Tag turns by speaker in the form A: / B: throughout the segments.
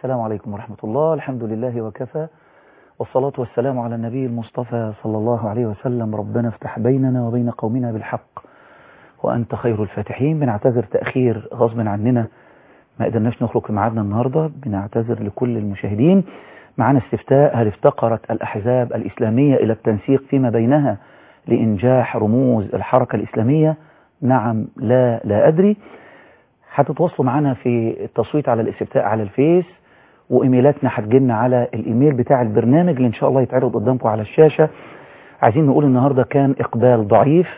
A: السلام عليكم ورحمة الله الحمد لله وكفى والصلاة والسلام على النبي المصطفى صلى الله عليه وسلم ربنا افتح بيننا وبين قومنا بالحق وأنت خير الفاتحين بنعتذر تأخير غصب عننا ما قدرناش نخرج في ميعادنا النهاردة بنعتذر لكل المشاهدين معنا استفتاء هل افتقرت الأحزاب الإسلامية إلى التنسيق فيما بينها لإنجاح رموز الحركة الإسلامية نعم لا لا أدري هتتواصلوا معنا في التصويت على الاستفتاء على الفيس وإيميلاتنا هتجيلنا على الإيميل بتاع البرنامج اللي إن شاء الله يتعرض قدامكم على الشاشة عايزين نقول النهاردة كان إقبال ضعيف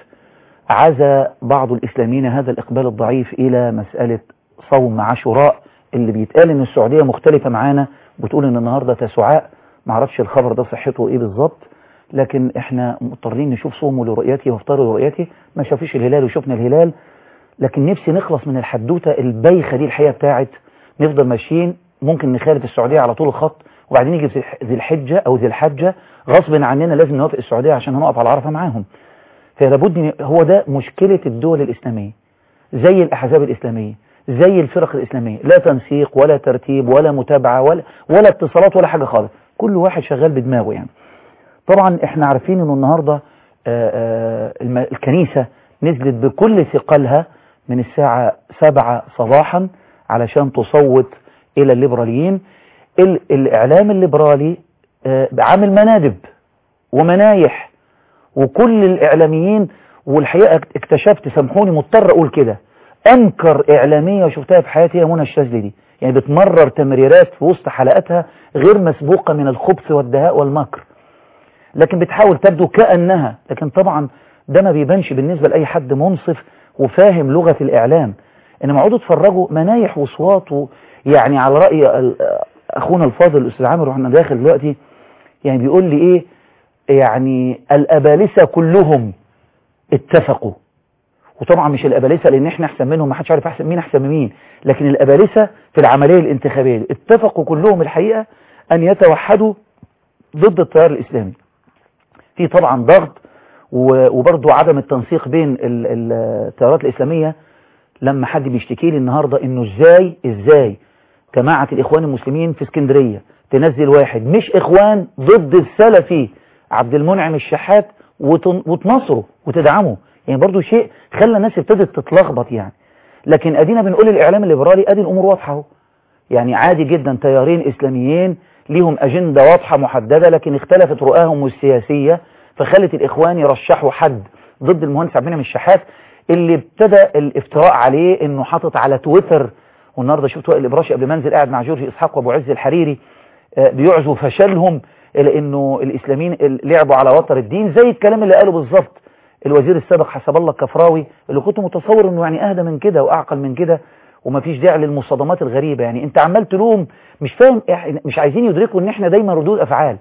A: عزى بعض الإسلاميين هذا الإقبال الضعيف إلى مسألة صوم عاشوراء اللي بيتقال إن السعودية مختلفة معانا بتقول إن النهاردة تسعاء معرفش الخبر ده صحته إيه بالظبط لكن إحنا مضطرين نشوف صومه لرؤيته وافطاره لرؤيته ما شافوش الهلال وشفنا الهلال لكن نفسي نخلص من الحدوتة البايخة دي الحقيقة بتاعت نفضل ماشيين ممكن نخالف السعودية على طول الخط وبعدين يجي في ذي الحجة أو ذي الحجة غصب عننا لازم نوافق السعودية عشان هنقف على عرفة معاهم فلابد هو ده مشكلة الدول الإسلامية زي الأحزاب الإسلامية زي الفرق الإسلامية لا تنسيق ولا ترتيب ولا متابعة ولا, ولا اتصالات ولا حاجة خالص كل واحد شغال بدماغه يعني طبعا احنا عارفين انه النهاردة آآ آآ الكنيسة نزلت بكل ثقلها من الساعة سبعة صباحا علشان تصوت إلى الليبراليين الإعلام الليبرالي عامل منادب ومنايح وكل الإعلاميين والحقيقة اكتشفت سامحوني مضطر أقول كده أنكر إعلامية شفتها في حياتي هي منى الشاذلي دي يعني بتمرر تمريرات في وسط حلقاتها غير مسبوقة من الخبث والدهاء والمكر لكن بتحاول تبدو كأنها لكن طبعا ده ما بيبانش بالنسبة لأي حد منصف وفاهم لغة الإعلام إنما اقعدوا اتفرجوا منايح وصوات و... يعني على رأي أخونا الفاضل الأستاذ عامر وإحنا داخل دلوقتي يعني بيقول لي إيه يعني الأبالسة كلهم اتفقوا وطبعا مش الأبالسة لأن إحنا أحسن منهم ما حدش عارف أحسن مين أحسن من مين لكن الأبالسة في العملية الانتخابية اتفقوا كلهم الحقيقة أن يتوحدوا ضد التيار الإسلامي في طبعا ضغط وبرضه عدم التنسيق بين التيارات الإسلامية لما حد بيشتكي لي النهاردة انه ازاي ازاي جماعة الاخوان المسلمين في اسكندرية تنزل واحد مش اخوان ضد السلفي عبد المنعم الشحات وتنصره وتدعمه يعني برضو شيء خلى الناس ابتدت تتلخبط يعني لكن ادينا بنقول الاعلام الليبرالي ادي الامور واضحة اهو يعني عادي جدا تيارين اسلاميين ليهم اجندة واضحة محددة لكن اختلفت رؤاهم السياسية فخلت الاخوان يرشحوا حد ضد المهندس عبد المنعم الشحات اللي ابتدى الافتراء عليه انه حاطط على تويتر والنهارده شفت وائل الابراشي قبل ما انزل قاعد مع جورج اسحاق وابو عز الحريري بيعزوا فشلهم الى انه الاسلاميين لعبوا على وتر الدين زي الكلام اللي قاله بالظبط الوزير السابق حسب الله الكفراوي اللي كنت متصور انه يعني اهدى من كده واعقل من كده ومفيش داعي للمصادمات الغريبه يعني انت عمال تلوم مش فاهم مش عايزين يدركوا ان احنا دايما ردود افعال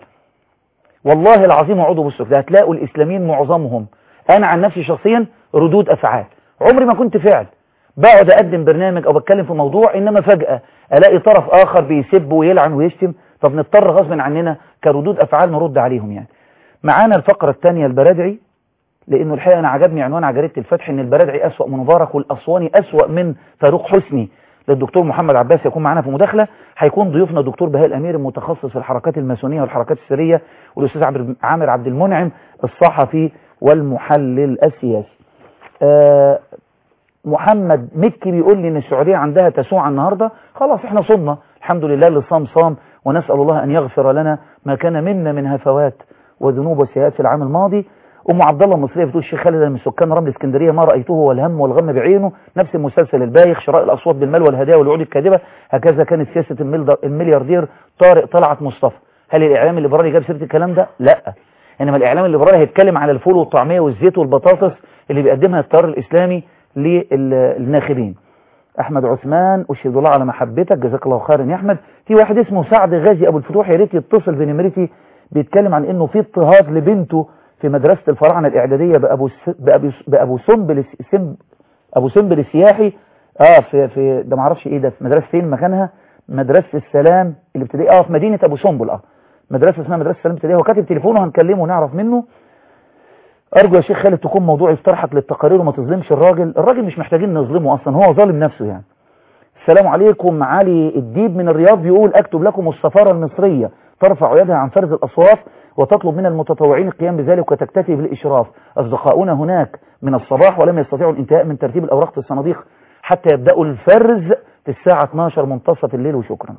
A: والله العظيم اقعدوا بصوا ده هتلاقوا الاسلاميين معظمهم انا عن نفسي شخصيا ردود افعال عمري ما كنت فعل بقعد اقدم برنامج او بتكلم في موضوع انما فجأة الاقي طرف اخر بيسب ويلعن ويشتم طب نضطر غصب عننا كردود افعال نرد عليهم يعني معانا الفقرة الثانية البرادعي لانه الحقيقة انا عجبني عنوان على جريدة الفتح ان البرادعي اسوأ من مبارك والاسواني اسوأ من فاروق حسني للدكتور محمد عباس يكون معانا في مداخلة هيكون ضيوفنا الدكتور بهاء الامير المتخصص في الحركات الماسونية والحركات السرية والاستاذ عامر عبد المنعم الصحفي والمحلل السياسي آه محمد مكي بيقول لي ان السعودية عندها تسوع النهاردة خلاص احنا صمنا الحمد لله اللي صام صام ونسأل الله ان يغفر لنا ما كان منا من هفوات وذنوب وسيئات في العام الماضي ام عبد الله المصريه بتقول الشيخ خالد من سكان رمل اسكندريه ما رايته والهم والغم بعينه نفس المسلسل البايخ شراء الاصوات بالمال والهدايا والوعود الكاذبه هكذا كانت سياسه الملياردير طارق طلعت مصطفى هل الاعلام الليبرالي جاب سيره الكلام ده لا انما الاعلام الليبرالي هيتكلم على الفول والطعميه والزيت والبطاطس اللي بيقدمها التيار الاسلامي للناخبين احمد عثمان اشهد الله على محبتك جزاك الله خيرا يا احمد في واحد اسمه سعد غازي ابو الفتوح يا ريت يتصل بنمرتي بيتكلم عن انه في اضطهاد لبنته في مدرسه الفراعنه الاعداديه بابو بابو بابو سنبل سم ابو سنبل السياحي اه في في ده ما اعرفش ايه ده في مدرسه فين مكانها مدرسه السلام الابتدائيه اه في مدينه ابو سنبل اه مدرسه اسمها مدرسه السلام الابتدائيه هو كاتب تليفونه هنكلمه ونعرف منه أرجو يا شيخ خالد تكون موضوعي في طرحك للتقارير وما تظلمش الراجل الراجل مش محتاجين نظلمه أصلا هو ظالم نفسه يعني السلام عليكم علي الديب من الرياض بيقول اكتب لكم السفارة المصرية ترفع يدها عن فرز الاصواف وتطلب من المتطوعين القيام بذلك وتكتفي بالاشراف اصدقاؤنا هناك من الصباح ولم يستطيعوا الانتهاء من ترتيب الاوراق في الصناديق حتى يبدأوا الفرز في الساعة 12 منتصف الليل وشكرا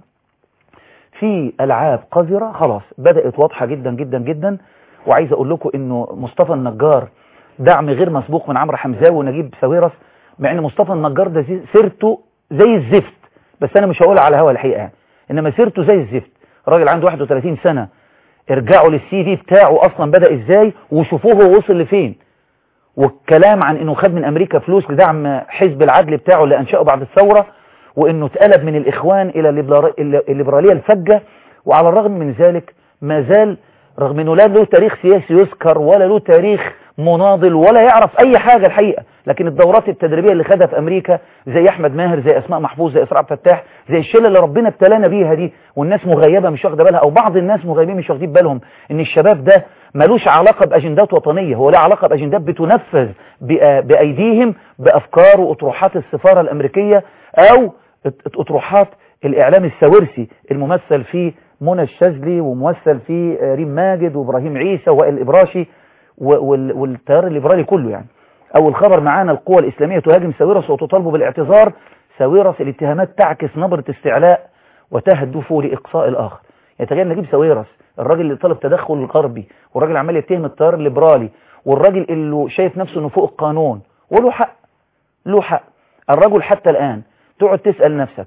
A: في العاب قذرة خلاص بدأت واضحة جدا جدا جدا وعايز اقول لكم انه مصطفى النجار دعم غير مسبوق من عمرو حمزاوي ونجيب ساويرس مع ان مصطفى النجار ده زي- سيرته زي الزفت بس انا مش هقولها على هوا الحقيقه يعني. انما سيرته زي الزفت راجل عنده 31 سنه ارجعوا للسي في بتاعه اصلا بدا ازاي وشوفوه هو وصل لفين والكلام عن انه خد من امريكا فلوس لدعم حزب العدل بتاعه اللي انشأه بعد الثوره وانه اتقلب من الاخوان الى الليبرا- الليبراليه الفجه وعلى الرغم من ذلك ما زال رغم انه لا له تاريخ سياسي يذكر ولا له تاريخ مناضل ولا يعرف اي حاجة الحقيقة لكن الدورات التدريبية اللي خدها في امريكا زي احمد ماهر زي اسماء محفوظ زي اسراء عبد الفتاح زي الشله اللي ربنا ابتلانا بيها دي والناس مغيبة مش واخده بالها او بعض الناس مغيبين مش واخدين بالهم ان الشباب ده ملوش علاقة باجندات وطنية هو له علاقة باجندات بتنفذ بأ- بايديهم بافكار واطروحات السفارة الامريكية او ات- اطروحات الاعلام الساورسي الممثل في منى الشاذلي وممثل في آه، ريم ماجد وابراهيم عيسى وائل الابراشي و- وال- والتيار الليبرالي كله يعني اول خبر معانا القوى الاسلاميه تهاجم ساويرس وتطالب بالاعتذار ساويرس الاتهامات تعكس نبره استعلاء وتهدف لاقصاء الاخر يعني تخيل نجيب ساويرس الراجل اللي طلب تدخل الغربي والراجل عمال يتهم التيار الليبرالي والراجل اللي شايف نفسه انه فوق القانون وله حق له حق الرجل حتى الان تقعد تسال نفسك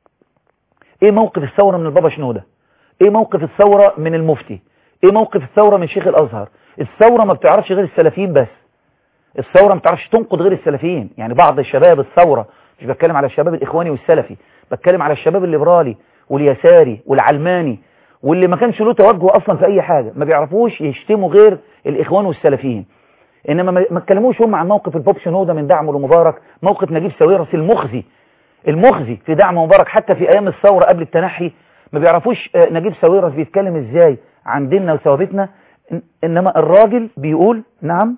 A: ايه موقف الثوره من البابا شنوده ايه موقف الثوره من المفتي ايه موقف الثوره من شيخ الازهر الثوره ما بتعرفش غير السلفيين بس الثوره ما بتعرفش تنقد غير السلفيين يعني بعض الشباب الثوره مش بتكلم على الشباب الاخواني والسلفي بتكلم على الشباب الليبرالي واليساري والعلماني واللي ما كانش له توجه اصلا في اي حاجه ما بيعرفوش يشتموا غير الاخوان والسلفيين انما ما ما اتكلموش هم عن موقف البوب شنوده من دعمه لمبارك موقف نجيب ساويرس المخزي المخزي في دعم مبارك حتى في ايام الثوره قبل التنحي ما بيعرفوش آه، نجيب ساويرس بيتكلم ازاي عن ديننا وثوابتنا إن- انما الراجل بيقول نعم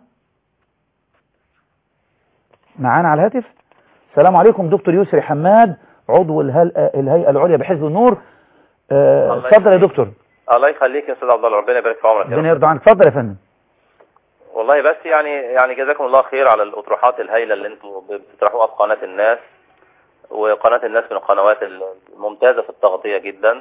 A: معانا على الهاتف السلام عليكم دكتور يسري حماد عضو الهل- الهيئه العليا بحزب النور آه،
B: الله
A: اتفضل يا
B: يخليك.
A: دكتور
B: الله يخليك يا استاذ عبد الله ربنا يبارك في عمرك يا
A: ربنا
B: رب.
A: يرضى عنك اتفضل يا فندم
B: والله بس يعني يعني جزاكم الله خير على الاطروحات الهائله اللي انتم بتطرحوها في قناه الناس وقناه الناس من القنوات الممتازه في التغطيه جدا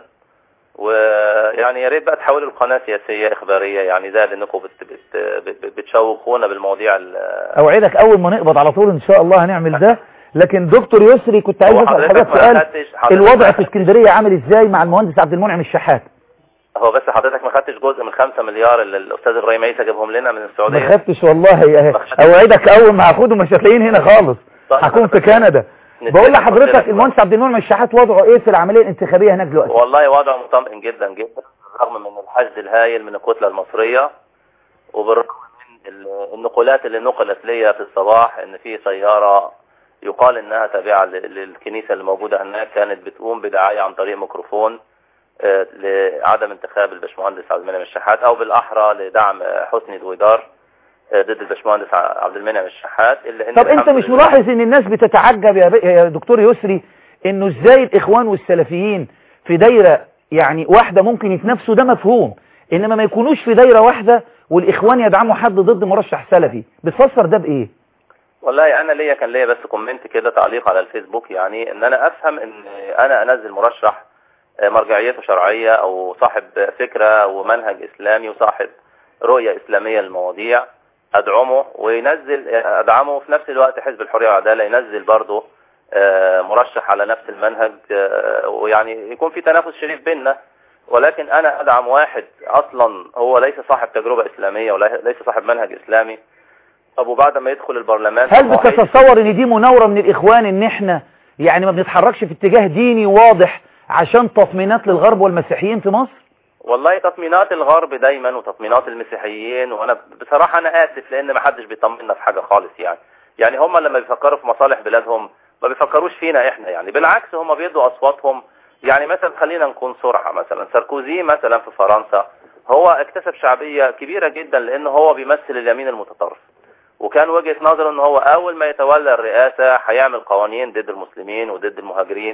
B: ويعني يا ريت بقى تحولوا القناه سياسيه اخباريه يعني زائد انكم بت بت بت بتشوقونا بالمواضيع ال-
A: اوعدك اول ما نقبض على طول ان شاء الله هنعمل ده لكن دكتور يسري كنت عايز
B: هو
A: اسال
B: حضرتك
A: حضرتك
B: ما
A: سؤال
B: أخدتش- حضرتك
A: الوضع
B: ما
A: في اسكندريه عامل ازاي مع المهندس عبد المنعم الشحات
B: هو بس حضرتك ما خدتش جزء من 5 مليار اللي الاستاذ ابراهيم عيسى جابهم لنا من
A: ما
B: السعوديه
A: خدتش والله
B: ما خدتش.
A: اوعدك اول ما هاخده مش هتلاقين هنا خالص
B: طيب،
A: هكون في
B: بس-
A: كندا
B: نتفق
A: بقول
B: قلت
A: لحضرتك
B: لك
A: المهندس عبد المنعم الشحات وضعه ايه في العمليه الانتخابيه هناك دلوقتي
B: والله وضع مطمئن جدا جدا بالرغم من الحشد الهائل من الكتلة المصرية وبالرغم من ال- النقولات اللي نقلت ليا في الصباح ان في سيارة يقال انها تابعة ل- للكنيسة اللي موجودة هناك كانت بتقوم بدعاية عن طريق ميكروفون آه، لعدم انتخاب الباشمهندس عبد المنعم الشحات او بالاحرى لدعم آه، حسني دويدار آه، ضد الباشمهندس ع- عبد المنعم الشحات الا ان
A: طب انت
B: الحمد
A: مش
B: لله-
A: ملاحظ ان الناس بتتعجب يا, ب- يا دكتور يسري انه ازاي الاخوان والسلفيين في دايرة يعني واحدة ممكن يتنافسوا ده مفهوم انما ما يكونوش في دايرة واحدة والاخوان يدعموا حد ضد مرشح سلفي بتفسر ده بايه
B: والله انا ليا كان ليا بس كومنت كده تعليق على الفيسبوك يعني ان انا افهم ان انا انزل مرشح آه، مرجعيته شرعية او صاحب فكرة ومنهج اسلامي وصاحب رؤية اسلامية للمواضيع ادعمه وينزل ادعمه في نفس الوقت حزب الحرية والعدالة ينزل برضه آه، مرشح على نفس المنهج آه، ويعني يكون في تنافس شريف بيننا ولكن انا ادعم واحد اصلا هو ليس صاحب تجربة اسلامية وليس صاحب منهج اسلامي طب وبعد ما يدخل البرلمان
A: هل
B: طب هو هيجي-
A: بتتصور ان دي مناورة من الاخوان ان احنا يعني ما بنتحركش في اتجاه ديني واضح عشان تطمينات للغرب والمسيحيين في مصر
B: والله تطمينات الغرب دايما وتطمينات المسيحيين وانا بصراحة انا اسف لان ما حدش بيطمنا في حاجة خالص يعني يعني هم لما بيفكروا في مصالح بلادهم ما بيفكروش فينا احنا يعني بالعكس هم بيدوا اصواتهم يعني مثلا خلينا نكون صرحة مثلا ساركوزي مثلا في فرنسا هو اكتسب شعبية كبيرة جدا لان هو بيمثل اليمين المتطرف وكان وجهة نظره ان هو اول ما يتولى الرئاسة هيعمل قوانين ضد المسلمين وضد المهاجرين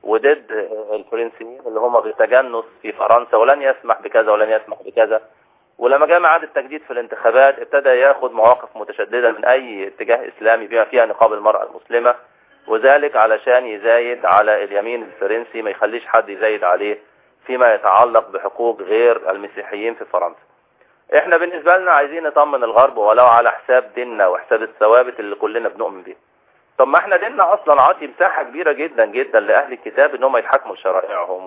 B: وضد الفرنسيين اللي هم بالتجنس في فرنسا ولن يسمح بكذا ولن يسمح بكذا ولما جاء ميعاد التجديد في الانتخابات ابتدى ياخد مواقف متشددة من أي اتجاه إسلامي بما فيها نقاب المرأة المسلمة وذلك علشان يزايد على اليمين الفرنسي ما يخليش حد يزايد عليه فيما يتعلق بحقوق غير المسيحيين في فرنسا احنا بالنسبة لنا عايزين نطمن الغرب ولو على حساب ديننا وحساب الثوابت اللي كلنا بنؤمن بيها طب ما احنا ديننا اصلا عاطي مساحة كبيرة جدا جدا لاهل الكتاب ان هم يتحكموا لشرائعهم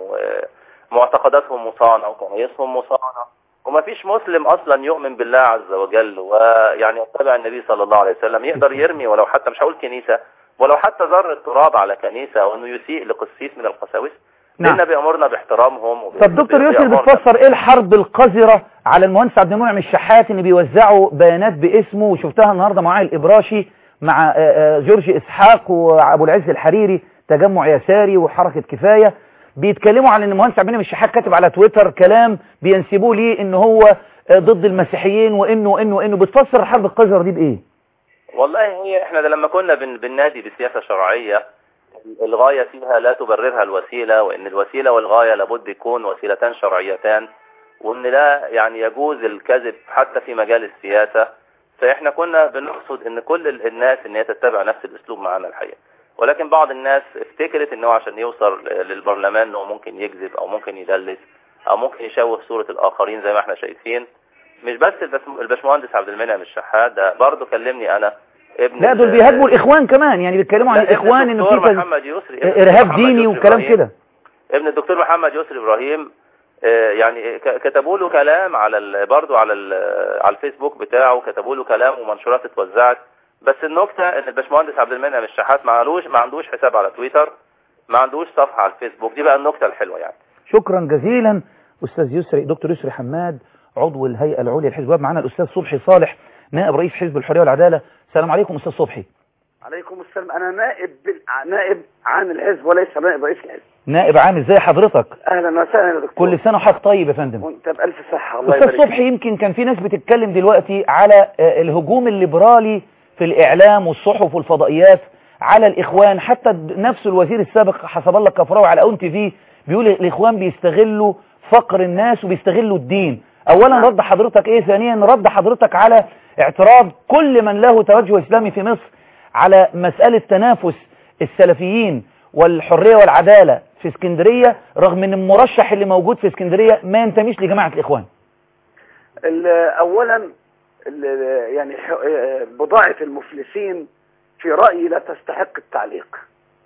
B: ومعتقداتهم مصانة وكنايسهم مصانة وما فيش مسلم اصلا يؤمن بالله عز وجل ويعني يتبع النبي صلى الله عليه وسلم يقدر يرمي ولو حتى مش هقول كنيسة ولو حتى ذرة تراب على كنيسة او انه يسيء لقسيس من القساوسة
A: نعم.
B: ديننا بيأمرنا باحترامهم وب-
A: طب دكتور يوسف
B: بيأمرنا-
A: بتفسر ايه الحرب القذرة على المهندس عبد المنعم الشحات ان بيوزعوا بيانات باسمه وشفتها النهارده مع علي الابراشي مع آه، آه، جورج اسحاق وابو العز الحريري تجمع يساري وحركة كفاية بيتكلموا عن ان المهندس عبد المنعم الشحات كاتب على تويتر كلام بينسبوه ليه ان هو آه، ضد المسيحيين وانه وانه وانه بتفسر الحرب القذرة دي بايه
B: والله هي احنا ده لما كنا بن بننادي بسياسة شرعية الغاية فيها لا تبررها الوسيلة وان الوسيلة والغاية لابد يكون وسيلتان شرعيتان وان لا يعني يجوز الكذب حتى في مجال السياسة فاحنا كنا بنقصد ان كل ال- الناس ان هي تتبع نفس الاسلوب معانا الحقيقة ولكن بعض الناس افتكرت انه عشان يوصل للبرلمان انه ممكن يكذب او ممكن يدلس او ممكن يشوه صورة الاخرين زي ما احنا شايفين مش بس البس- الباشمهندس عبد المنعم الشحات ده برضه كلمني انا ابن
A: لا دول
B: ال-
A: بيهاجموا الاخوان كمان يعني بيتكلموا عن
B: لا، ابن
A: الاخوان ان
B: الدكتور
A: في تز-
B: محمد يسري ابن
A: ارهاب
B: محمد
A: ديني
B: يسري
A: وكلام
B: إبراهيم.
A: كده
B: ابن الدكتور محمد يسري ابراهيم آه، يعني ك- كتبوا له كلام على ال- برضه على ال- على الفيسبوك بتاعه كتبوا له كلام ومنشورات اتوزعت بس النكته ان الباشمهندس عبد المنعم الشحات ما عندوش ما عندوش حساب على تويتر ما عندوش صفحه على الفيسبوك دي بقى النكته الحلوه يعني
A: شكرا جزيلا استاذ يسري دكتور يسري حماد عضو الهيئه العليا للحزب معنا الاستاذ صبحي صالح نائب رئيس حزب الحريه والعداله السلام عليكم استاذ صبحي
C: عليكم السلام انا نائب بال- نائب عن الحزب وليس نائب رئيس الحزب
A: نائب عام ازاي حضرتك
C: اهلا وسهلا يا دكتور
A: كل سنه وحضرتك طيب يا فندم
C: وانت بالف صحه الله
A: استاذ
C: يبارك
A: صبحي يمكن كان في ناس بتتكلم دلوقتي على آه، الهجوم الليبرالي في الاعلام والصحف والفضائيات على الاخوان حتى د- نفس الوزير السابق حسب الله كفراوي على اون تي في بيقول الاخوان بيستغلوا فقر الناس وبيستغلوا الدين اولا رد حضرتك ايه ثانيا رد حضرتك على اعتراض كل من له توجه اسلامي في مصر على مسألة تنافس السلفيين والحرية والعدالة في اسكندرية رغم ان المرشح اللي موجود في اسكندرية ما ينتميش لجماعة الاخوان
C: ال- اولا ال- يعني ح- بضاعه المفلسين في رايي لا تستحق التعليق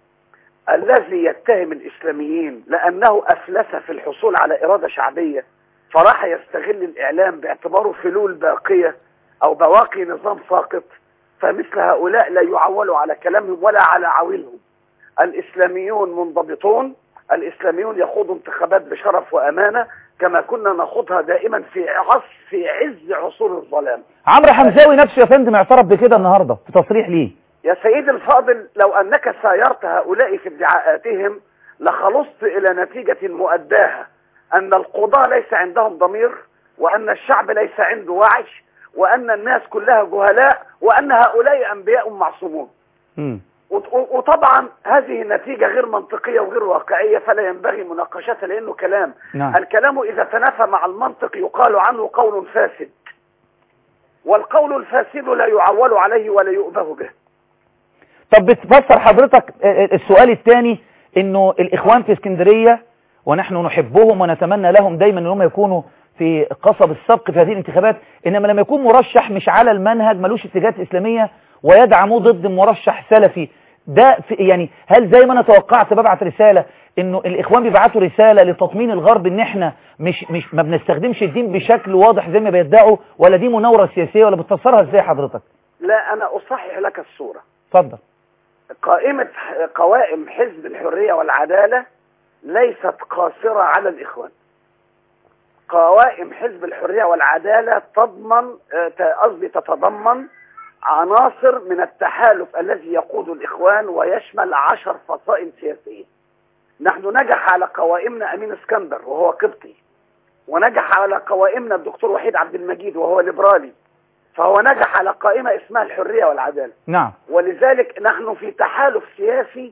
C: الذي يتهم الاسلاميين لانه افلس في الحصول على اراده شعبيه فراح يستغل الاعلام باعتباره فلول باقيه او بواقي نظام ساقط فمثل هؤلاء لا يعولوا على كلامهم ولا على عويلهم الاسلاميون منضبطون الاسلاميون يخوضوا انتخابات بشرف وامانه كما كنا نخوضها دائما في عصر في عز عصور الظلام
A: عمرو حمزاوي نفسه يا فندم اعترف بكده النهاردة في تصريح ليه
C: يا سيدي الفاضل لو أنك سايرت هؤلاء في ادعاءاتهم لخلصت إلى نتيجة مؤداها أن القضاة ليس عندهم ضمير وأن الشعب ليس عنده وعي وأن الناس كلها جهلاء وأن هؤلاء أنبياء معصومون
A: مم.
C: وط- وطبعا هذه نتيجة غير منطقية وغير واقعية فلا ينبغي مناقشتها لأنه كلام
A: نعم
C: الكلام إذا تنافى مع المنطق يقال عنه قول فاسد والقول الفاسد لا يعول عليه ولا يؤبه به
A: طب بتفسر حضرتك آه، آه، السؤال الثاني انه الاخوان في اسكندرية ونحن نحبهم ونتمنى لهم دايما انهم يكونوا في قصب السبق في هذه الانتخابات انما لما يكون مرشح مش على المنهج ملوش اتجاهات اسلامية ويدعموه ضد مرشح سلفي ده في يعني هل زي ما انا توقعت ببعت رسالة انه الاخوان بيبعتوا رسالة لتطمين الغرب ان احنا مش مش ما بنستخدمش الدين بشكل واضح زي ما بيدعوا ولا دي مناورة سياسية ولا بتفسرها ازاي حضرتك
C: لا أنا أصحح لك الصورة
A: اتفضل
C: قائمة قوائم حزب الحرية والعدالة ليست قاصرة على الإخوان قوائم حزب الحرية والعدالة تضمن آه، ت- قصدي تتضمن عناصر من التحالف الذي يقود الإخوان ويشمل عشر فصائل سياسية نحن نجح على قوائمنا أمين اسكندر وهو قبطي ونجح على قوائمنا الدكتور وحيد عبد المجيد وهو ليبرالي فهو نجح على قائمة اسمها الحرية والعدالة
A: نعم
C: ولذلك نحن في تحالف سياسي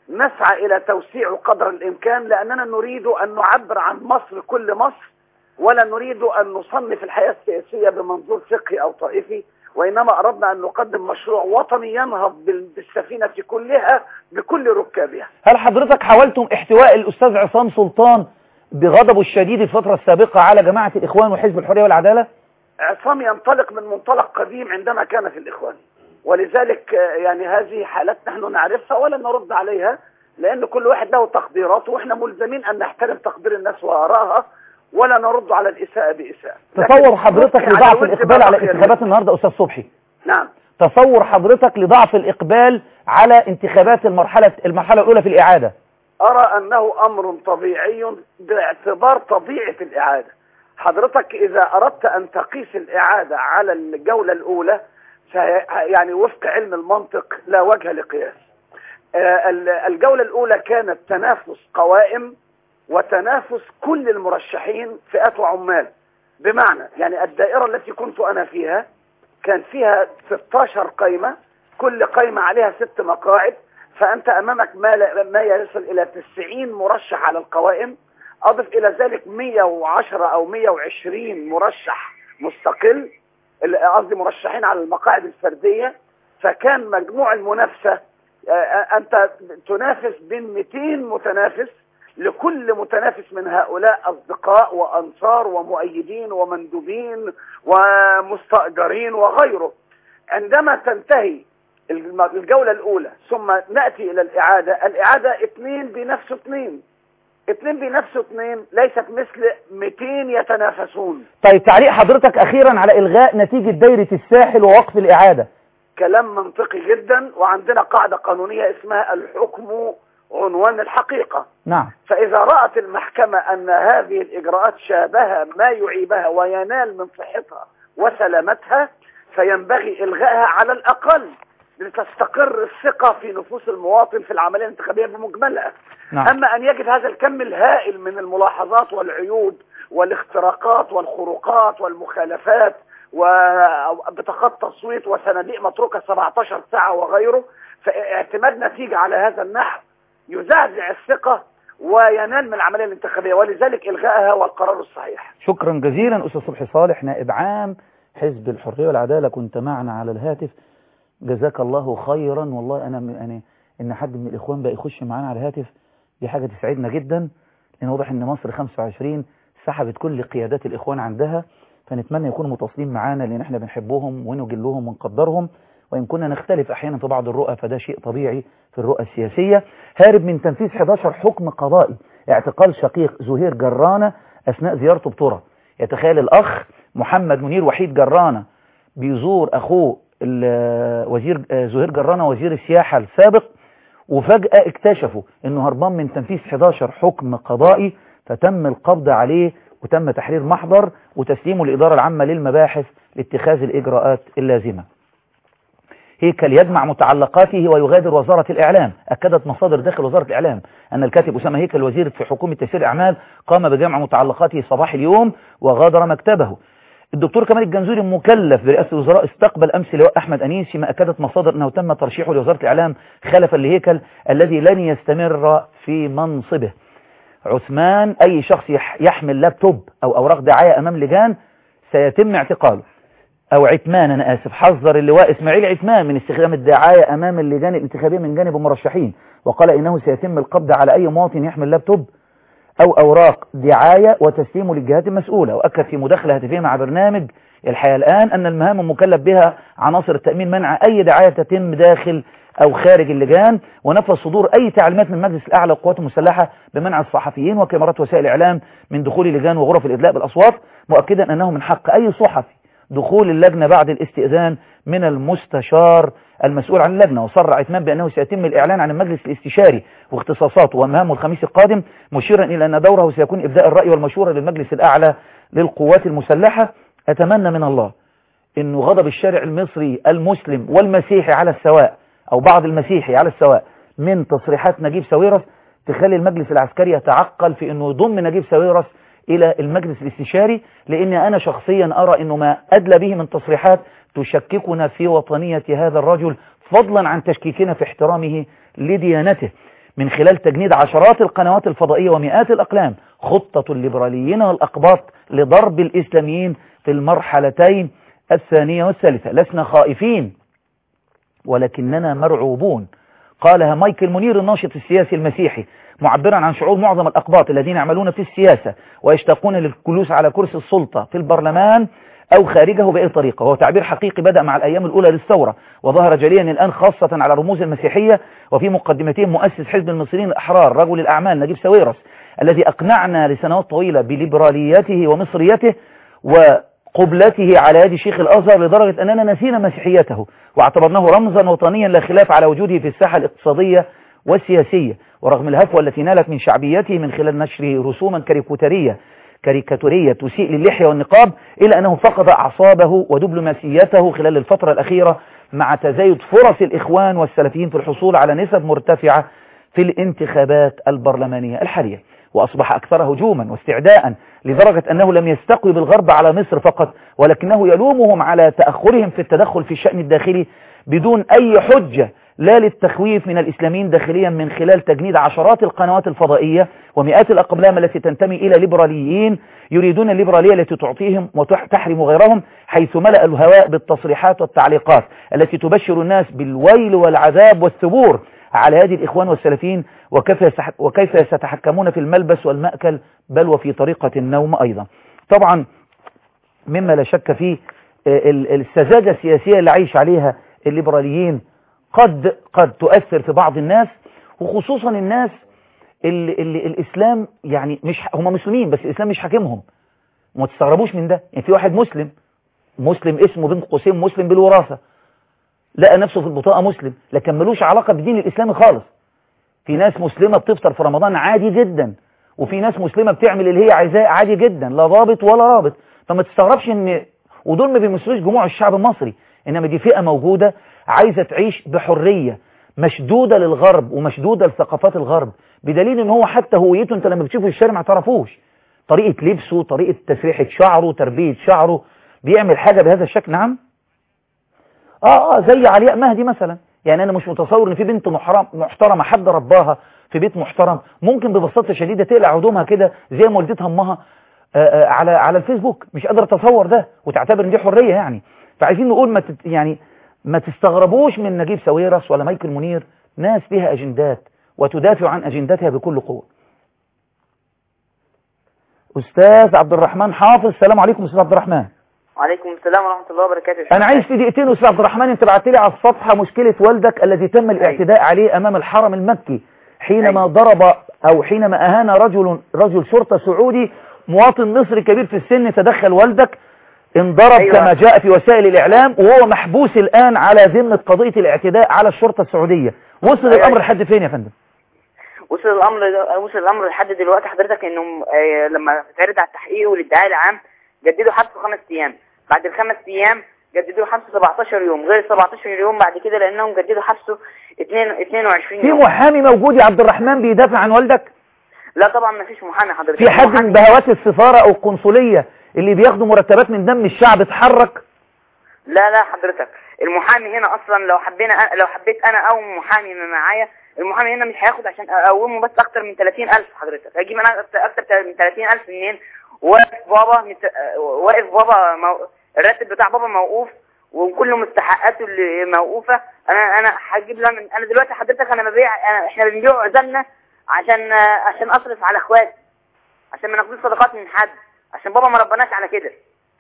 C: نسعى إلى توسيع قدر الإمكان لأننا نريد أن نعبر عن مصر كل مصر ولا نريد أن نصنف الحياة السياسية بمنظور فقهي أو طائفي وإنما أردنا أن نقدم مشروع وطني ينهض بال- بالسفينة كلها بكل ركابها
A: هل حضرتك حاولتم احتواء الأستاذ عصام سلطان بغضبه الشديد الفترة السابقة على جماعة الإخوان وحزب الحرية والعدالة
C: عصام ينطلق من منطلق قديم عندما كان في الإخوان ولذلك آه، يعني هذه حالات نحن نعرفها ولا نرد عليها لأن كل واحد له تقديراته وإحنا ملزمين أن نحترم تقدير الناس وآرائها ولا نرد على الإساءة بإساءة
A: تصور
C: لكن
A: حضرتك
C: نبقي
A: لضعف
C: ود
A: الإقبال
C: ما
A: على
C: بقي
A: الانتخابات النهاردة أستاذ صبحي
C: نعم
A: تصور حضرتك لضعف الإقبال على انتخابات المرحلة المرحلة الأولى في الإعادة
C: أرى أنه أمر طبيعي باعتبار طبيعة الإعادة حضرتك إذا أردت أن تقيس الإعادة على الجولة الأولى فهي- يعني وفق علم المنطق لا وجه لقياس آه، ال- الجولة الأولى كانت تنافس قوائم وتنافس كل المرشحين فئات وعمال بمعنى يعني الدائرة التي كنت أنا فيها كان فيها 16 قايمة كل قايمة عليها ست مقاعد فأنت أمامك ما, لا- ما يصل إلى 90 مرشح على القوائم أضف إلى ذلك 110 أو 120 مرشح مستقل ال- قصدي مرشحين على المقاعد الفردية فكان مجموع المنافسة آه، آه، أنت تنافس بين 200 متنافس لكل متنافس من هؤلاء أصدقاء وأنصار ومؤيدين ومندوبين ومستأجرين وغيره عندما تنتهي الم- الجولة الأولى ثم نأتي إلى الإعادة الإعادة اثنين بنفس اثنين اثنين بنفس اثنين ليست مثل 200 يتنافسون
A: طيب تعليق حضرتك أخيرا على إلغاء نتيجة دايرة الساحل ووقف الإعادة
C: كلام منطقي جدا وعندنا قاعدة قانونية اسمها الحكم عنوان الحقيقة
A: نعم
C: فإذا رأت المحكمة أن هذه الإجراءات شابه ما يعيبها وينال من صحتها وسلامتها فينبغي إلغائها على الأقل لتستقر الثقة في نفوس المواطن في العملية الانتخابية بمجملها
A: نعم
C: أما أن يجد هذا الكم الهائل من الملاحظات والعيوب والاختراقات والخروقات والمخالفات وبطاقات تصويت وصناديق متروكة 17 ساعة وغيره فاعتماد نتيجة على هذا النحو يزعزع الثقة وينال من العملية الانتخابية ولذلك إلغائها هو القرار الصحيح
A: شكرا جزيلا أستاذ صبحي صالح نائب عام حزب الحرية والعدالة كنت معنا على الهاتف جزاك الله خيرا والله أنا يعني إن حد من الإخوان بقى يخش معانا على الهاتف دي حاجة تسعدنا جدا لأن واضح إن مصر 25 سحبت كل قيادات الإخوان عندها فنتمنى يكونوا متواصلين معانا لأن احنا بنحبهم ونجلهم ونقدرهم وإن كنا نختلف أحيانا في بعض الرؤى فده شيء طبيعي في الرؤى السياسية هارب من تنفيذ 11 حكم قضائي اعتقال شقيق زهير جرانة أثناء زيارته بطرة يتخيل الأخ محمد منير وحيد جرانة بيزور أخوه ال- وزير آه، زهير جرانة وزير السياحة السابق وفجأة اكتشفوا انه هربان من تنفيذ 11 حكم قضائي فتم القبض عليه وتم تحرير محضر وتسليمه للإدارة العامة للمباحث لاتخاذ الإجراءات اللازمة هيكل يجمع متعلقاته ويغادر وزارة الإعلام أكدت مصادر داخل وزارة الإعلام أن الكاتب أسامة هيكل وزير في حكومة تيسير الأعمال قام بجمع متعلقاته صباح اليوم وغادر مكتبه الدكتور كمال الجنزوري مكلف برئاسة الوزراء استقبل أمس لواء أحمد أنيس فيما أكدت مصادر أنه تم ترشيحه لوزارة الإعلام خلفا لهيكل الذي لن يستمر في منصبه عثمان أي شخص يح- يحمل لابتوب أو أوراق دعاية أمام لجان سيتم اعتقاله أو عتمان أنا آسف حذر اللواء إسماعيل عتمان من استخدام الدعاية أمام اللجان الانتخابية من جانب المرشحين وقال إنه سيتم القبض على أي مواطن يحمل لابتوب أو أوراق دعاية وتسليمه للجهات المسؤولة وأكد في مداخلة هاتفية مع برنامج الحياة الآن أن المهام المكلف بها عناصر التأمين منع أي دعاية تتم داخل أو خارج اللجان ونفذ صدور أي تعليمات من المجلس الأعلى للقوات المسلحة بمنع الصحفيين وكاميرات وسائل الإعلام من دخول لجان وغرف الإدلاء بالأصوات مؤكدا أنه من حق أي صحفي دخول اللجنة بعد الاستئذان من المستشار المسؤول عن اللجنة وصر عثمان بأنه سيتم الإعلان عن المجلس الاستشاري واختصاصاته ومهامه الخميس القادم مشيرا إلى أن دوره سيكون إبداء الرأي والمشورة للمجلس الأعلى للقوات المسلحة أتمنى من الله أنه غضب الشارع المصري المسلم والمسيحي على السواء أو بعض المسيحي على السواء من تصريحات نجيب ساويرس تخلي المجلس العسكري يتعقل في أنه يضم نجيب ساويرس إلى المجلس الاستشاري لأن أنا شخصيا أرى أنه ما أدلى به من تصريحات تشككنا في وطنية هذا الرجل فضلا عن تشكيكنا في احترامه لديانته من خلال تجنيد عشرات القنوات الفضائية ومئات الأقلام خطة الليبراليين والأقباط لضرب الإسلاميين في المرحلتين الثانية والثالثة لسنا خائفين ولكننا مرعوبون قالها مايكل منير الناشط السياسي المسيحي معبرا عن شعور معظم الأقباط الذين يعملون في السياسة ويشتاقون للجلوس على كرسي السلطة في البرلمان أو خارجه بأي طريقة وهو تعبير حقيقي بدأ مع الأيام الأولى للثورة وظهر جليا الآن خاصة على رموز المسيحية وفي مقدمتهم مؤسس حزب المصريين الأحرار رجل الأعمال نجيب ساويرس الذي أقنعنا لسنوات طويلة بليبراليته ومصريته وقبلته على يد شيخ الأزهر لدرجة أننا نسينا مسيحيته واعتبرناه رمزا وطنيا لا خلاف على وجوده في الساحة الاقتصادية والسياسية ورغم الهفوة التي نالت من شعبيته من خلال نشر رسوما كاريكاتورية كاريكاتورية تسيء للحية والنقاب إلا أنه فقد أعصابه ودبلوماسيته خلال الفترة الأخيرة مع تزايد فرص الإخوان والسلفيين في الحصول على نسب مرتفعة في الانتخابات البرلمانية الحالية وأصبح أكثر هجوما واستعداء لدرجة أنه لم يستقوي بالغرب على مصر فقط ولكنه يلومهم على تأخرهم في التدخل في الشأن الداخلي بدون أي حجة لا للتخويف من الإسلاميين داخليا من خلال تجنيد عشرات القنوات الفضائية ومئات الأقلام التي تنتمي إلى ليبراليين يريدون الليبرالية التي تعطيهم وتحرم غيرهم حيث ملأ الهواء بالتصريحات والتعليقات التي تبشر الناس بالويل والعذاب والثبور على يد الإخوان والسلفيين وكيف وكيف سيتحكمون في الملبس والمأكل بل وفي طريقة النوم أيضا طبعا مما لا شك فيه السذاجة السياسية اللي عايش عليها الليبراليين قد قد تؤثر في بعض الناس وخصوصا الناس اللي, اللي الإسلام يعني مش هم مسلمين بس الإسلام مش حاكمهم وما تستغربوش من ده يعني في واحد مسلم مسلم اسمه بين قوسين مسلم بالوراثة لقى نفسه في البطاقة مسلم لكن ملوش علاقة بالدين الإسلامي خالص في ناس مسلمة بتفطر في رمضان عادي جدا وفي ناس مسلمة بتعمل اللي هي عايزاه عادي جدا لا ضابط ولا رابط فما تستغربش ان ودول ما بيمثلوش جموع الشعب المصري انما دي فئة موجودة عايزة تعيش بحرية مشدودة للغرب ومشدودة لثقافات الغرب بدليل ان هو حتى هويته انت لما بتشوفه في الشارع ما تعرفوش طريقة لبسه طريقة تسريحة شعره تربية شعره بيعمل حاجة بهذا الشكل نعم اه اه زي علياء مهدي مثلا يعني انا مش متصور ان في بنت محرم محترمة حد رباها في بيت محترم ممكن ببساطة شديدة تقلع هدومها كده زي ما والدتها امها آه آه على على الفيسبوك مش قادر اتصور ده وتعتبر ان دي حرية يعني فعايزين نقول ما تت يعني ما تستغربوش من نجيب ساويرس ولا مايكل منير ناس لها اجندات وتدافع عن اجنداتها بكل قوة استاذ عبد الرحمن حافظ السلام عليكم استاذ عبد الرحمن
D: وعليكم السلام ورحمة الله وبركاته
A: انا عايز في دقيقتين استاذ عبد الرحمن انت بعت لي على الصفحة مشكلة والدك الذي تم الاعتداء عليه امام الحرم المكي حينما
D: أيوة.
A: ضرب او حينما اهان رجل رجل شرطة سعودي مواطن مصري كبير في السن تدخل والدك انضرب
D: أيوة.
A: كما جاء في وسائل الاعلام وهو محبوس الان على ذمة قضية الاعتداء على الشرطة السعودية وصل
D: أيوة.
A: الامر لحد فين يا فندم
D: وصل الامر وصل الامر لحد دلوقتي حضرتك انهم آه، لما اتعرض على التحقيق والادعاء العام جددوا حبسه خمس ايام بعد الخمس ايام جددوا حبسه 17 يوم غير 17 يوم بعد كده لانهم جددوا حبسه 2 22
A: في
D: يوم
A: محامي موجود يا عبد الرحمن بيدافع عن والدك
D: لا طبعا ما فيش محامي حضرتك
A: في حد
D: المحامي-
A: من بهوات السفارة او القنصلية اللي بياخدوا مرتبات من دم الشعب اتحرك
D: لا لا حضرتك المحامي هنا اصلا لو حبينا لو حبيت انا او محامي من معايا المحامي هنا مش هياخد عشان اقومه بس اكتر من 30000 حضرتك هجيب انا أكتر- اكتر من 30000 منين واقف بابا مت... واقف بابا مو... الراتب بتاع بابا موقوف وكل مستحقاته اللي موقوفه انا انا هجيب له من... انا دلوقتي حضرتك انا ببيع أنا... احنا بنبيع عزلنا عشان عشان اصرف على اخواتي عشان ما ناخدوش صدقات من حد عشان بابا ما ربناش على كده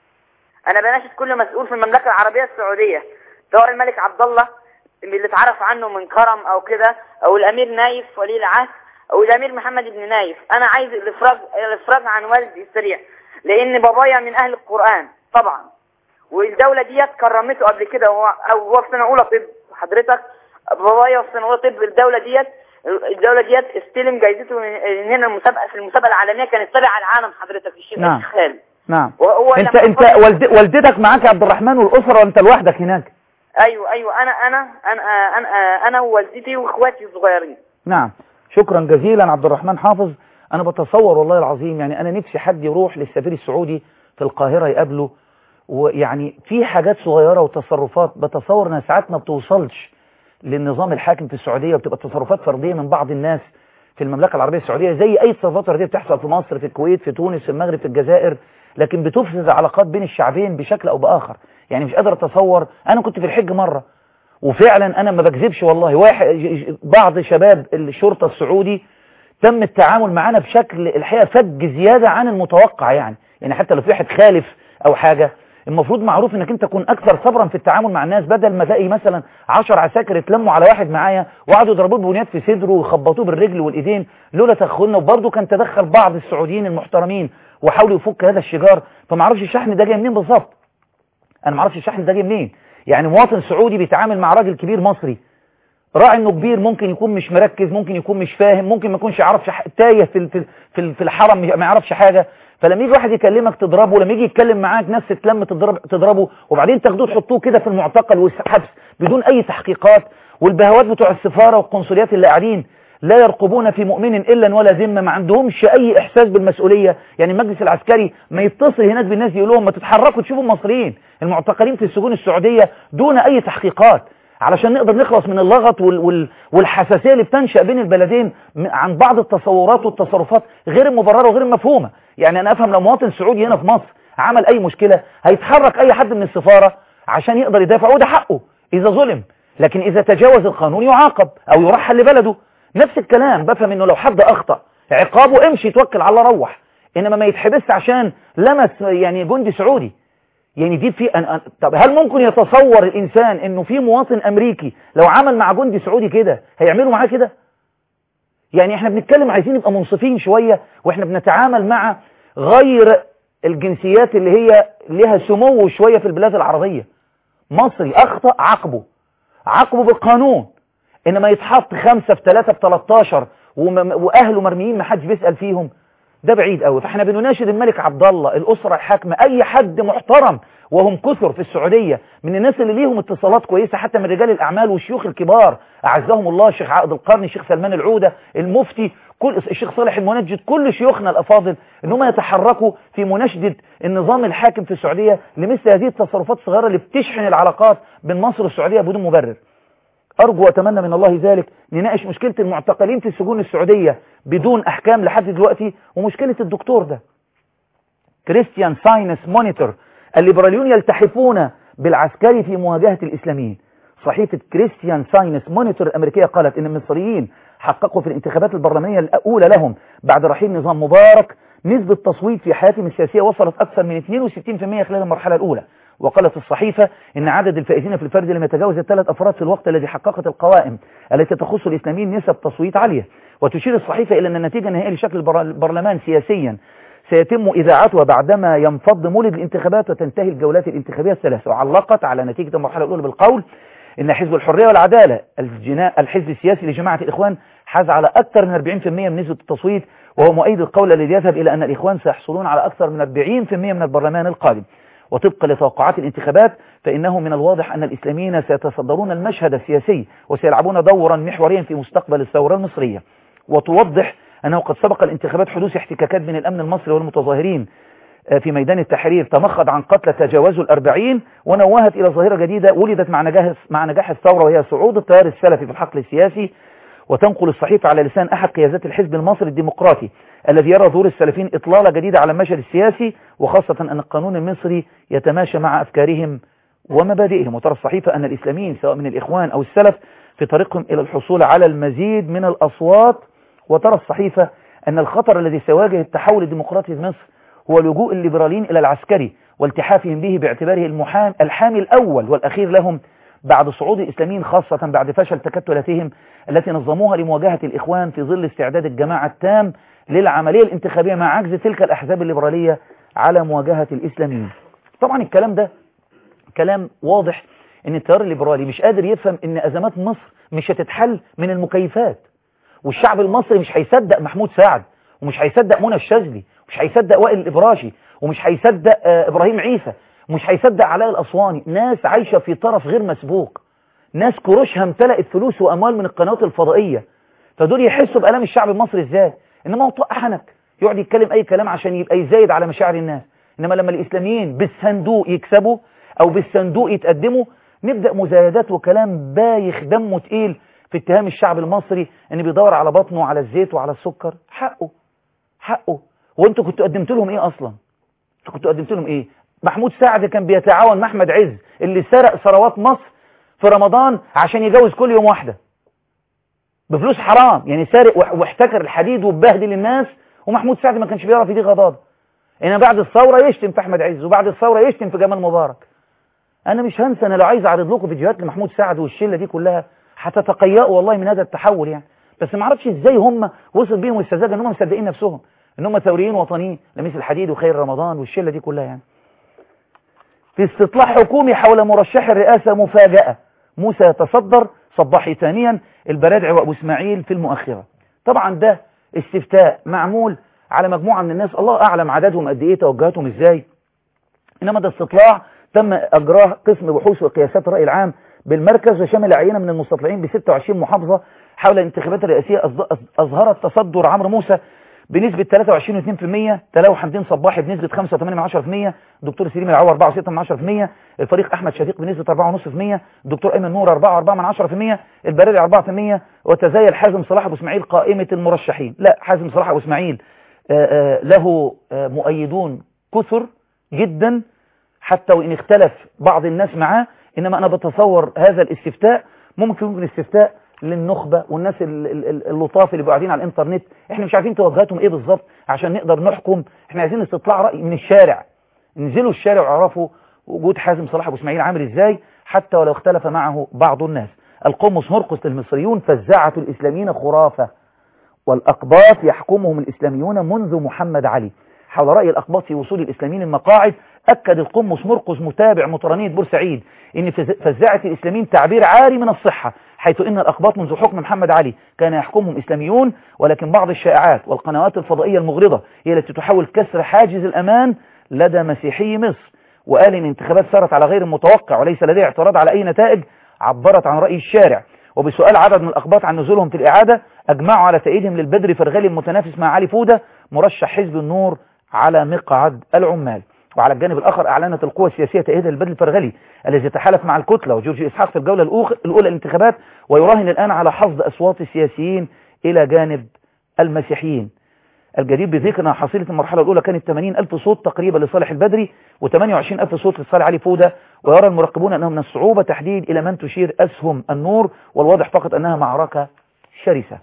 D: انا بناشد كل مسؤول في المملكه العربيه السعوديه سواء الملك عبد الله اللي اتعرف عنه من كرم او كده او الامير نايف ولي العهد او الامير محمد بن نايف انا عايز الافراج الافراج عن والدي السريع لان بابايا من اهل القران طبعا والدوله ديت كرمته قبل كده وهو او هو في سنه اولى طب حضرتك بابايا في سنه اولى طب الدوله ديت الدوله ديت استلم جايزته من من هنا المسابقه في المسابقه العالميه كانت طالعه على العالم حضرتك الشيخ
A: نعم.
D: الشيخ خالد
A: نعم
D: وهو
A: انت
D: لما
A: انت
D: فضل-
A: والد والدتك معاك يا عبد الرحمن والاسره ولا انت لوحدك هناك
D: ايوه ايوه انا انا انا انا انا ووالدتي واخواتي الصغيرين
A: نعم شكرا جزيلا عبد الرحمن حافظ انا بتصور والله العظيم يعني انا نفسي حد يروح للسفير السعودي في القاهرة يقابله ويعني في حاجات صغيرة وتصرفات بتصور انها ساعات ما بتوصلش للنظام الحاكم في السعودية وبتبقى تصرفات فردية من بعض الناس في المملكة العربية السعودية زي أي تصرفات فردية بتحصل في مصر في الكويت في تونس في المغرب في الجزائر لكن بتفسد العلاقات بين الشعبين بشكل أو بآخر يعني مش قادر أتصور أنا كنت في الحج مرة وفعلا أنا ما بكذبش والله واحد بعض شباب الشرطة السعودي تم التعامل معانا بشكل الحقيقة فج زيادة عن المتوقع يعني يعني حتى لو في واحد خالف أو حاجة المفروض معروف انك انت تكون اكثر صبرا في التعامل مع الناس بدل ما تلاقي مثلا 10 عساكر اتلموا على واحد معايا وقعدوا يضربوه ببنيات في صدره ويخبطوه بالرجل والايدين لولا تدخلنا وبرضه كان تدخل بعض السعوديين المحترمين وحاولوا يفك هذا الشجار فما اعرفش الشحن ده جاي منين بالظبط انا ما اعرفش الشحن ده جاي منين يعني مواطن سعودي بيتعامل مع راجل كبير مصري راعي انه كبير ممكن يكون مش مركز ممكن يكون مش فاهم ممكن ما يكونش يعرفش تايه في في في الحرم ما يعرفش حاجه فلما يجي واحد يكلمك تضربه لما يجي يتكلم معاك ناس تتلم تضرب تضربه وبعدين تاخدوه تحطوه كده في المعتقل والحبس بدون اي تحقيقات والبهوات بتوع السفاره والقنصليات اللي قاعدين لا يرقبون في مؤمن الا ولا ذمه ما عندهمش اي احساس بالمسؤوليه يعني المجلس العسكري ما يتصل هناك بالناس يقول لهم ما تتحركوا تشوفوا المصريين المعتقلين في السجون السعوديه دون اي تحقيقات علشان نقدر نخلص من اللغط وال وال والحساسيه اللي بتنشا بين البلدين عن بعض التصورات والتصرفات غير المبرره وغير المفهومه يعني انا افهم لو مواطن سعودي هنا في مصر عمل اي مشكله هيتحرك اي حد من السفاره عشان يقدر يدافع وده حقه اذا ظلم لكن اذا تجاوز القانون يعاقب او يرحل لبلده نفس الكلام بفهم انه لو حد اخطا عقابه امشي توكل على الله روح انما ما يتحبس عشان لمس يعني جندي سعودي يعني دي في أن أن طب هل ممكن يتصور الإنسان إنه في مواطن أمريكي لو عمل مع جندي سعودي كده هيعملوا معاه كده يعني احنا بنتكلم عايزين نبقى منصفين شوية واحنا بنتعامل مع غير الجنسيات اللي هي لها سمو شوية في البلاد العربية مصري أخطأ عاقبه عاقبه بالقانون إنما يتحط خمسة في ثلاثة في 13 وأهله مرميين ما حدش بيسأل فيهم ده بعيد قوي فاحنا بنناشد الملك عبد الله الأسرة الحاكمة أي حد محترم وهم كثر في السعودية من الناس اللي ليهم اتصالات كويسة حتى من رجال الأعمال والشيوخ الكبار أعزهم الله الشيخ عقد القرن الشيخ سلمان العودة المفتي كل الشيخ صالح المنجد كل شيوخنا الأفاضل إنهم يتحركوا في مناشدة النظام الحاكم في السعودية لمثل هذه التصرفات الصغيرة اللي بتشحن العلاقات بين مصر والسعودية بدون مبرر أرجو وأتمنى من الله ذلك نناقش مشكلة المعتقلين في السجون السعودية بدون أحكام لحد دلوقتي ومشكلة الدكتور ده كريستيان ساينس مونيتور الليبراليون يلتحفون بالعسكري في مواجهة الإسلاميين صحيفة كريستيان ساينس مونيتور الأمريكية قالت إن المصريين حققوا في الانتخابات البرلمانية الأولى لهم بعد رحيل نظام مبارك نسبة تصويت في حياتهم السياسية وصلت أكثر من 62% خلال المرحلة الأولى وقالت الصحيفة إن عدد الفائزين في الفرد لم يتجاوز الثلاث أفراد في الوقت الذي حققت القوائم التي تخص الإسلاميين نسب تصويت عالية وتشير الصحيفة إلى أن النتيجة النهائية لشكل البرلمان سياسيا سيتم إذاعتها بعدما ينفض مولد الانتخابات وتنتهي الجولات الانتخابية الثلاث وعلقت على نتيجة المرحلة الأولى بالقول إن حزب الحرية والعدالة الجناء الحزب السياسي لجماعة الإخوان حاز على أكثر من 40% من نسبة التصويت وهو مؤيد القول الذي يذهب إلى أن الإخوان سيحصلون على أكثر من 40% من البرلمان القادم وطبقا لتوقعات الانتخابات فإنه من الواضح أن الإسلاميين سيتصدرون المشهد السياسي وسيلعبون دورا محوريا في مستقبل الثورة المصرية وتوضح أنه قد سبق الانتخابات حدوث احتكاكات بين الأمن المصري والمتظاهرين في ميدان التحرير تمخض عن قتلى تجاوزوا الأربعين ونوهت إلى ظاهرة جديدة ولدت مع نجاح, مع نجاح الثورة وهي صعود التيار السلفي في الحقل السياسي وتنقل الصحيفة على لسان أحد قيادات الحزب المصري الديمقراطي الذي يرى ظهور السلفيين إطلالة جديدة على المشهد السياسي وخاصة أن القانون المصري يتماشى مع أفكارهم ومبادئهم وترى الصحيفة أن الإسلاميين سواء من الإخوان أو السلف في طريقهم إلى الحصول على المزيد من الأصوات وترى الصحيفة أن الخطر الذي سيواجه التحول الديمقراطي في مصر هو لجوء الليبراليين إلى العسكري والتحافهم به باعتباره المحام الحامي الأول والأخير لهم بعد صعود الإسلاميين خاصة بعد فشل تكتلاتهم التي نظموها لمواجهة الإخوان في ظل استعداد الجماعة التام للعملية الانتخابية مع عجز تلك الأحزاب الليبرالية على مواجهة الإسلاميين طبعا الكلام ده كلام واضح ان التيار الليبرالي مش قادر يفهم ان أزمات مصر مش هتتحل من المكيفات والشعب المصري مش هيصدق محمود سعد ومش هيصدق منى الشاذلي ومش هيصدق وائل الإبراشي ومش هيصدق آه إبراهيم عيسى مش هيصدق علاء الأسواني ناس عايشة في طرف غير مسبوق ناس كروشها امتلأت فلوس وأموال من القنوات الفضائية فدول يحسوا بألام الشعب المصري ازاي انما هو طق حنك يقعد يتكلم اي كلام عشان يبقى يزايد على مشاعر الناس انما لما الاسلاميين بالصندوق يكسبوا او بالصندوق يتقدموا نبدأ مزايدات وكلام بايخ دمه تقيل في اتهام الشعب المصري ان بيدور على بطنه وعلى الزيت وعلى السكر حقه حقه وانتوا كنتوا قدمت لهم ايه اصلا انتوا كنتوا قدمت لهم ايه محمود سعد كان بيتعاون مع احمد عز اللي سرق ثروات مصر في رمضان عشان يجوز كل يوم واحده بفلوس حرام يعني سارق وح- واحتكر الحديد وبهدل الناس ومحمود سعد ما كانش بيعرف يديه غضاضه انما بعد الثوره يشتم في احمد عز وبعد الثوره يشتم في جمال مبارك انا مش هنسى انا لو عايز اعرض لكم فيديوهات لمحمود سعد والشله دي كلها هتتقيأوا والله من هذا التحول يعني بس ما اعرفش ازاي هم وصل بيهم السذاجه ان هم مصدقين نفسهم ان هم ثوريين وطنيين لميس الحديد وخير رمضان والشله دي كلها يعني في استطلاع حكومي حول مرشح الرئاسه مفاجاه موسى يتصدر صباحي ثانيا البرادعي وابو اسماعيل في المؤخره طبعا ده استفتاء معمول على مجموعه من الناس الله اعلم عددهم قد ايه توجهاتهم ازاي انما ده استطلاع تم اجراه قسم بحوث وقياسات الراي العام بالمركز وشمل عينه من المستطلعين ب 26 محافظه حول الانتخابات الرئاسيه أصد- اظهرت تصدر عمرو موسى بنسبة 23.2% تلاو حمدين صباحي بنسبة 5.8% دكتور سليم العوا 4.6% الفريق أحمد شفيق بنسبة 4.5% الدكتور أيمن نور 4.4% البراري 4% وتزايل حازم صلاح أبو إسماعيل قائمة المرشحين لا حازم صلاح أبو إسماعيل آه، آه، له آه، مؤيدون كثر جدا حتى وإن اختلف بعض الناس معاه إنما أنا بتصور هذا الاستفتاء ممكن يكون استفتاء للنخبة والناس ال- ال- ال- اللطاف اللي بيبقوا قاعدين على الانترنت احنا مش عارفين توجهاتهم ايه بالظبط عشان نقدر نحكم احنا عايزين استطلاع رأي من الشارع انزلوا الشارع وعرفوا وجود حازم صلاح ابو اسماعيل عامل ازاي حتى ولو اختلف معه بعض الناس القمص مرقس المصريون فزعة الإسلاميين خرافة والأقباط يحكمهم الإسلاميون منذ محمد علي حول رأي الأقباط في وصول الإسلاميين المقاعد أكد القمص مرقس متابع مطرانية بورسعيد إن فز- فزاعة الإسلاميين تعبير عاري من الصحة حيث إن الأقباط منذ حكم محمد علي كان يحكمهم إسلاميون ولكن بعض الشائعات والقنوات الفضائية المغرضة هي التي تحاول كسر حاجز الأمان لدى مسيحي مصر وقال إن الانتخابات سارت على غير المتوقع وليس لديه اعتراض على أي نتائج عبرت عن رأي الشارع وبسؤال عدد من الأقباط عن نزولهم في الإعادة أجمعوا على تأييدهم للبدر فرغلي المتنافس مع علي فودة مرشح حزب النور على مقعد العمال وعلى الجانب الآخر أعلنت القوى السياسية تأييدها للبدر الفرغلي الذي تحالف مع الكتلة وجورج إسحاق في الجولة الأوخ- الأولى للانتخابات ويراهن الآن على حصد أصوات السياسيين إلى جانب المسيحيين الجديد بذكر أن حصيلة المرحلة الأولى كانت 80 ألف صوت تقريبا لصالح البدري و28 ألف صوت لصالح علي فودة ويرى المراقبون أنه من الصعوبة تحديد إلى من تشير أسهم النور والواضح فقط أنها معركة شرسة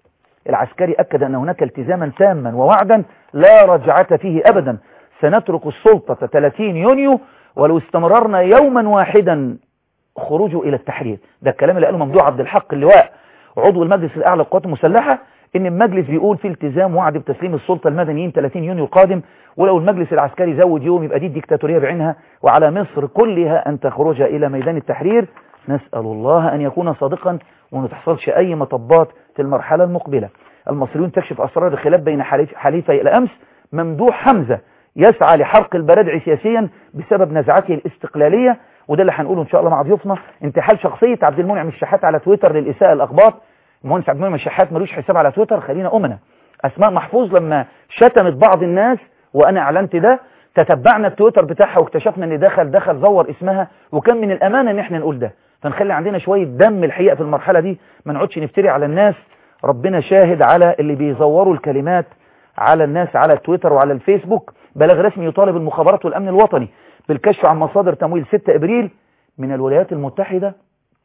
A: العسكري أكد أن هناك التزاما تاما ووعدا لا رجعة فيه أبدا سنترك السلطة 30 يونيو ولو استمررنا يوما واحدا خروجه إلى التحرير ده الكلام اللي قاله ممدوح عبد الحق اللواء عضو المجلس الأعلى للقوات المسلحة إن المجلس بيقول في التزام وعد بتسليم السلطة المدنيين 30 يونيو القادم ولو المجلس العسكري زود يوم يبقى دي الديكتاتورية بعينها وعلى مصر كلها أن تخرج إلى ميدان التحرير نسأل الله أن يكون صادقا وما تحصلش أي مطبات في المرحلة المقبلة المصريون تكشف أسرار الخلاف بين حليف- حليفي الأمس ممدوح حمزة يسعى لحرق البرادعي سياسيا بسبب نزعته الاستقلالية وده اللي هنقوله إن شاء الله مع ضيوفنا انتحال شخصية عبد المنعم الشحات على تويتر للإساءة الأخبار المهندس عبد المنعم الشحات ملوش حساب على تويتر خلينا أمنا أسماء محفوظ لما شتمت بعض الناس وأنا أعلنت ده تتبعنا التويتر بتاعها واكتشفنا ان دخل دخل زور اسمها وكان من الامانه ان احنا نقول ده فنخلي عندنا شويه دم الحقيقه في المرحله دي ما نقعدش نفتري على الناس ربنا شاهد على اللي بيزوروا الكلمات على الناس على التويتر وعلى الفيسبوك بلاغ رسمي يطالب المخابرات والامن الوطني بالكشف عن مصادر تمويل 6 ابريل من الولايات المتحده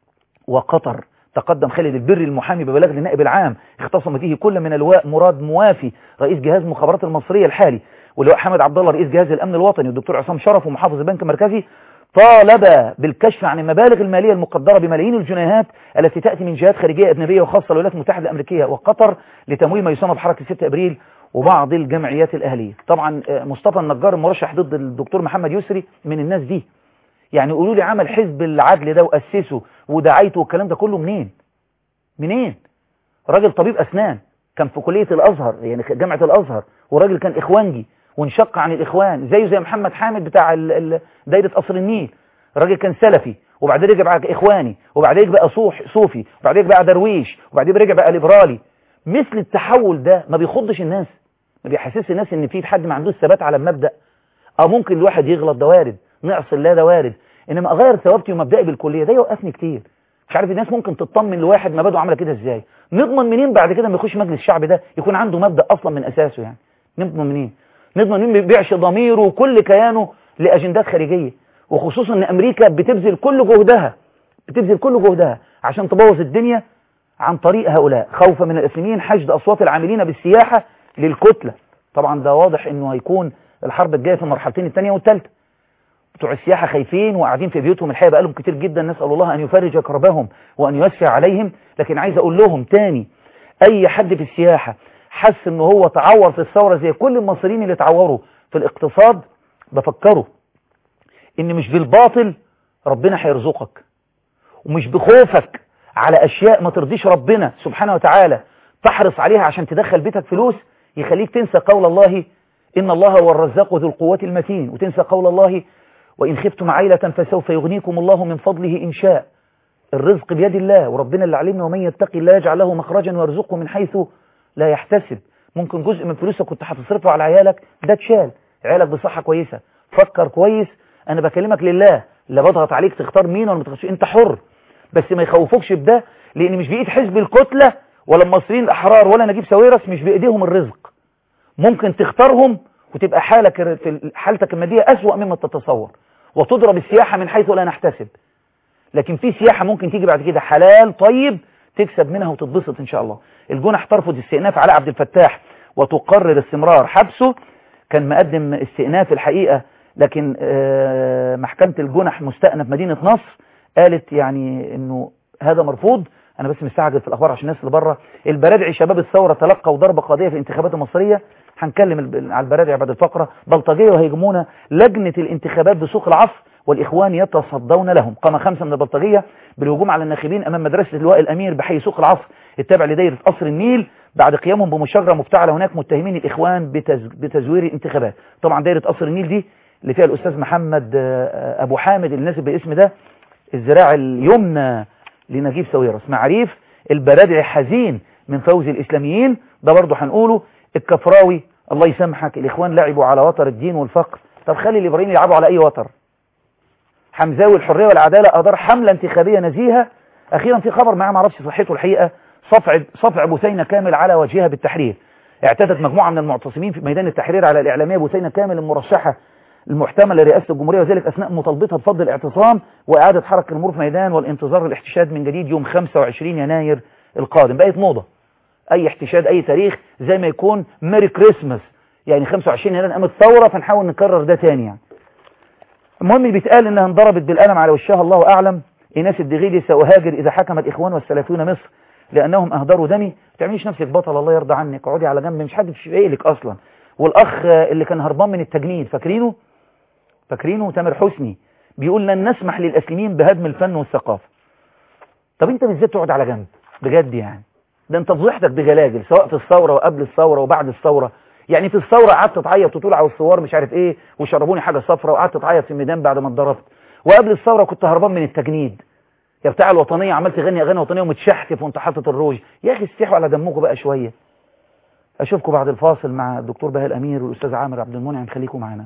A: وقطر تقدم خالد البري المحامي ببلاغ للنائب العام اختصم فيه كل من اللواء مراد موافي رئيس جهاز المخابرات المصرية الحالي واللواء حمد عبد الله رئيس جهاز الأمن الوطني والدكتور عصام شرف ومحافظ البنك المركزي طالب بالكشف عن المبالغ المالية المقدرة بملايين الجنيهات التي تأتي من جهات خارجية أجنبية وخاصة الولايات المتحدة الأمريكية وقطر لتمويل ما يسمى بحركة 6 أبريل وبعض الجمعيات الأهلية طبعا آه، مصطفى النجار المرشح ضد الدكتور محمد يسري من الناس دي يعني قولوا لي عمل حزب العدل ده وأسسه ودعايته والكلام ده كله منين منين راجل طبيب أسنان كان في كلية الأزهر يعني جامعة الأزهر وراجل كان إخوانجي وانشق عن الإخوان زيه زي محمد حامد بتاع ال- ال- دايرة قصر النيل راجل كان سلفي وبعدين رجع بقى إخواني وبعدين بقى صوح صوفي وبعدين بقى درويش وبعدين رجع بقى ليبرالي مثل التحول ده ما بيخضش الناس ما بيحسسش الناس ان في حد ما عندوش ثبات على المبدأ اه ممكن الواحد يغلط ده وارد نعصي الله ده وارد انما اغير ثوابتي ومبدئي بالكليه ده يوقفني كتير مش عارف الناس ممكن تطمن لواحد مبادئه عامله كده ازاي نضمن منين بعد كده ما يخش مجلس الشعب ده يكون عنده مبدا اصلا من اساسه يعني نضمن منين نضمن منين ما يبيعش ضميره وكل كيانه لاجندات خارجيه وخصوصا ان امريكا بتبذل كل جهدها بتبذل كل جهدها عشان تبوظ الدنيا عن طريق هؤلاء خوفا من الاسلاميين حشد اصوات العاملين بالسياحه للكتله طبعا ده واضح انه هيكون الحرب الجايه في المرحلتين الثانيه والثالثه بتوع السياحه خايفين وقاعدين في بيوتهم الحقيقه بقالهم كتير جدا نسال الله ان يفرج كربهم وان يسفي عليهم لكن عايز اقول لهم تاني اي حد في السياحه حس ان هو تعور في الثوره زي كل المصريين اللي تعوروا في الاقتصاد بفكره ان مش بالباطل ربنا هيرزقك ومش بخوفك على اشياء ما ترضيش ربنا سبحانه وتعالى تحرص عليها عشان تدخل بيتك فلوس يخليك تنسى قول الله إن الله هو الرزاق ذو القوة المتين وتنسى قول الله وإن خفتم عيلة فسوف يغنيكم الله من فضله إن شاء الرزق بيد الله وربنا اللي علمنا ومن يتقي الله يجعل له مخرجا ويرزقه من حيث لا يحتسب ممكن جزء من فلوسك كنت هتصرفه على عيالك ده اتشال عيالك بصحة كويسة فكر كويس أنا بكلمك لله لا بضغط عليك تختار مين ولا ما تختارش أنت حر بس ما يخوفوكش بده لأن مش بإيد حزب الكتلة ولا المصريين الأحرار ولا نجيب ساويرس مش بإيديهم الرزق ممكن تختارهم وتبقى حالك في حالتك المادية أسوأ مما تتصور وتضرب السياحة من حيث لا نحتسب لكن في سياحة ممكن تيجي بعد كده حلال طيب تكسب منها وتتبسط إن شاء الله الجنح ترفض استئناف علاء عبد الفتاح وتقرر استمرار حبسه كان مقدم استئناف الحقيقة لكن محكمة الجنح مستأنف مدينة نصر قالت يعني انه هذا مرفوض انا بس مستعجل في الاخبار عشان الناس اللي بره البرادعي شباب الثوره تلقوا ضربه قاضيه في الانتخابات المصريه هنكلم على البرادعي بعد الفقره بلطجيه وهيجمون لجنه الانتخابات بسوق العصر والاخوان يتصدون لهم قام خمسه من البلطجيه بالهجوم على الناخبين امام مدرسه اللواء الامير بحي سوق العصر التابع لدائره قصر النيل بعد قيامهم بمشاجره مفتعله هناك متهمين الاخوان بتز... بتزوير الانتخابات طبعا دائره قصر النيل دي اللي فيها الاستاذ محمد ابو حامد اللي ناسب بالاسم ده الذراع اليمنى لنجيب ساويرس معريف البرادعي حزين من فوز الإسلاميين ده برضه هنقوله الكفراوي الله يسامحك الإخوان لعبوا على وتر الدين والفقر طب خلي الإبراهيم يلعبوا على أي وتر حمزاوي الحرية والعدالة أدار حملة انتخابية نزيهة أخيرا في خبر معاه معرفش صحته الحقيقة صفع صفع بثينة كامل على وجهها بالتحرير اعتادت مجموعة من المعتصمين في ميدان التحرير على الإعلامية بثينة كامل المرشحة المحتمل لرئاسة الجمهورية وذلك أثناء مطالبتها بفضل الاعتصام وإعادة حركة المرور في ميدان والانتظار الاحتشاد من جديد يوم 25 يناير القادم بقت موضة أي احتشاد أي تاريخ زي ما يكون ميري كريسماس يعني 25 يناير قامت ثورة فنحاول نكرر ده تاني يعني المهم بيتقال إنها انضربت بالقلم على وشها الله أعلم إيناس الدغيلي سأهاجر إذا حكم الإخوان والسلفيون مصر لأنهم أهدروا دمي ما تعمليش نفسك بطل الله يرضى عنك اقعدي على جنب مش حد لك أصلا والأخ اللي كان هربان من التجنيد فاكرينه فاكرينه تامر حسني بيقول لن نسمح للأسلمين بهدم الفن والثقافة طب انت بالذات تقعد على جنب بجد يعني ده انت فضحتك بجلاجل سواء في الثورة وقبل الثورة وبعد الثورة يعني في الثورة قعدت تعيط وتقول على الثوار مش عارف ايه وشربوني حاجة صفرة وقعدت تعيط في الميدان بعد ما اتضربت وقبل الثورة كنت هربان من التجنيد يا بتاع الوطنية عمال تغني اغاني وطنية ومتشحتف وانت حاطط الروج يا اخي استحوا على دمكم بقى شوية اشوفكم بعد الفاصل مع الدكتور بهاء الامير والاستاذ عامر عبد المنعم خليكم معانا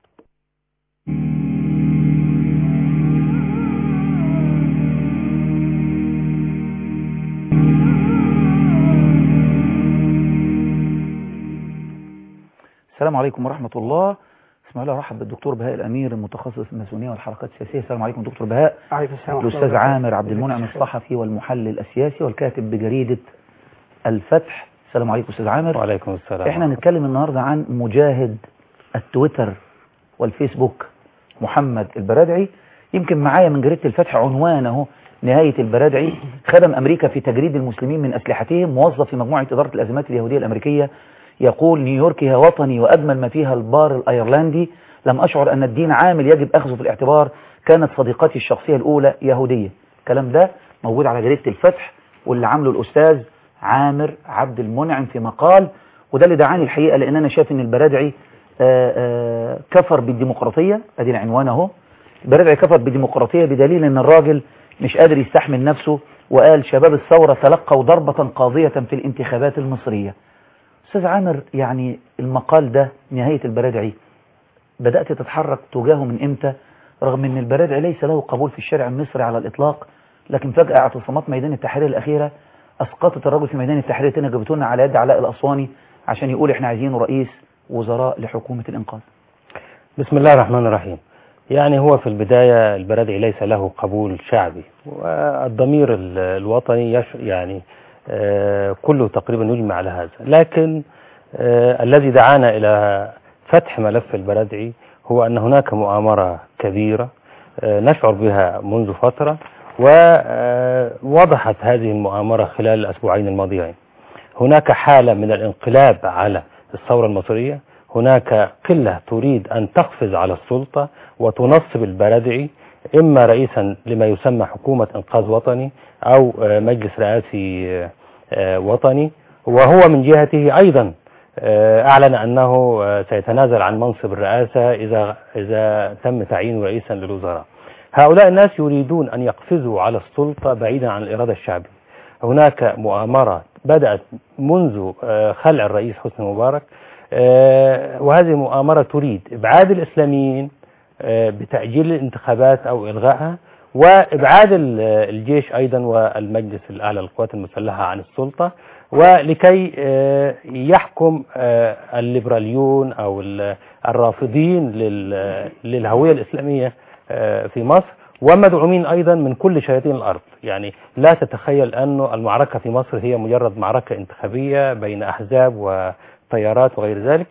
A: السلام عليكم ورحمة الله اسمع الله رحب بالدكتور بهاء الأمير المتخصص في الماسونية والحركات السياسية السلام عليكم دكتور بهاء
E: عليكم السلام
A: الأستاذ عامر عبد المنعم الصحفي والمحلل السياسي والكاتب بجريدة الفتح السلام عليكم أستاذ عامر
F: وعليكم السلام
A: احنا نتكلم النهاردة عن مجاهد التويتر والفيسبوك محمد البرادعي يمكن معايا من جريدة الفتح عنوانه نهاية البرادعي خدم أمريكا في تجريد المسلمين من أسلحتهم موظف في مجموعة إدارة الأزمات اليهودية الأمريكية يقول نيويورك هي وطني وأجمل ما فيها البار الأيرلندي لم أشعر أن الدين عامل يجب أخذه في الاعتبار كانت صديقتي الشخصية الأولى يهودية الكلام ده موجود على جريدة الفتح واللي عامله الأستاذ عامر عبد المنعم في مقال وده اللي دعاني الحقيقة لأن أنا شايف أن البرادعي آآ آآ كفر بالديمقراطية أدي العنوان أهو البرادعي كفر بالديمقراطية بدليل أن الراجل مش قادر يستحمل نفسه وقال شباب الثورة تلقوا ضربة قاضية في الانتخابات المصرية أستاذ عامر يعني المقال ده نهاية البرادعي بدأت تتحرك تجاهه من إمتى رغم ان البرادعي ليس له قبول في الشارع المصري على الاطلاق لكن فجأة اعتصامات ميدان التحرير الاخيرة اسقطت الرجل في ميدان التحرير تاني جابتونا على يد علاء الاسواني عشان يقول احنا عايزينه رئيس وزراء لحكومة الانقاذ
E: بسم الله الرحمن الرحيم يعني هو في البداية البرادعي ليس له قبول شعبي والضمير ال- الوطني يش يعني آه، كله تقريبا يجمع على هذا لكن آه، الذي دعانا إلى فتح ملف البرادعي هو أن هناك مؤامرة كبيرة آه، نشعر بها منذ فترة ووضحت هذه المؤامرة خلال الأسبوعين الماضيين هناك حالة من الانقلاب على الثورة المصرية هناك قلة تريد أن تقفز على السلطة وتنصب البرادعي إما رئيسا لما يسمى حكومة إنقاذ وطني أو آه، مجلس رئاسي آه، آه، وطني وهو من جهته أيضا آه، أعلن أنه آه، سيتنازل عن منصب الرئاسة إذا إذا تم تعيينه رئيسا للوزراء هؤلاء الناس يريدون أن يقفزوا على السلطة بعيدا عن الإرادة الشعبية هناك مؤامرة بدأت منذ آه، خلع الرئيس حسني مبارك آه، وهذه المؤامرة تريد إبعاد الإسلاميين آه، بتأجيل الانتخابات أو إلغائها وإبعاد ال- الجيش أيضا والمجلس الأعلى للقوات المسلحة عن السلطة ولكي آه، يحكم آه، الليبراليون أو ال- الرافضين لل- للهوية الإسلامية آه، في مصر ومدعومين أيضا من كل شياطين الأرض يعني لا تتخيل أن المعركة في مصر هي مجرد معركة انتخابية بين أحزاب وتيارات وغير ذلك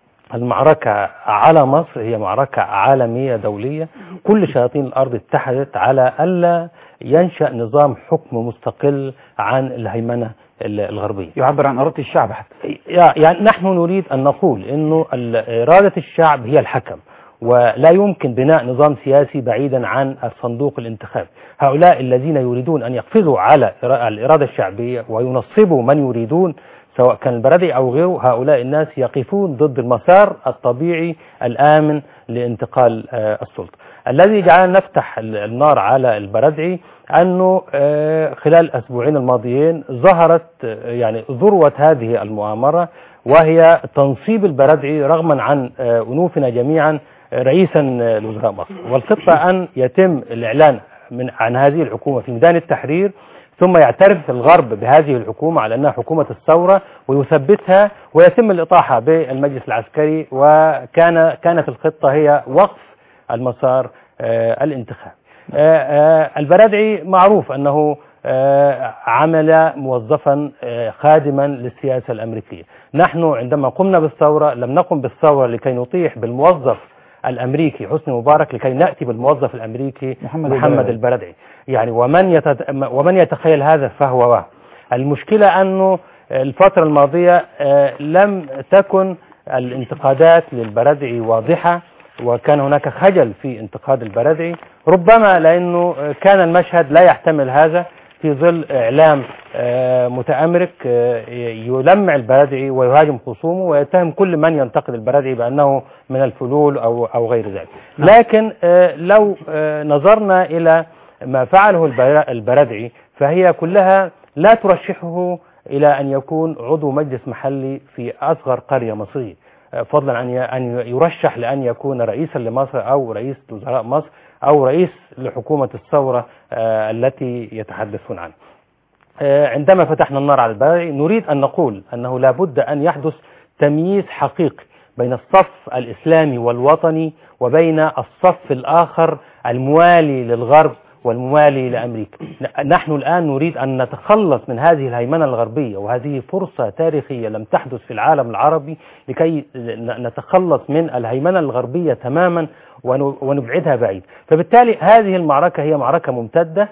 E: المعركة على مصر هي معركة عالمية دولية كل شياطين الأرض اتحدت على ألا ينشأ نظام حكم مستقل عن الهيمنة ال- الغربية
A: يعبر عن إرادة الشعب حتى
E: يعني نحن نريد أن نقول أنه ال- إرادة الشعب هي الحكم ولا يمكن بناء نظام سياسي بعيدا عن الصندوق الانتخابي هؤلاء الذين يريدون أن يقفزوا على إرا- الإرادة الشعبية وينصبوا من يريدون سواء كان البرادعي أو غيره هؤلاء الناس يقفون ضد المسار الطبيعي الآمن لانتقال آه، السلطة الذي جعلنا نفتح ال- النار على البرادعي أنه آه، خلال الأسبوعين الماضيين ظهرت آه، يعني ذروة هذه المؤامرة وهي تنصيب البرادعي رغما عن آه، أنوفنا جميعا آه، رئيسا آه، لوزراء مصر والخطة أن يتم الإعلان من عن هذه الحكومة في ميدان التحرير ثم يعترف الغرب بهذه الحكومة على أنها حكومة الثورة ويثبتها ويتم الإطاحة بالمجلس العسكري وكان كانت الخطة هي وقف المسار آه، الانتخابي آه، آه، البرادعي معروف أنه آه، عمل موظفا آه، خادما للسياسة الأمريكية نحن عندما قمنا بالثورة لم نقم بالثورة لكي نطيح بالموظف الأمريكي حسني مبارك لكي نأتي بالموظف الأمريكي
A: محمد
E: محمد, محمد
A: البرادعي.
E: البرادعي يعني ومن يتد... ومن يتخيل هذا فهو وهم المشكلة أنه الفترة الماضية آه، لم تكن الانتقادات للبرادعي واضحة وكان هناك خجل في انتقاد البرادعي ربما لأنه آه، كان المشهد لا يحتمل هذا في ظل إعلام آه، متأمرك آه، يلمع البرادعي ويهاجم خصومه ويتهم كل من ينتقد البرادعي بأنه من الفلول أو أو غير ذلك
A: نعم.
E: لكن آه، لو آه، نظرنا إلى ما فعله البر- البرادعي فهي كلها لا ترشحه إلى أن يكون عضو مجلس محلي في أصغر قرية مصرية آه، فضلا عن ي- أن يرشح لأن يكون رئيسا لمصر أو رئيس وزراء مصر أو رئيس لحكومة الثورة آه، التي يتحدثون عنها آه، عندما فتحنا النار على البرادعي نريد أن نقول أنه لا بد أن يحدث تمييز حقيقي بين الصف الإسلامي والوطني وبين الصف الآخر الموالي للغرب والموالي لأمريكا ن- نحن الآن نريد أن نتخلص من هذه الهيمنة الغربية وهذه فرصة تاريخية لم تحدث في العالم العربي لكي ن- نتخلص من الهيمنة الغربية تماما ون- ونبعدها بعيد فبالتالي هذه المعركة هي معركة ممتدة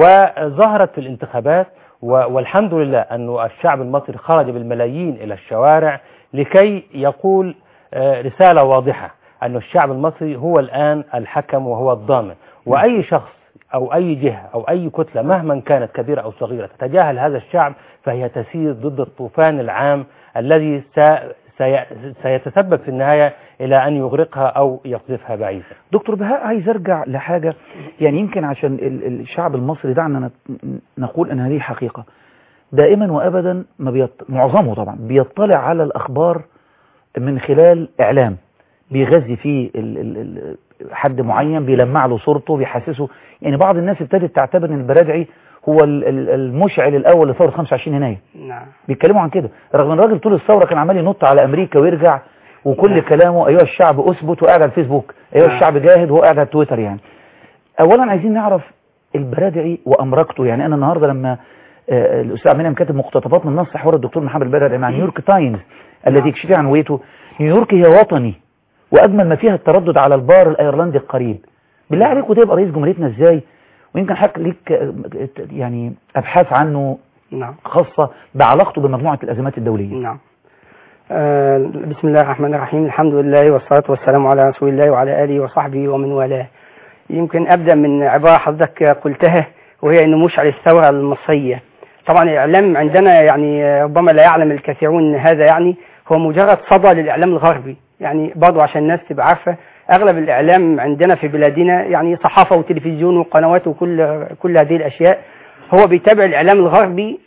E: وظهرت في الانتخابات و- والحمد لله أن الشعب المصري خرج بالملايين إلى الشوارع لكي يقول آه، رسالة واضحة أن الشعب المصري هو الآن الحكم وهو الضامن وأي شخص أو أي جهة أو أي كتلة مهما كانت كبيرة أو صغيرة تتجاهل هذا الشعب فهي تسير ضد الطوفان العام الذي سي- سي- سيتسبب في النهاية إلى أن يغرقها أو يقذفها بعيدا
A: دكتور بهاء عايز ارجع لحاجة يعني يمكن عشان ال- ال- الشعب المصري دعنا نت- نقول ان هذه حقيقة دائما وابدا ما بيط... معظمه طبعا بيطلع على الاخبار من خلال اعلام بيغذي فيه ال... ال... ال... حد معين بيلمع له صورته بيحسسه يعني بعض الناس ابتدت تعتبر ان البرادعي هو ال- ال- المشعل الاول لثوره 25 يناير
F: نعم
A: بيتكلموا عن كده رغم ان الراجل طول الثوره كان عمال ينط على امريكا ويرجع وكل
F: نعم.
A: كلامه ايها الشعب اثبت وقاعد على الفيسبوك ايها
F: نعم.
A: الشعب جاهد وهو قاعد على تويتر يعني اولا عايزين نعرف البرادعي وامركته يعني انا النهارده لما آه، الاستاذ عماد كاتب مقتطفات من نص حوار الدكتور محمد البرادعي مع نيويورك تايمز الذي يكشف عن هويته نيويورك هي وطني واجمل ما فيها التردد على البار الايرلندي القريب بالله عليك وده يبقى رئيس جمهوريتنا ازاي ويمكن حضرتك ليك آه، يعني ابحاث عنه
F: نعم
A: خاصة بعلاقته بمجموعة الأزمات الدولية
F: نعم آه بسم الله الرحمن الرحيم الحمد لله والصلاة والسلام على رسول الله وعلى آله وصحبه ومن والاه يمكن أبدأ من عبارة حضرتك قلتها وهي أنه مشعل الثورة المصرية طبعا الإعلام عندنا يعني ربما لا يعلم الكثيرون هذا يعني هو مجرد صدى للإعلام الغربي يعني برضو عشان الناس تبقى عارفة أغلب الإعلام عندنا في بلادنا يعني صحافة وتلفزيون وقنوات وكل كل هذه الأشياء هو بيتابع الإعلام الغربي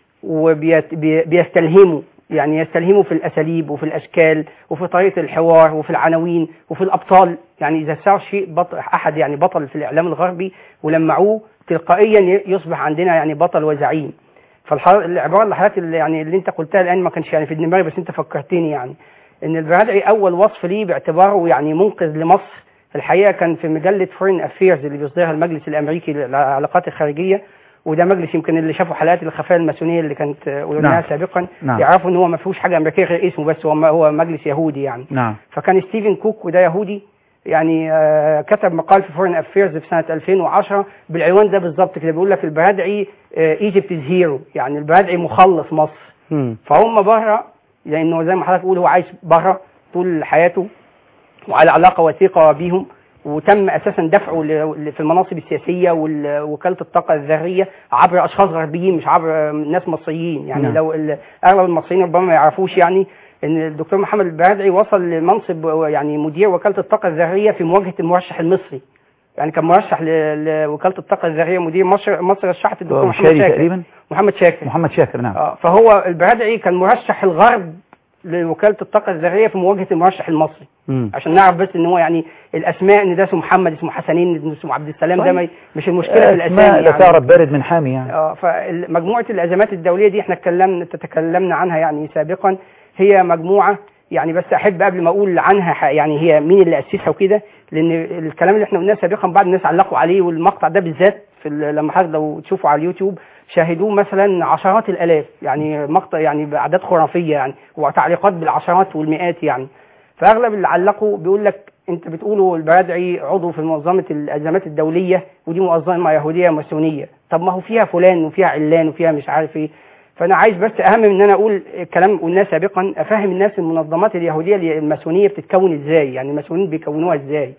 F: وبيستلهمه يعني يستلهمه في الأساليب وفي الأشكال وفي طريقة الحوار وفي العناوين وفي الأبطال يعني إذا صار شيء بطل أحد يعني بطل في الإعلام الغربي ولمعوه تلقائيا يصبح عندنا يعني بطل وزعيم فالعبارة اللي حضرتك اللي يعني اللي أنت قلتها الآن ما كانش يعني في دماغي بس أنت فكرتني يعني إن البرادعي أول وصف ليه باعتباره يعني منقذ لمصر الحقيقة كان في مجلة فورين أفيرز اللي بيصدرها المجلس الأمريكي للعلاقات الخارجية وده مجلس يمكن اللي شافوا حلقات الخفايا الماسونيه اللي كانت قلناها
A: نعم.
F: سابقا
A: نعم.
F: يعرفوا ان هو ما فيهوش حاجه امريكيه غير اسمه بس هو هو مجلس يهودي يعني
A: نعم
F: فكان ستيفن كوك وده يهودي يعني آه، كتب مقال في فورين افيرز في سنه 2010 بالعنوان ده بالظبط كده بيقول لك البرادعي ايجيبت از هيرو يعني البرادعي مخلص مصر
A: مم.
F: فهم بره لانه زي ما حضرتك بتقول هو عايش بره طول حياته وعلى علاقه وثيقه بيهم وتم اساسا دفعه ل- ل- في المناصب السياسيه ووكاله الطاقه الذريه عبر اشخاص غربيين مش عبر ناس مصريين يعني
A: نعم.
F: لو ال- اغلب المصريين ربما ما يعرفوش يعني ان الدكتور محمد البرادعي وصل لمنصب يعني مدير وكاله الطاقه الذريه في مواجهه المرشح المصري يعني كان مرشح ل- لوكاله الطاقه الذريه مدير مصر مصر رشحت الدكتور
A: هو
F: محمد
A: شاري
F: شاكر
A: تقريبا
F: محمد شاكر
A: محمد شاكر نعم
F: اه فهو البرادعي كان مرشح الغرب لوكاله الطاقه الذريه في مواجهه المرشح المصري
A: مم.
F: عشان نعرف بس ان هو يعني الاسماء ان ده اسمه محمد اسمه حسنين إن اسمه عبد السلام ده
A: صحيح.
F: ما مش المشكله في الاسامي
A: اسماء لا
F: يعني.
A: تعرف بارد من حامي يعني
F: اه فمجموعه الازمات الدوليه دي احنا اتكلمنا تتكلمنا عنها يعني سابقا هي مجموعه يعني بس احب قبل ما اقول عنها ح- يعني هي مين اللي اسسها وكده لان الكلام اللي احنا قلناه سابقا بعض الناس علقوا عليه والمقطع ده بالذات في ال- لما حضرتك لو تشوفوا على اليوتيوب شاهدوه مثلا عشرات الالاف يعني مقطع يعني باعداد خرافيه يعني وتعليقات بالعشرات والمئات يعني فاغلب اللي علقوا بيقول لك انت بتقولوا البرادعي عضو في منظمه الازمات الدوليه ودي منظمه يهوديه ماسونيه طب ما هو فيها فلان وفيها علان وفيها مش عارف ايه فانا عايز بس اهم من ان انا اقول كلام قلناه سابقا افهم الناس المنظمات اليهوديه اللي- الماسونيه بتتكون ازاي يعني الماسونيين بيكونوها ازاي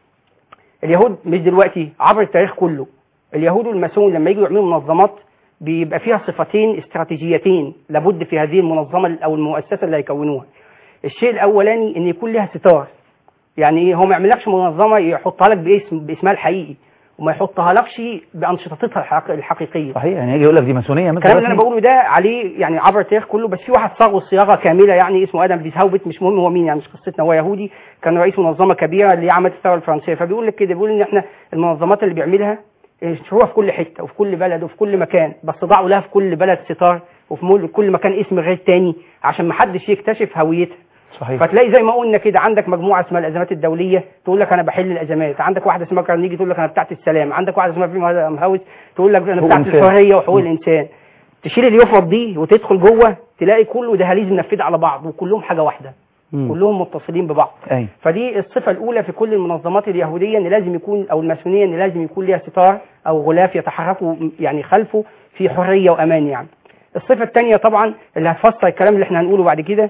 F: اليهود مش دلوقتي عبر التاريخ كله اليهود والماسون لما يجوا يعملوا منظمات بيبقى فيها صفتين استراتيجيتين لابد في هذه المنظمه او المؤسسه اللي هيكونوها الشيء الاولاني ان يكون لها ستار يعني ايه هو ما يعملكش منظمه يحطها لك باسم باسمها الحقيقي وما يحطها لكش بانشطتها الحق- الحقيقيه
A: صحيح يعني يجي يقول لك دي ماسونيه مثلا
F: الكلام اللي انا بقوله ده عليه يعني عبر التاريخ كله بس في واحد صاغ الصياغه كامله يعني اسمه ادم فيسهاوبت مش مهم هو مين يعني مش قصتنا هو يهودي كان رئيس منظمه كبيره اللي عملت الثوره الفرنسيه فبيقول لك كده بيقول ان احنا المنظمات اللي بيعملها شروها في كل حته وفي كل بلد وفي كل مكان بس ضعوا لها في كل بلد ستار وفي مول- كل مكان اسم غير تاني عشان ما حدش يكتشف هويتها
A: صحيح
F: فتلاقي زي ما قلنا كده عندك مجموعه اسمها الازمات الدوليه تقول لك انا بحل الازمات عندك واحده اسمها كارنيجي تقول لك انا بتاعت السلام عندك واحده اسمها فريم هاوس تقول لك انا
A: حقوق
F: بتاعت
A: الإنسان.
F: الحريه وحقوق
A: م.
F: الانسان تشيل اليفط دي وتدخل جوه تلاقي كله دهاليز منفذه على بعض وكلهم حاجه واحده
A: مم.
F: كلهم متصلين ببعض
A: ايوه
F: فدي الصفة الأولى في كل المنظمات اليهودية إن لازم يكون أو الماسونية إن لازم يكون ليها ستار أو غلاف يتحركوا يعني خلفه في حرية وأمان يعني. الصفة الثانية طبعا اللي هتفسر الكلام اللي احنا هنقوله بعد كده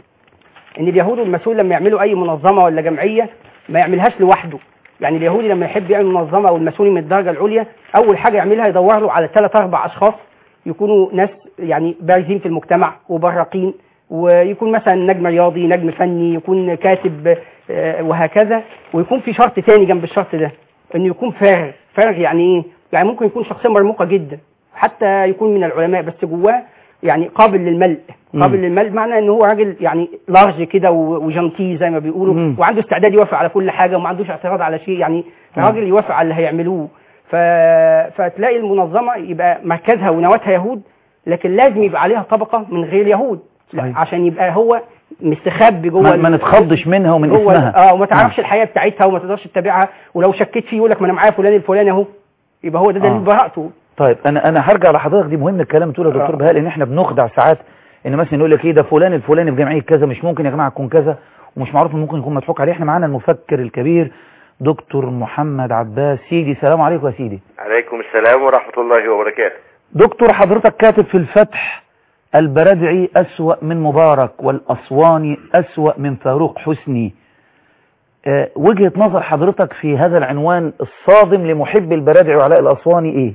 F: إن اليهود والمسؤول لما يعملوا أي منظمة ولا جمعية ما يعملهاش لوحده. يعني اليهودي لما يحب يعمل منظمة أو الماسوني من الدرجة العليا أول حاجة يعملها يدور له على ثلاث أربع أشخاص يكونوا ناس يعني بارزين في المجتمع وبراقين ويكون مثلا نجم رياضي نجم فني يكون كاتب آه، وهكذا ويكون في شرط تاني جنب الشرط ده انه يكون فارغ فارغ يعني ايه يعني ممكن يكون شخصيه مرموقه جدا حتى يكون من العلماء بس جواه يعني قابل للملء
A: مم.
F: قابل للملء معنى ان هو راجل يعني لارج كده و- وجنتي زي ما بيقولوا
A: مم.
F: وعنده استعداد يوافق على كل حاجه وما عندوش اعتراض على شيء يعني
A: مم.
F: راجل يوافق على اللي هيعملوه ف... فتلاقي المنظمه يبقى مركزها ونواتها يهود لكن لازم يبقى عليها طبقه من غير يهود لا،
A: صحيح.
F: عشان يبقى هو مستخبي جوه
A: ما,
F: ال-
A: ما نتخضش منها ومن
F: جوه ال-
A: اسمها
F: اه وما تعرفش الحياه بتاعتها وما تقدرش تتابعها ولو شكيت فيه يقول لك ما انا معايا فلان الفلاني اهو يبقى هو ده دليل
A: آه.
F: براءته
A: طيب انا انا هرجع لحضرتك دي مهم الكلام تقول يا دكتور
F: آه.
A: بهاء لان احنا بنخدع ساعات ان مثلا يقول لك ايه ده فلان الفلاني في جمعيه كذا مش ممكن يا جماعه يكون كذا ومش معروف إن ممكن يكون مضحوك عليه احنا معانا المفكر الكبير دكتور محمد عباس سيدي سلام عليكم يا سيدي
G: عليكم السلام ورحمة الله وبركاته
A: دكتور حضرتك كاتب في الفتح البردعي أسوأ من مبارك والأسواني أسوأ من فاروق حسني آه، وجهة نظر حضرتك في هذا العنوان الصادم لمحب البرادعي وعلاء الأسواني إيه؟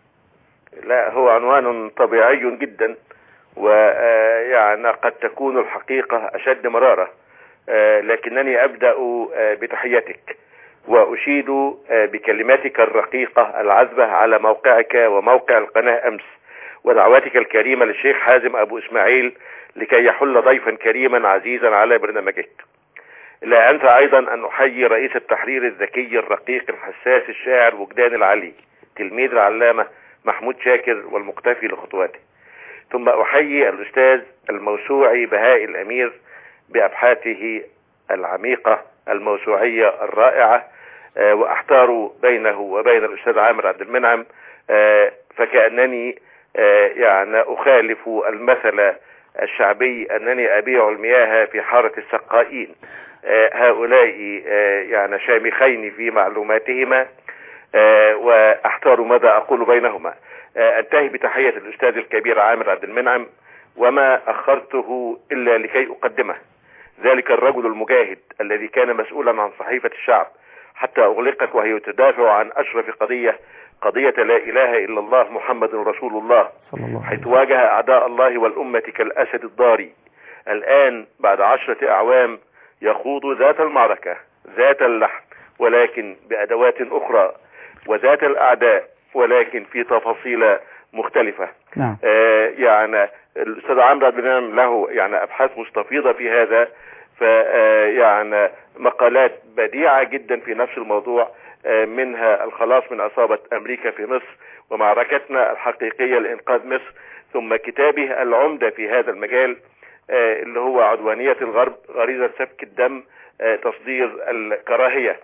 G: لا هو عنوان طبيعي جدا ويعني قد تكون الحقيقة أشد مرارة آه، لكنني أبدأ آه، بتحيتك وأشيد آه، بكلماتك الرقيقة العذبة على موقعك وموقع القناة أمس ودعواتك الكريمة للشيخ حازم أبو إسماعيل لكي يحل ضيفا كريما عزيزا على برنامجك لا أنسى أيضا أن أحيي رئيس التحرير الذكي الرقيق الحساس الشاعر وجدان العلي تلميذ العلامة محمود شاكر والمقتفي لخطواته ثم أحيي الأستاذ الموسوعي بهاء الأمير بأبحاثه العميقة الموسوعية الرائعة آه، وأحتار بينه وبين الأستاذ عامر عبد المنعم آه، فكأنني آه، يعني أخالف المثل الشعبي أنني أبيع المياه في حارة السقائين آه، هؤلاء آه، يعني شامخين في معلوماتهما آه، واحتار ماذا اقول بينهما آه، انتهي بتحية الاستاذ الكبير عامر عبد المنعم وما اخرته الا لكي اقدمه ذلك الرجل المجاهد الذي كان مسؤولا عن صحيفة الشعب حتى اغلقت وهي تدافع عن اشرف قضية قضية لا اله الا الله محمد رسول الله
A: صلى الله عليه
G: حيث
A: وسلم
G: واجه أعداء الله والأمة كالأسد الضاري الآن بعد عشرة أعوام يخوض ذات المعركة ذات اللحم ولكن بأدوات أخرى وذات الأعداء ولكن في تفاصيل مختلفة
A: نعم
G: آه يعني الأستاذ عمرو عبد المنعم له يعني أبحاث مستفيضة في هذا ف آه، يعني مقالات بديعة جدا في نفس الموضوع آه، منها الخلاص من عصابة أمريكا في مصر ومعركتنا الحقيقية لإنقاذ مصر ثم كتابه العمدة في هذا المجال آه، اللي هو عدوانية الغرب غريزة سفك الدم آه، تصدير الكراهية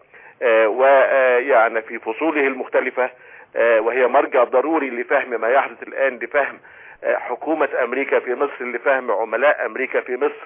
G: ويعني في فصوله المختلفة آه، وهي مرجع ضروري لفهم ما يحدث الآن لفهم آه، حكومة أمريكا في مصر لفهم عملاء أمريكا في مصر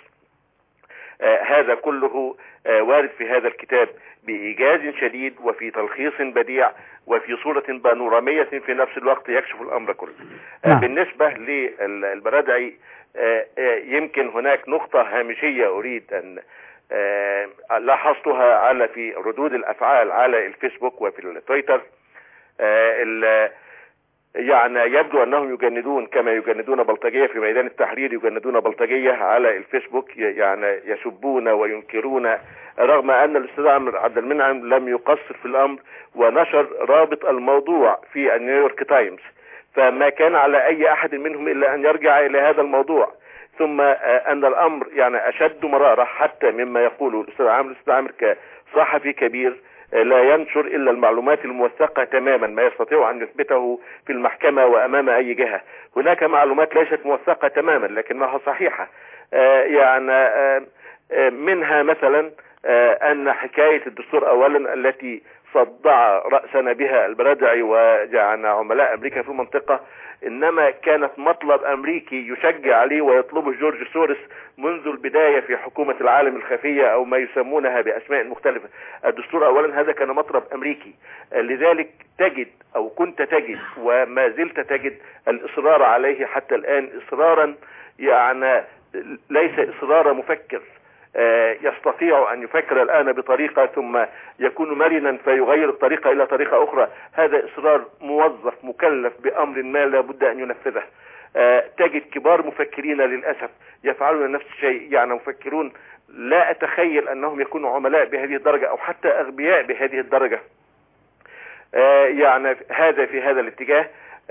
G: آه، هذا كله آه، وارد في هذا الكتاب بإيجاز شديد وفي تلخيص بديع وفي صورة بانورامية في نفس الوقت يكشف الأمر كله آه،
A: نعم.
G: بالنسبة للبرادعي آه، آه، يمكن هناك نقطة هامشية أريد أن آه، لاحظتها على في ردود الأفعال على الفيسبوك وفي التويتر آه، ال- يعني يبدو انهم يجندون كما يجندون بلطجيه في ميدان التحرير يجندون بلطجيه على الفيسبوك ي- يعني يسبون وينكرون رغم ان الاستاذ عمرو عبد المنعم لم يقصر في الامر ونشر رابط الموضوع في النيويورك تايمز فما كان على اي احد منهم الا ان يرجع الى هذا الموضوع ثم آه، ان الامر يعني اشد مراره حتى مما يقوله الاستاذ عامر الاستاذ عامر كصحفي كبير لا ينشر إلا المعلومات الموثقة تماما ما يستطيع أن يثبته في المحكمة وأمام أي جهة هناك معلومات ليست موثقة تماما لكنها صحيحة آه، يعني آه، آه، منها مثلا آه، أن حكاية الدستور أولا التي صدع رأسنا بها البرادعي وجعلنا عملاء أمريكا في المنطقة إنما كانت مطلب أمريكي يشجع عليه ويطلبه جورج سورس منذ البداية في حكومة العالم الخفية أو ما يسمونها بأسماء مختلفة الدستور أولا هذا كان مطلب أمريكي لذلك تجد أو كنت تجد وما زلت تجد الإصرار عليه حتى الآن إصرارا يعني ليس إصرار مفكر آه، يستطيع أن يفكر الآن بطريقة ثم يكون مرنا فيغير الطريقة إلى طريقة أخرى هذا إصرار موظف مكلف بأمر ما لا بد أن ينفذه آه، تجد كبار مفكرين للأسف يفعلون نفس الشيء يعني مفكرون لا أتخيل أنهم يكونوا عملاء بهذه الدرجة أو حتى أغبياء بهذه الدرجة آه، يعني هذا في هذا الاتجاه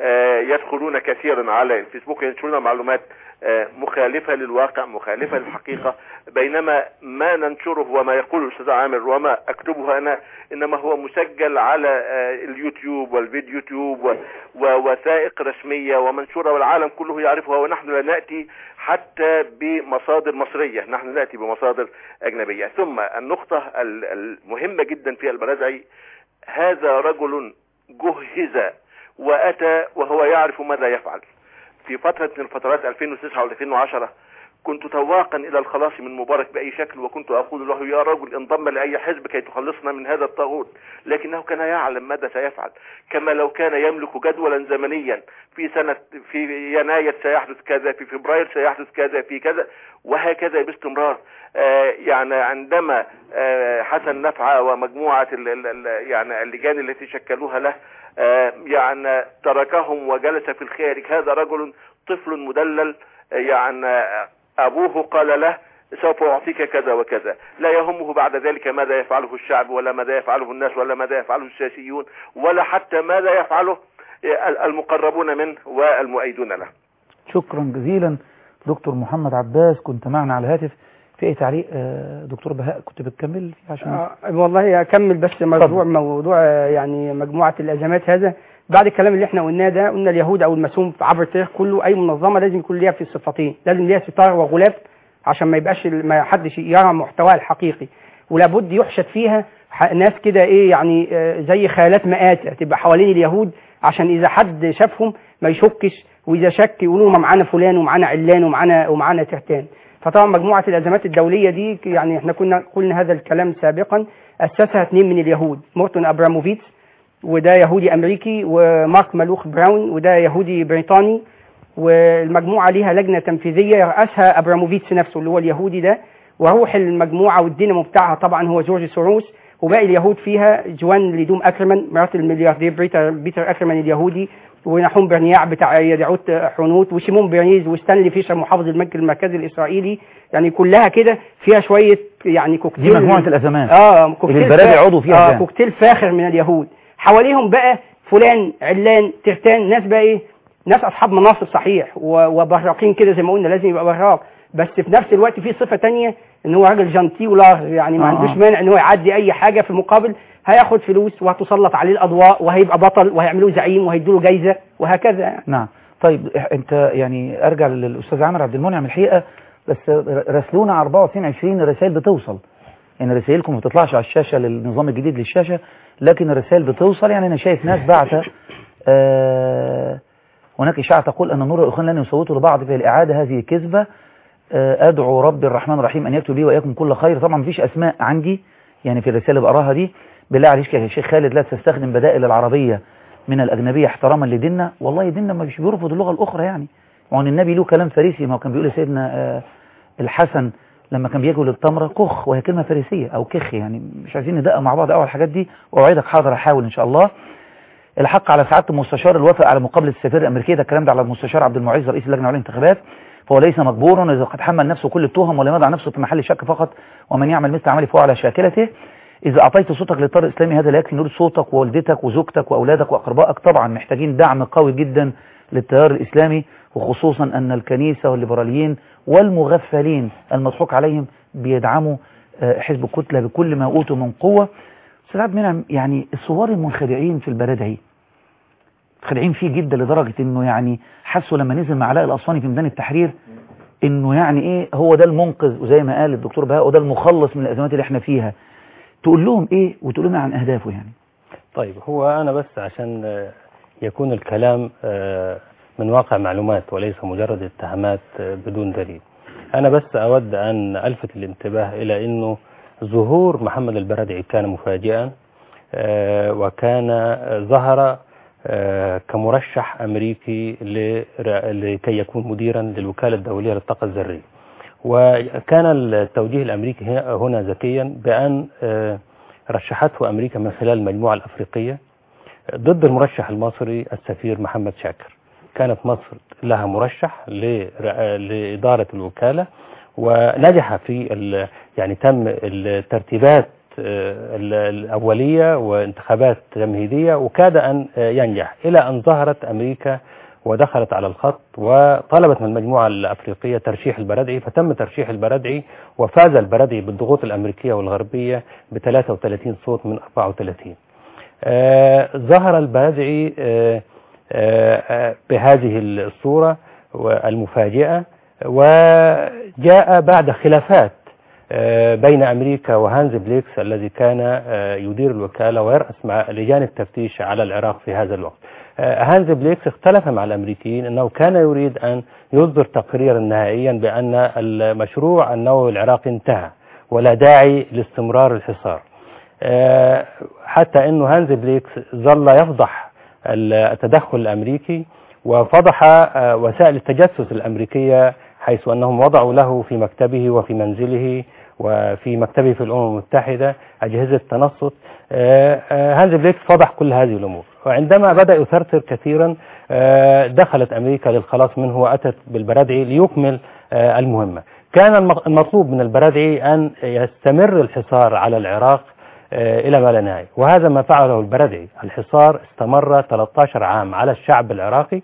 G: آه، يدخلون كثيرا على الفيسبوك ينشرون معلومات آه، مخالفة للواقع مخالفة للحقيقة بينما ما ننشره وما يقوله الأستاذ عامر وما أكتبه أنا إنما هو مسجل على آه، اليوتيوب والفيديو تيوب و- ووثائق رسمية ومنشورة والعالم كله يعرفها ونحن لا نأتي حتى بمصادر مصرية نحن نأتي بمصادر أجنبية ثم النقطة ال- المهمة جدا في البرادعي هذا رجل جهز وأتى وهو يعرف ماذا يفعل في فترة من فترات 2009 و 2010 كنت تواقا إلى الخلاص من مبارك بأي شكل وكنت أقول له يا رجل انضم لأي حزب كي تخلصنا من هذا الطاغوت لكنه كان يعلم ماذا سيفعل كما لو كان يملك جدولا زمنيا في سنة في يناير سيحدث كذا في فبراير سيحدث كذا في كذا وهكذا باستمرار آه يعني عندما آه حسن نفعة ومجموعة ال ال ال يعني اللجان التي شكلوها له آه يعني تركهم وجلس في الخارج هذا رجل طفل مدلل آه يعني آه أبوه قال له سوف أعطيك كذا وكذا لا يهمه بعد ذلك ماذا يفعله الشعب ولا ماذا يفعله الناس ولا ماذا يفعله السياسيون ولا حتى ماذا يفعله آه، المقربون منه والمؤيدون له
A: شكرا جزيلا دكتور محمد عباس كنت معنا على الهاتف في اي تعليق آه، دكتور بهاء كنت بتكمل فيه عشان
F: آه والله اكمل بس موضوع موضوع آه، يعني مجموعه الازمات هذا بعد الكلام اللي احنا قلناه ده قلنا اليهود او المسوم عبر التاريخ كله اي منظمه لازم يكون ليها في الصفتين لازم ليها ستار وغلاف عشان ما يبقاش ما حدش يرى محتواها الحقيقي ولابد يحشد فيها ح- ناس كده ايه يعني آه، زي خيالات مآتة تبقى حوالين اليهود عشان اذا حد شافهم ما يشكش واذا شك يقولوا ما معانا فلان ومعانا علان ومعانا ومعانا تهتان فطبعا مجموعه الازمات الدوليه دي يعني احنا كنا قلنا هذا الكلام سابقا اسسها اثنين من اليهود مورتون ابراموفيتس وده يهودي امريكي ومارك مالوخ براون وده يهودي بريطاني والمجموعه ليها لجنه تنفيذيه يرأسها ابراموفيتس نفسه اللي هو اليهودي ده وروح المجموعه والدينامو بتاعها طبعا هو جورج سوروس وباقي اليهود فيها جوان ليدوم اكرمان مرات الملياردير بيتر, بيتر اكرمان اليهودي ونحوم برنياع بتاع يدعوت حنوت وشيمون بيرنيز وستانلي فيشر محافظ البنك المركزي الاسرائيلي يعني كلها كده فيها شويه يعني كوكتيل
A: دي مجموعة الأزمات
F: اه كوكتيل
A: اللي البلاد
F: فا-
A: عضو فيها
F: اه
A: كان.
F: كوكتيل فاخر من اليهود حواليهم بقى فلان علان ترتان ناس بقى ايه ناس اصحاب مناصب صحيح و- وبراقين كده زي ما قلنا لازم يبقى براق بس في نفس الوقت في صفه تانية ان هو راجل جنتي ولار يعني ما
A: آه،
F: عندوش
A: آه.
F: مانع ان هو يعدي اي حاجه في مقابل هياخد فلوس وهتسلط عليه الاضواء وهيبقى بطل وهيعملوه زعيم وهيدوا له جايزه وهكذا يعني.
A: نعم طيب إح- انت يعني ارجع للاستاذ عامر عبد المنعم الحقيقه بس ر- راسلونا على 24 20 الرسائل بتوصل يعني رسائلكم ما بتطلعش على الشاشه للنظام الجديد للشاشه لكن الرسائل بتوصل يعني انا شايف ناس بعت آه هناك اشاعه تقول ان النور والاخوان لن يصوتوا لبعض في الاعاده هذه كذبه آه ادعو ربي الرحمن الرحيم ان يكتب لي واياكم كل خير طبعا مفيش اسماء عندي يعني في الرساله اللي بقراها دي بالله عليك يا شيخ خالد لا تستخدم بدائل العربيه من الأجنبية احتراما لديننا والله ديننا مش بيرفض اللغة الأخرى يعني وعن النبي له كلام فارسي ما هو كان بيقول لسيدنا آه، الحسن لما كان بياكل التمرة كخ وهي كلمة فارسية أو كخ يعني مش عايزين ندقق مع بعض أول الحاجات دي وأوعدك حاضر أحاول إن شاء الله الحق على سعادة المستشار الوافق على مقابلة السفير الأمريكي ده الكلام ده على المستشار عبد المعز رئيس اللجنة العليا للانتخابات فهو ليس مجبورا إذا قد حمل نفسه كل التهم ولم يضع نفسه في محل شك فقط ومن يعمل مثل عمله فهو على شاكلته إذا أعطيت صوتك للطار الإسلامي هذا لا يكفي نقول صوتك ووالدتك وزوجتك وأولادك وأقربائك طبعا محتاجين دعم قوي جدا للتيار الإسلامي وخصوصا أن الكنيسة والليبراليين والمغفلين المضحوك عليهم بيدعموا آه، حزب الكتلة بكل ما أوتوا من قوة أستاذ عبد المنعم يعني الثوار المنخدعين في البلدعي خدعين فيه جدا لدرجة انه يعني حسوا لما نزل مع علاء الأسواني في ميدان التحرير انه يعني ايه هو ده المنقذ وزي ما قال الدكتور بهاء وده المخلص من الأزمات اللي احنا فيها تقول لهم ايه وتقول لنا عن أهدافه يعني
E: طيب هو أنا بس عشان آه، يكون الكلام آه، من واقع معلومات وليس مجرد اتهامات آه، بدون دليل أنا بس أود أن ألفت الانتباه إلى أنه ظهور محمد البرادعي كان مفاجئا آه، وكان آه، ظهر آه، كمرشح أمريكي لر- لكي يكون مديرا للوكالة الدولية للطاقة الذرية وكان التوجيه الأمريكي هنا- هنا ذكيا بأن آه، رشحته أمريكا من خلال المجموعة الأفريقية ضد المرشح المصري السفير محمد شاكر كانت مصر لها مرشح لر- لإدارة الوكالة ونجح في ال- يعني تم الترتيبات آه، ال- الأولية وانتخابات تمهيدية وكاد أن آه، ينجح إلى أن ظهرت أمريكا ودخلت على الخط وطلبت من المجموعة الأفريقية ترشيح البردعي فتم ترشيح البردعي وفاز البردعي بالضغوط الأمريكية والغربية ب 33 صوت من 34 آه، ظهر البردعي آه، آه، آه، بهذه الصورة المفاجئة وجاء بعد خلافات آه، بين أمريكا وهانز بليكس الذي كان آه، يدير الوكالة ويرأس مع لجان التفتيش على العراق في هذا الوقت آه، هانز بليكس اختلف مع الأمريكيين أنه كان يريد أن يصدر تقريرا نهائيا بأن المشروع النووي العراقي انتهى ولا داعي لاستمرار الحصار آه، حتى أنه هانز بليكس ظل يفضح التدخل الأمريكي وفضح آه، وسائل التجسس الأمريكية حيث أنهم وضعوا له في مكتبه وفي منزله وفي مكتبه في الأمم المتحدة أجهزة تنصت آه، آه، هانز بليكس فضح كل هذه الأمور وعندما بدأ يثرثر كثيرا آه، دخلت أمريكا للخلاص منه وأتت بالبرادعي ليكمل آه، المهمة كان الم- المطلوب من البرادعي أن يستمر الحصار على العراق آه، إلى ما لا نهاية وهذا ما فعله البردعي الحصار استمر 13 عام على الشعب العراقي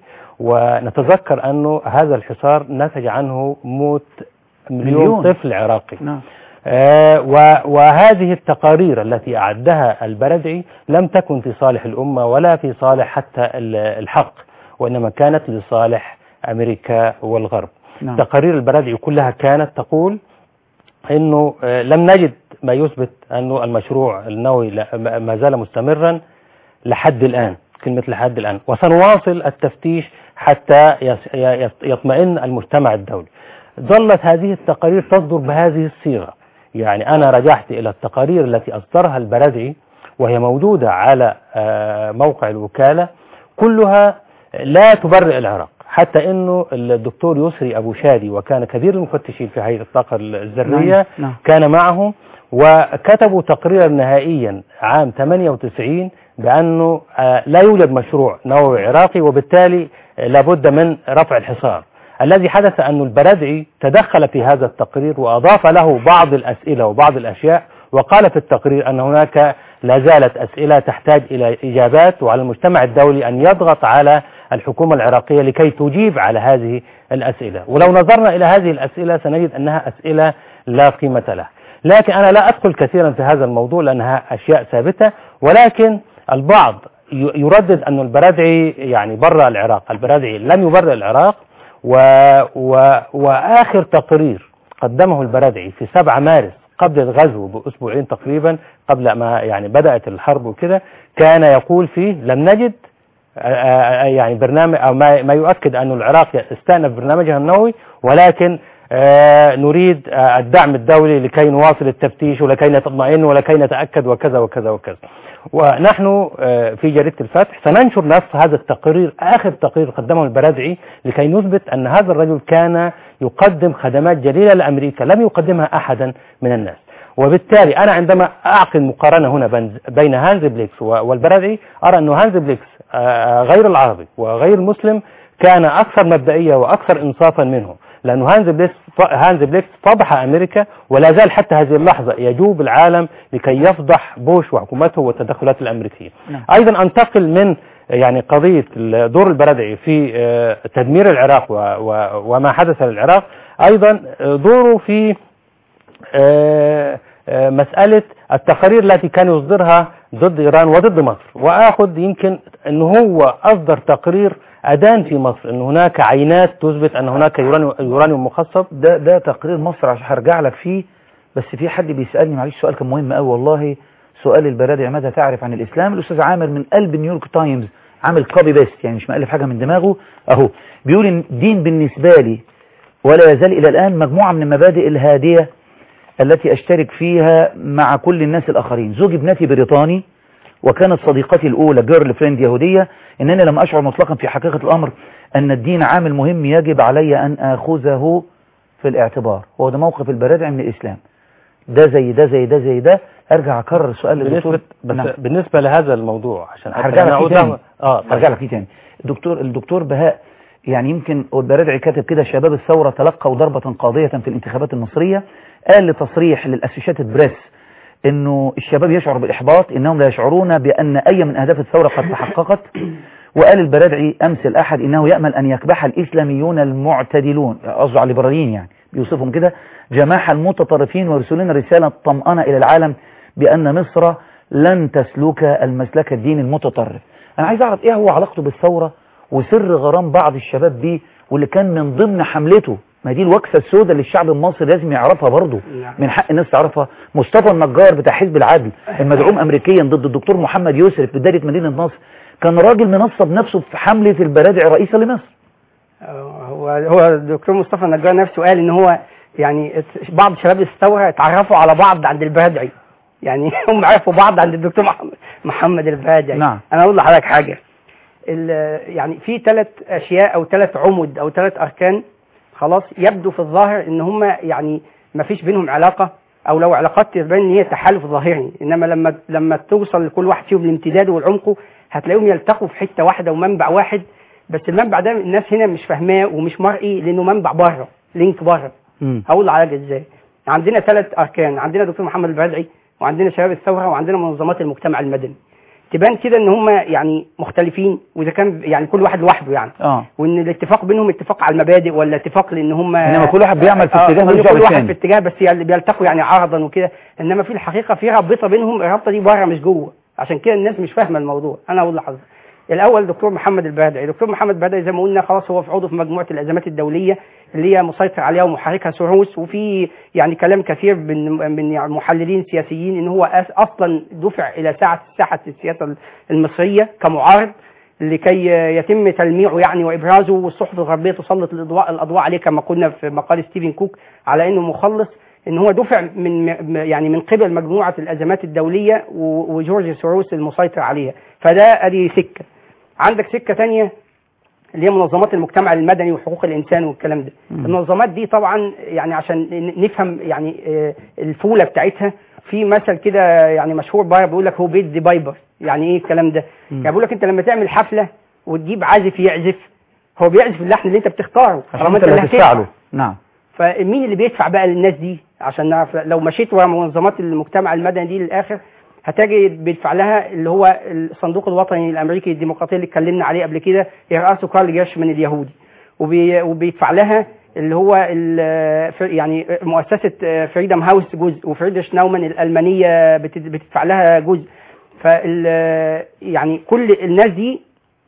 E: ونتذكر أنه هذا الحصار نتج عنه موت مليون,
A: مليون.
E: طفل عراقي
A: نعم
E: آه، و- وهذه التقارير التي أعدها البردعي لم تكن في صالح الأمة ولا في صالح حتى ال- الحق وإنما كانت لصالح أمريكا والغرب
A: نعم
E: تقارير البردعي كلها كانت تقول انه آه، لم نجد ما يثبت انه المشروع النووي لا- ما ما زال مستمرا لحد الان كلمه لحد الان وسنواصل التفتيش حتى يس- ي- يس- يطمئن المجتمع الدولي ظلت هذه التقارير تصدر بهذه الصيغه يعني انا رجعت الى التقارير التي اصدرها البردعي وهي موجوده على آه، موقع الوكاله كلها لا تبرئ العراق حتى انه الدكتور يسري ابو شادي وكان كبير المفتشين في هيئه الطاقه الذريه
A: نعم، نعم.
E: كان معهم وكتبوا تقريرا نهائيا عام 98 بانه آه، لا يوجد مشروع نووي عراقي وبالتالي آه، لابد من رفع الحصار الذي حدث أن البردعي تدخل في هذا التقرير وأضاف له بعض الأسئلة وبعض الأشياء وقال في التقرير أن هناك لا زالت أسئلة تحتاج إلى إجابات وعلى المجتمع الدولي أن يضغط على الحكومة العراقية لكي تجيب على هذه الأسئلة ولو نظرنا إلى هذه الأسئلة سنجد أنها أسئلة لا قيمة لها لكن أنا لا أدخل كثيرا في هذا الموضوع لأنها أشياء ثابتة ولكن البعض ي- يردد أن البرادعي يعني برأ العراق البرادعي لم يبرئ العراق و و وآخر تقرير قدمه البرادعي في 7 مارس قبل الغزو بأسبوعين تقريبا قبل ما يعني بدأت الحرب وكده كان يقول فيه لم نجد آه، آه، يعني برنامج أو ما ما يؤكد أن العراق استأنف برنامجها النووي ولكن آه، نريد آه، الدعم الدولي لكي نواصل التفتيش ولكي نطمئن ولكي نتأكد وكذا وكذا وكذا ونحن آه، في جريدة الفتح سننشر نص هذا التقرير آخر تقرير قدمه البرادعي لكي نثبت أن هذا الرجل كان يقدم خدمات جليلة لأمريكا لم يقدمها أحدا من الناس وبالتالي أنا عندما أعقد مقارنة هنا بين- بين هانز بليكس و- والبرادعي أرى أن هانز بليكس آه، غير العربي وغير المسلم كان أكثر مبدئية وأكثر إنصافا منه لأنه هانز بليكس هانز بليكس فضح أمريكا ولا زال حتى هذه اللحظة يجوب العالم لكي يفضح بوش وحكومته والتدخلات الأمريكية
A: نعم.
E: أيضا أنتقل من يعني قضية دور البرادعي في آه، تدمير العراق و- و- وما حدث للعراق أيضا آه، دوره في آه، آه، مسألة التقارير التي كان يصدرها ضد إيران وضد مصر وآخذ يمكن أنه هو أصدر تقرير أدان في مصر أن هناك عينات تثبت أن هناك يورانيوم يورانيوم مخصب
A: ده ده تقرير مصر عشان هرجع لك فيه بس في حد بيسالني معلش سؤال كان مهم قوي والله سؤال البرادعي ماذا تعرف عن الاسلام الاستاذ عامر من قلب نيويورك تايمز عامل كوبي بيست يعني مش مؤلف حاجه من دماغه اهو بيقول ان الدين بالنسبه لي ولا يزال الى الان مجموعه من المبادئ الهاديه التي اشترك فيها مع كل الناس الاخرين زوج ابنتي بريطاني وكانت صديقتي الأولى جيرل فريند يهودية إنني لم أشعر مطلقا في حقيقة الأمر أن الدين عامل مهم يجب علي أن أخذه في الاعتبار هو ده موقف البرادع من الإسلام ده زي ده زي ده زي ده أرجع أكرر السؤال للدكتور
E: بالنسبة, بس
A: نعم.
E: بالنسبة لهذا الموضوع عشان حتى
A: هرجع لك
E: نعود
A: فيه تاني
E: له- اه
A: هرجع لك فيه تاني الدكتور الدكتور بهاء يعني يمكن البرادعي كاتب كده شباب الثورة تلقوا ضربة قاضية في الانتخابات المصرية قال لتصريح للأسوشيتد بريس انه الشباب يشعر بالاحباط انهم لا يشعرون بان اي من اهداف الثورة قد تحققت وقال البرادعي امس الاحد انه يأمل ان يكبح الاسلاميون المعتدلون قصده على الليبراليين يعني بيوصفهم كده جماح المتطرفين ويرسلون رسالة طمأنة الى العالم بان مصر لن تسلك المسلك الديني المتطرف انا عايز اعرف ايه هو علاقته بالثورة وسر غرام بعض الشباب دي واللي كان من ضمن حملته ما دي الوكسة السوداء اللي الشعب المصري لازم يعرفها برضه
F: نعم.
A: من حق الناس تعرفها مصطفى النجار بتاع حزب العدل المدعوم امريكيا ضد الدكتور محمد يوسف في بداية مدينة نصر كان راجل منصب نفسه في حملة البرادع رئيسة لمصر
F: هو هو الدكتور مصطفى النجار نفسه قال ان هو يعني ات- بعض شباب الثوره اتعرفوا على بعض عند البرادعي يعني هم عرفوا بعض عند الدكتور محمد محمد البرادعي
A: نعم.
F: انا اقول لحضرتك حاجه ال- يعني في ثلاث اشياء او ثلاث عمد او ثلاث اركان خلاص يبدو في الظاهر ان هم يعني ما فيش بينهم علاقه او لو علاقات تبان ان هي تحالف ظاهري انما لما لما توصل لكل واحد فيهم الامتداد والعمق هتلاقيهم يلتقوا في حته واحده ومنبع واحد بس المنبع ده الناس هنا مش فاهماه ومش مرئي لانه منبع بره لينك بره
A: مم.
F: هقول عليك ازاي عندنا ثلاث اركان عندنا دكتور محمد البرادعي وعندنا شباب الثوره وعندنا منظمات المجتمع المدني تبان كده ان هم يعني مختلفين واذا كان يعني كل واحد لوحده يعني
A: اه
F: وان الاتفاق بينهم اتفاق على المبادئ ولا اتفاق لان هم
A: إنما كل واحد بيعمل في
F: آه،
A: اتجاه
F: إن
A: ويرجع
F: كل واحد
A: للتاني.
F: في اتجاه بس يعني بيلتقوا يعني عرضا وكده انما في الحقيقه في رابطه بينهم الرابطه دي بره مش جوه عشان كده الناس مش فاهمه الموضوع انا اقول لحضرتك الاول دكتور محمد البرادعي دكتور محمد البرادعي زي ما قلنا خلاص هو في عضو في مجموعه الازمات الدوليه اللي هي مسيطر عليها ومحركها سوروس وفي يعني كلام كثير من من يعني محللين سياسيين ان هو أس- اصلا دفع الى ساعه ساحه السياسه المصريه كمعارض لكي يتم تلميعه يعني وابرازه والصحف الغربيه تسلط الاضواء الاضواء عليه كما قلنا في مقال ستيفن كوك على انه مخلص ان هو دفع من م- يعني من قبل مجموعه الازمات الدوليه و- وجورج سوروس المسيطر عليها فده ادي سكه عندك سكه تانية اللي هي منظمات المجتمع المدني وحقوق الانسان والكلام ده
A: مم.
F: المنظمات دي طبعا يعني عشان ن- نفهم يعني آه، الفوله بتاعتها في مثل كده يعني مشهور بره بيقول لك هو بيت دي بايبر يعني ايه الكلام ده
A: مم.
F: يعني بيقول لك انت لما تعمل حفله وتجيب عازف يعزف هو بيعزف اللحن اللي انت بتختاره
A: عشان
F: طالما
A: انت اللي
F: هتدفع.
A: هتدفع له نعم
F: فمين اللي بيدفع بقى للناس دي عشان نعرف لو مشيت ورا منظمات المجتمع المدني دي للاخر هتجي بيدفع لها اللي هو الصندوق الوطني الامريكي الديمقراطي اللي اتكلمنا عليه قبل كده يرأسه كارل جيرشمان اليهودي وبي وبيدفع لها اللي هو ال- ف- يعني مؤسسه فريدم هاوس جزء وفريدريش ناومان الالمانيه بت- بتدفع لها جزء فال يعني كل الناس دي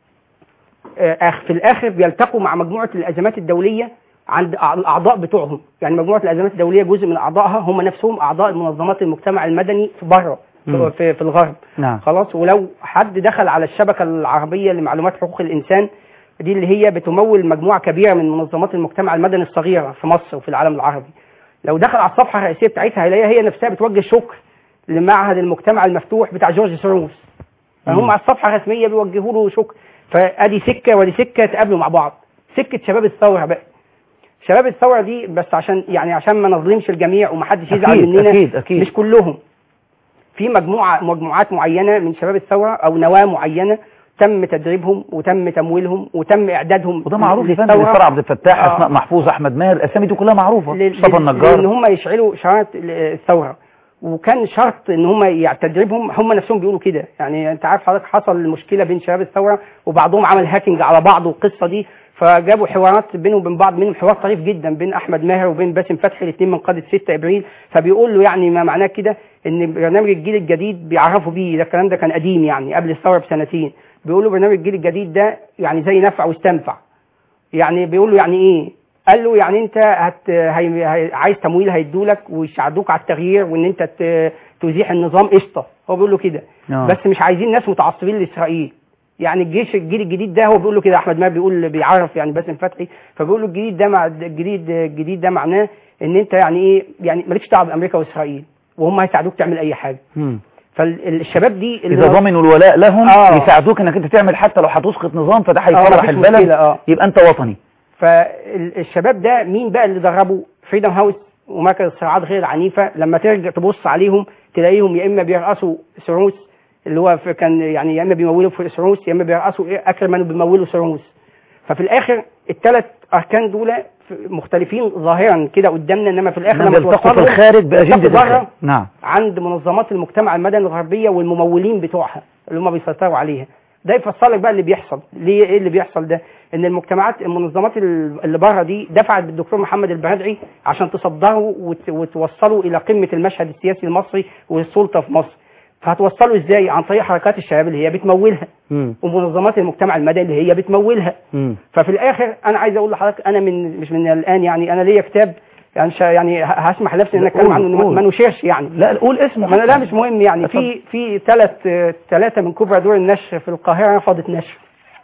F: آه، في الاخر بيلتقوا مع مجموعه الازمات الدوليه عند أع- الاعضاء بتوعهم يعني مجموعه الازمات الدوليه جزء من اعضائها هم نفسهم اعضاء منظمات المجتمع المدني في بره
A: مم.
F: في, في الغرب
A: نعم
F: خلاص ولو حد دخل على الشبكه العربيه لمعلومات حقوق الانسان دي اللي هي بتمول مجموعه كبيره من منظمات المجتمع المدني الصغيره في مصر وفي العالم العربي لو دخل على الصفحه الرئيسيه بتاعتها هيلاقيها هي نفسها بتوجه شكر لمعهد المجتمع المفتوح بتاع جورج سوروس فهم
A: مم.
F: على الصفحه الرسميه بيوجهوا له شكر فادي سكه ودي سكه تقابلوا مع بعض سكه شباب الثوره بقى شباب الثوره دي بس عشان يعني عشان ما نظلمش الجميع ومحدش يزعل
A: اكيد
F: مننا
A: اكيد اكيد
F: مش كلهم في مجموعة مجموعات معينة من شباب الثورة أو نواة معينة تم تدريبهم وتم تمويلهم وتم إعدادهم
A: وده معروف يا فندم
F: للثورة.
A: اسراء عبد الفتاح
F: آه.
A: اسماء محفوظ احمد ماهر الاسامي دي كلها معروفه
F: لل-
A: مصطفى
F: لل- لان
A: النجار
F: هم يشعلوا شرط الثوره وكان شرط ان هم يعني تدريبهم هم نفسهم بيقولوا كده يعني انت عارف حضرتك حصل مشكله بين شباب الثوره وبعضهم عمل هاكينج على بعض والقصه دي فجابوا حوارات بينهم وبين بعض منهم حوار طريف جدا بين احمد ماهر وبين باسم فتحي الاثنين من قاده 6 ابريل فبيقول له يعني ما معناه كده ان برنامج الجيل الجديد بيعرفوا بيه ده الكلام ده كان قديم يعني قبل الثوره بسنتين بيقولوا برنامج الجيل الجديد ده يعني زي نفع واستنفع يعني بيقول له يعني ايه قال له يعني انت هت هي... هي... عايز تمويل هيدولك ويساعدوك على التغيير وان انت ت... تزيح النظام قشطه هو بيقول له كده
A: آه.
F: بس مش عايزين ناس متعصبين لاسرائيل يعني الجيش الجيل الجديد ده هو بيقول له كده احمد ماهر بيقول بيعرف يعني باسم فتحي فبيقول له الجديد ده مع الجديد الجديد ده معناه ان انت يعني ايه يعني مالكش دعوه بامريكا واسرائيل وهم هيساعدوك تعمل اي حاجه
A: مم.
F: فالشباب دي اللي
A: اذا
F: هو-
A: ضمنوا الولاء لهم
F: آه.
A: يساعدوك انك انت تعمل حتى لو هتسقط نظام فده
F: آه،
A: هيفرح
F: مفيش
A: البلد
F: مشكلة، آه.
A: يبقى انت وطني
F: فالشباب ده مين بقى اللي دربوا فريدم هاوس ومركز الصراعات غير العنيفه لما ترجع تبص عليهم تلاقيهم يا اما بيرقصوا سروس اللي هو في كان يعني يا اما بيمولوا في سروس يا اما بيرقصوا إيه اكرمان وبيمولوا سروس ففي الاخر الثلاث اركان دول مختلفين ظاهرا كده قدامنا انما في الاخر
A: إنما
F: لما
A: بيلتقوا في
F: توصلهم
A: الخارج بأجندة
F: بيلتقوا
A: الخارج
F: بره
A: نعم
F: عند منظمات المجتمع المدني الغربيه والممولين بتوعها اللي هم بيسيطروا عليها ده يفسر لك بقى اللي بيحصل ليه ايه اللي بيحصل ده ان المجتمعات المنظمات ال- اللي بره دي دفعت بالدكتور محمد البرادعي عشان تصدره وت- وتوصله الى قمه المشهد السياسي المصري والسلطه في مصر فهتوصله ازاي عن طريق حركات الشباب اللي هي بتمولها
A: مم.
F: ومنظمات المجتمع المدني اللي هي بتمولها
A: مم.
F: ففي الاخر انا عايز اقول لحضرتك انا من مش من الان يعني انا ليا كتاب يعني شا يعني ه- هسمح لنفسي ان
A: لا،
F: اتكلم
A: قول،
F: عنه إنه ما-
A: قول.
F: ما نشيرش يعني
A: لا قول اسمه
F: ما أنا لا
A: حتى.
F: مش مهم يعني في في ثلاث ثلاثه من كبرى دور النشر في القاهره رفضت نشر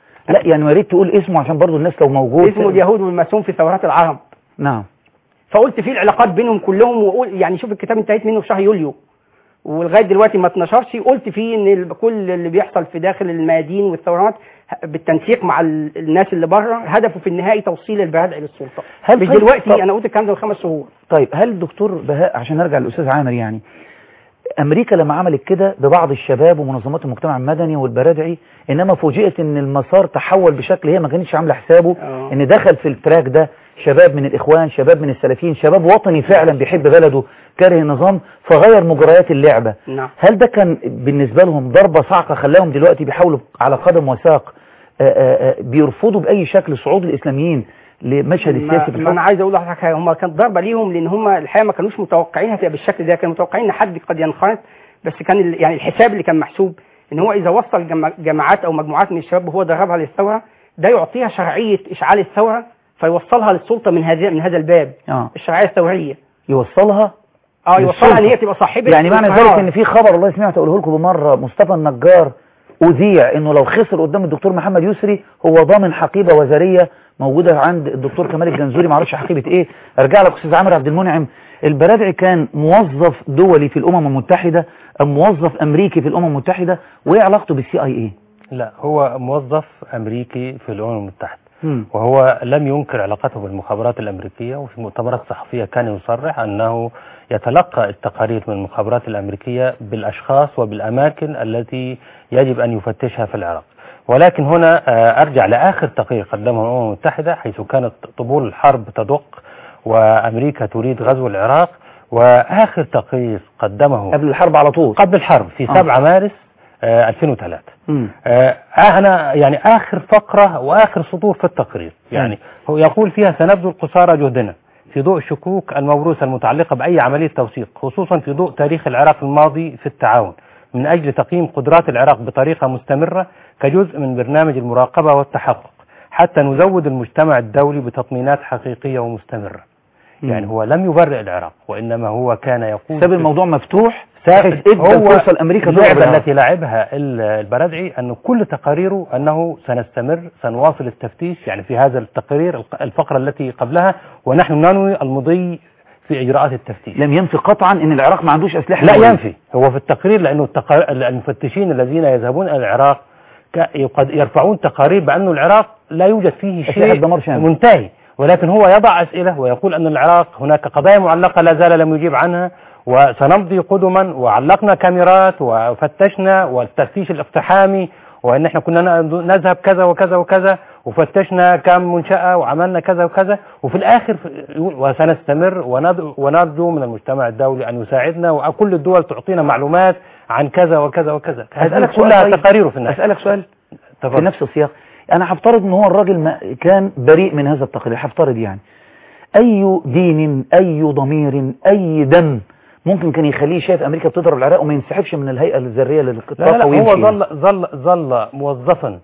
A: لا يعني يا ريت تقول اسمه عشان برضو الناس لو موجود
F: اسمه اليهود والماسون في ثورات العرب
A: نعم
F: فقلت في العلاقات بينهم كلهم وقول يعني شوف الكتاب انتهيت منه في شهر يوليو ولغايه دلوقتي ما اتنشرش قلت فيه ان ال- كل اللي بيحصل في داخل الميادين والثورات ه- بالتنسيق مع ال- الناس اللي بره هدفه في النهائي توصيل البرادعي للسلطه
A: هل
F: مش
A: طيب-
F: دلوقتي
A: طب-
F: انا قلت الكلام ده من خمس شهور
A: طيب هل الدكتور بهاء عشان نرجع للاستاذ عامر يعني امريكا لما عملت كده ببعض الشباب ومنظمات المجتمع المدني والبرادعي انما فوجئت ان المسار تحول بشكل هي ما كانتش عامله حسابه
F: آه.
A: ان دخل في التراك ده شباب من الاخوان شباب من السلفيين شباب وطني فعلا بيحب بلده كاره النظام فغير مجريات اللعبه
F: نعم
A: هل ده كان بالنسبه لهم ضربه صعقه خلاهم دلوقتي بيحاولوا على قدم وساق آه، آه، آه، بيرفضوا باي شكل صعود الاسلاميين لمشهد
F: ما,
A: السياسي في
F: ما انا
A: الحكم
F: عايز اقول لحضرتك حاجه هم كانت ضربه ليهم لان هم الحقيقه ما كانوش متوقعين هتبقى بالشكل ده كانوا متوقعين ان حد قد ينخرط بس كان ال- يعني الحساب اللي كان محسوب ان هو اذا وصل جما- جماعات او مجموعات من الشباب وهو دربها للثوره ده يعطيها شرعيه اشعال الثوره فيوصلها للسلطه من هذا من هذا الباب
A: اه
F: الشرعيه الثوريه
A: يوصلها
F: اه يوصلها ان
A: للسلطة.
F: هي تبقى صاحبه
A: يعني معنى
F: القرار.
A: ذلك ان في خبر والله سمعت اقوله لكم بمره مصطفى النجار اذيع انه لو خسر قدام الدكتور محمد يسري هو ضامن حقيبه وزاريه موجوده عند الدكتور كمال الجنزوري ما اعرفش حقيبه ايه ارجع لك استاذ عامر عبد المنعم البرادعي كان موظف دولي في الامم المتحده ام موظف امريكي في الامم المتحده وايه علاقته بالسي اي اي
E: لا هو موظف أمريكي في الأمم المتحدة وهو لم ينكر علاقته بالمخابرات الأمريكية وفي مؤتمرات صحفية كان يصرح أنه يتلقى التقارير من المخابرات الأمريكية بالأشخاص وبالأماكن التي يجب أن يفتشها في العراق ولكن هنا آه، أرجع لآخر تقرير قدمه الأمم المتحدة حيث كانت طبول الحرب تدق وأمريكا تريد غزو العراق وآخر تقرير قدمه
A: قبل الحرب على طول
E: قبل الحرب في
A: آه.
E: 7 مارس آه، 2003
A: مم.
E: آه، أنا يعني آخر فقرة وآخر سطور في التقرير يعني هو يقول فيها سنبذل قصارى جهدنا في ضوء الشكوك الموروثة المتعلقة بأي عملية توثيق خصوصا في ضوء تاريخ العراق الماضي في التعاون من أجل تقييم قدرات العراق بطريقة مستمرة كجزء من برنامج المراقبة والتحقق حتى نزود المجتمع الدولي بتطمينات حقيقية ومستمرة يعني هو لم يبرئ العراق وإنما هو كان يقول
A: ساب الموضوع مفتوح
E: ثابت
A: بحيث ادى الفرصه لامريكا تضرب
E: اللعبة
A: العراق.
E: التي لعبها ال- البرادعي أنه كل تقاريره أنه سنستمر سنواصل التفتيش يعني في هذا التقرير الق- الفقرة التي قبلها ونحن ننوي المضي في إجراءات التفتيش
A: لم ينفي قطعا ان العراق ما عندوش اسلحه
E: لا
A: نووية.
E: ينفي هو في التقرير لأنه التقار... المفتشين الذين يذهبون إلى العراق ك- يقد- يرفعون تقارير بأن العراق لا يوجد فيه
A: أسلحة
E: شيء
A: دمار شامل.
E: منتهي ولكن هو يضع أسئلة ويقول أن العراق هناك قضايا معلقة لا زال لم يجيب عنها وسنمضي قدما وعلقنا كاميرات وفتشنا والتفتيش الاقتحامي وان احنا كنا ن- نذهب كذا وكذا وكذا وفتشنا كم منشأة وعملنا كذا وكذا وفي الاخر في- يقول وسنستمر وند- ونرجو من المجتمع الدولي ان يساعدنا وكل الدول تعطينا معلومات عن كذا وكذا وكذا هذه
A: أسألك سؤال
E: كلها
A: طيب.
E: تقارير في النهاية
A: اسالك سؤال في
E: تفضل.
A: نفس السياق انا هفترض ان هو الراجل ما كان بريء من هذا التقرير هفترض يعني اي دين اي ضمير اي دم ممكن كان يخليه شايف امريكا بتضرب العراق وما ينسحبش من الهيئه الذريه
E: لا
A: للطاقه
E: لا هو
A: ويمشي
E: ظل ظل ظل موظفا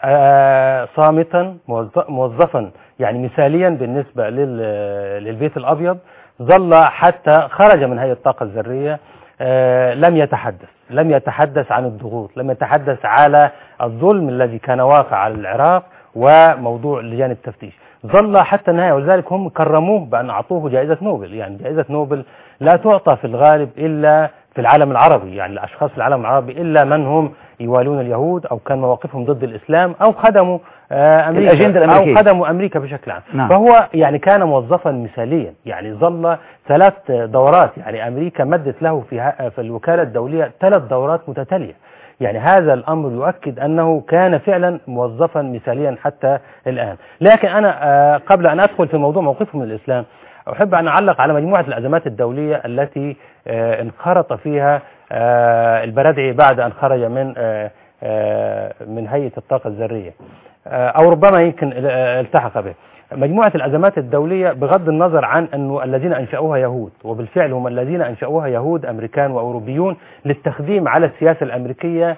E: آه، صامتا موظ- موظفا يعني مثاليا بالنسبة لل- للبيت الأبيض ظل حتى خرج من هيئة الطاقة الذرية آه، لم يتحدث لم يتحدث عن الضغوط لم يتحدث على الظلم الذي كان واقع على العراق وموضوع لجان التفتيش ظل حتى النهاية ولذلك هم كرموه بأن أعطوه جائزة نوبل يعني جائزة نوبل لا تعطى في الغالب إلا في العالم العربي يعني الأشخاص في العالم العربي إلا من هم يوالون اليهود أو كان مواقفهم ضد الإسلام أو خدموا آه، أمريكا
A: الأجندة الأمريكية.
E: أو خدموا أمريكا بشكل عام
A: نعم.
E: فهو يعني كان موظفا مثاليا يعني ظل ثلاث دورات يعني أمريكا مدت له في ه- في الوكالة الدولية ثلاث دورات متتالية يعني هذا الأمر يؤكد أنه كان فعلا موظفا مثاليا حتى الآن لكن أنا آه، قبل أن أدخل في موضوع موقفه من الإسلام أحب أن أعلق على مجموعة الأزمات الدولية التي آه، انخرط فيها آه، البرادعي بعد أن خرج من آه، آه، من هيئة الطاقة الذرية آه، أو ربما يمكن آه، التحق به مجموعة الأزمات الدولية بغض النظر عن أنه الذين أنشأوها يهود وبالفعل هم الذين أنشأوها يهود أمريكان وأوروبيون للتخديم على السياسة الأمريكية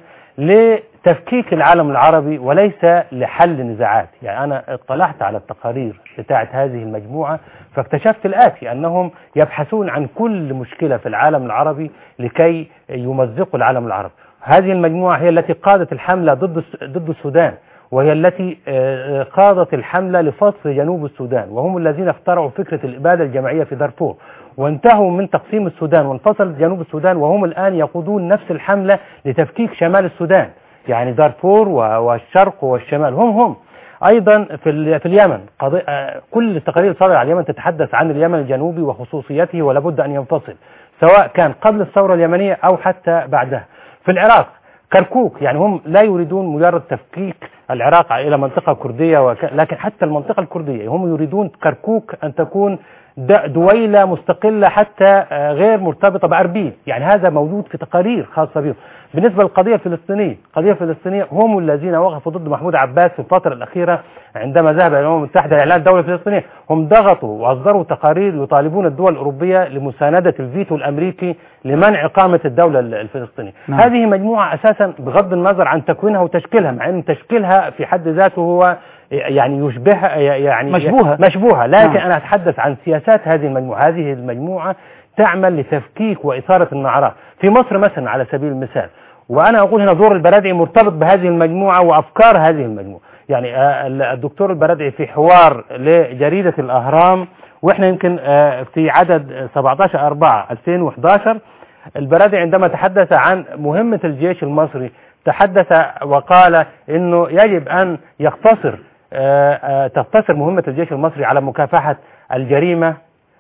E: لتفكيك العالم العربي وليس لحل نزاعات يعني أنا اطلعت على التقارير بتاعت هذه المجموعة فاكتشفت الآتي أنهم يبحثون عن كل مشكلة في العالم العربي لكي يمزقوا العالم العربي هذه المجموعة هي التي قادت الحملة ضد الس- ضد السودان وهي التي آه، آه، قادت الحملة لفصل جنوب السودان وهم الذين اخترعوا فكرة الإبادة الجماعية في دارفور وانتهوا من تقسيم السودان وانفصل جنوب السودان وهم الآن يقودون نفس الحملة لتفكيك شمال السودان يعني دارفور و- والشرق والشمال هم هم ايضا في ال- في اليمن قضية آه، كل التقارير الصادره عن اليمن تتحدث عن اليمن الجنوبي وخصوصيته ولابد ان ينفصل سواء كان قبل الثوره اليمنيه او حتى بعدها في العراق كركوك يعني هم لا يريدون مجرد تفكيك العراق الى منطقه كرديه وك... لكن حتى المنطقه الكرديه هم يريدون كركوك ان تكون د- دويله مستقله حتى آه، غير مرتبطه باربيل يعني هذا موجود في تقارير خاصه بهم بالنسبه للقضيه الفلسطينيه القضيه الفلسطينيه هم الذين وقفوا ضد محمود عباس في الفتره الاخيره عندما ذهب الى الامم المتحده لاعلان الدوله الفلسطينيه هم ضغطوا واصدروا تقارير يطالبون الدول الاوروبيه لمسانده الفيتو الامريكي لمنع اقامه الدوله ال- الفلسطينيه
A: نعم.
E: هذه مجموعه اساسا بغض النظر عن تكوينها وتشكيلها مع ان تشكيلها في حد ذاته هو يعني يشبه يعني
A: مشبوهة.
E: مشبوهه لكن
A: نعم.
E: انا اتحدث عن سياسات هذه المجموعه هذه المجموعه تعمل لتفكيك واثاره النعرات في مصر مثلا على سبيل المثال وانا اقول هنا دور البرادعي مرتبط بهذه المجموعه وافكار هذه المجموعه يعني آه، ال- الدكتور البرادعي في حوار لجريده الاهرام واحنا يمكن آه، في عدد 17 4 2011 البرادعي عندما تحدث عن مهمه الجيش المصري تحدث وقال انه يجب ان يقتصر آه، آه، تقتصر مهمه الجيش المصري على مكافحه الجريمه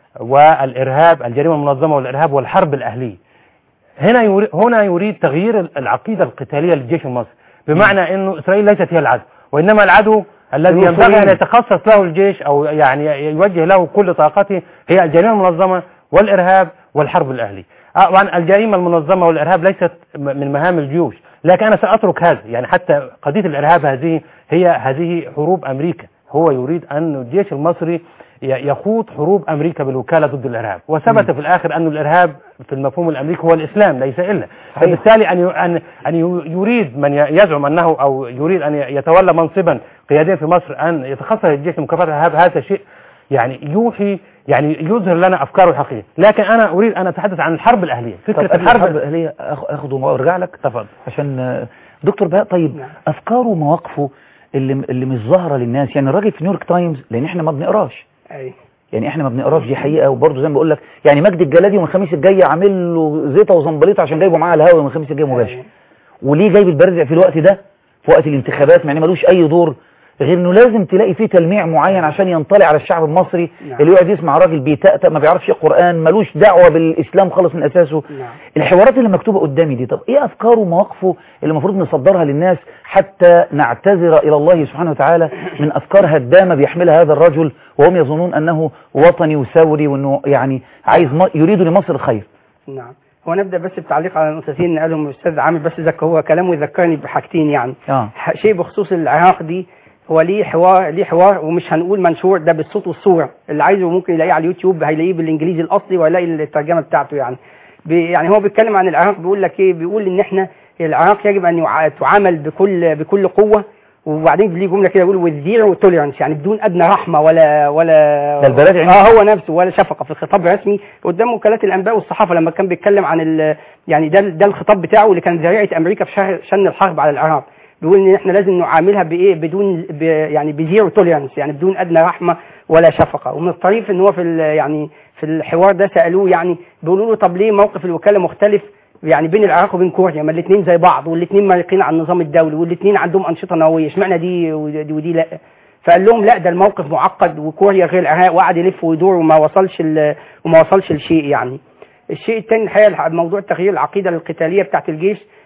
E: والارهاب الجريمه المنظمه والارهاب والحرب الاهليه هنا يريد هنا يريد تغيير العقيده القتاليه للجيش المصري بمعنى انه اسرائيل ليست هي العدو وانما العدو الذي ينبغي ان
A: المصريين.
E: يتخصص له الجيش او يعني يوجه له كل طاقته هي الجريمه المنظمه والارهاب والحرب الاهليه. طبعا الجريمه المنظمه والارهاب ليست م- من مهام الجيوش، لكن انا ساترك هذا، يعني حتى قضيه الارهاب هذه هي هذه حروب امريكا، هو يريد ان الجيش المصري ي- يخوض حروب امريكا بالوكاله ضد الارهاب، وثبت في الاخر ان الارهاب في المفهوم الامريكي هو الاسلام ليس الا،
A: صحيح.
E: فبالتالي ان ي- ان ان ي- يريد من ي- يزعم انه او يريد ان ي- يتولى منصبا قياديا في مصر ان يتخصص الجيش لمكافحه الارهاب هذا شيء يعني يوحي يعني يظهر لنا افكاره الحقيقيه، لكن انا اريد ان اتحدث عن الحرب الاهليه،
A: طب
E: فكره
A: قبل
E: الحرب
A: الحرب الأهلية أخ- أخده وأرجع لك
E: تفضل
A: عشان آه، دكتور بقى طيب
F: نعم.
A: أفكاره ومواقفه اللي اللي مش ظاهرة للناس يعني الراجل في نيويورك تايمز لأن إحنا ما بنقراش
F: أي.
A: يعني احنا ما بنقراش دي حقيقه وبرضه زي ما بقول لك يعني مجدي الجلادي يوم الخميس الجاي عامل له زيطه وزنبليطه عشان جايبه معاه على الهوا يوم الخميس الجاي مباشر وليه جايب البرزع في الوقت ده في وقت الانتخابات يعني ملوش اي دور غير انه لازم تلاقي فيه تلميع معين عشان ينطلع على الشعب المصري
F: نعم.
A: اللي يقعد يسمع راجل بيتأتأ ما بيعرفش قرآن ملوش دعوة بالإسلام خالص من أساسه
F: نعم.
A: الحوارات اللي مكتوبة قدامي دي طب ايه أفكاره ومواقفه اللي المفروض نصدرها للناس حتى نعتذر إلى الله سبحانه وتعالى من أفكار هدامة بيحملها هذا الرجل وهم يظنون أنه وطني وثوري وأنه يعني عايز م- يريد لمصر الخير
F: نعم هو نبدا بس بتعليق على نقطتين قالهم الاستاذ عامر بس ذك هو كلامه يذكرني بحاجتين يعني
A: اه
F: ح- شيء بخصوص العراق دي هو ليه حوار ليه حوار ومش هنقول منشور ده بالصوت والصوره اللي عايزه ممكن يلاقيه على اليوتيوب هيلاقيه بالانجليزي الاصلي وهيلاقي الترجمه بتاعته يعني بي يعني هو بيتكلم عن العراق بيقول لك ايه بيقول ان احنا العراق يجب ان يع- تعامل بكل بكل قوه وبعدين ليه جمله كده بيقول with zero tolerance يعني بدون ادنى رحمه ولا ولا
A: ده البلد يعني
F: اه هو نفسه ولا شفقه في الخطاب الرسمي قدام وكالات الانباء والصحافه لما كان بيتكلم عن ال يعني ده ده الخطاب بتاعه اللي كان ذريعه امريكا في شهر شن الحرب على العراق بيقول ان احنا لازم نعاملها بايه بدون ب يعني بزيرو توليرانس يعني بدون ادنى رحمه ولا شفقه ومن الطريف ان هو في ال- يعني في الحوار ده سالوه يعني بيقولوا له طب ليه موقف الوكاله مختلف يعني بين العراق وبين كوريا ما الاثنين زي بعض والاثنين مارقين على النظام الدولي والاثنين عندهم انشطه نوويه اشمعنى دي ودي, ودي لا فقال لهم لا ده الموقف معقد وكوريا غير العراق وقعد يلف ويدور وما وصلش ال- وما وصلش لشيء يعني الشيء الثاني الحقيقه الح- موضوع تغيير العقيده القتاليه بتاعت الجيش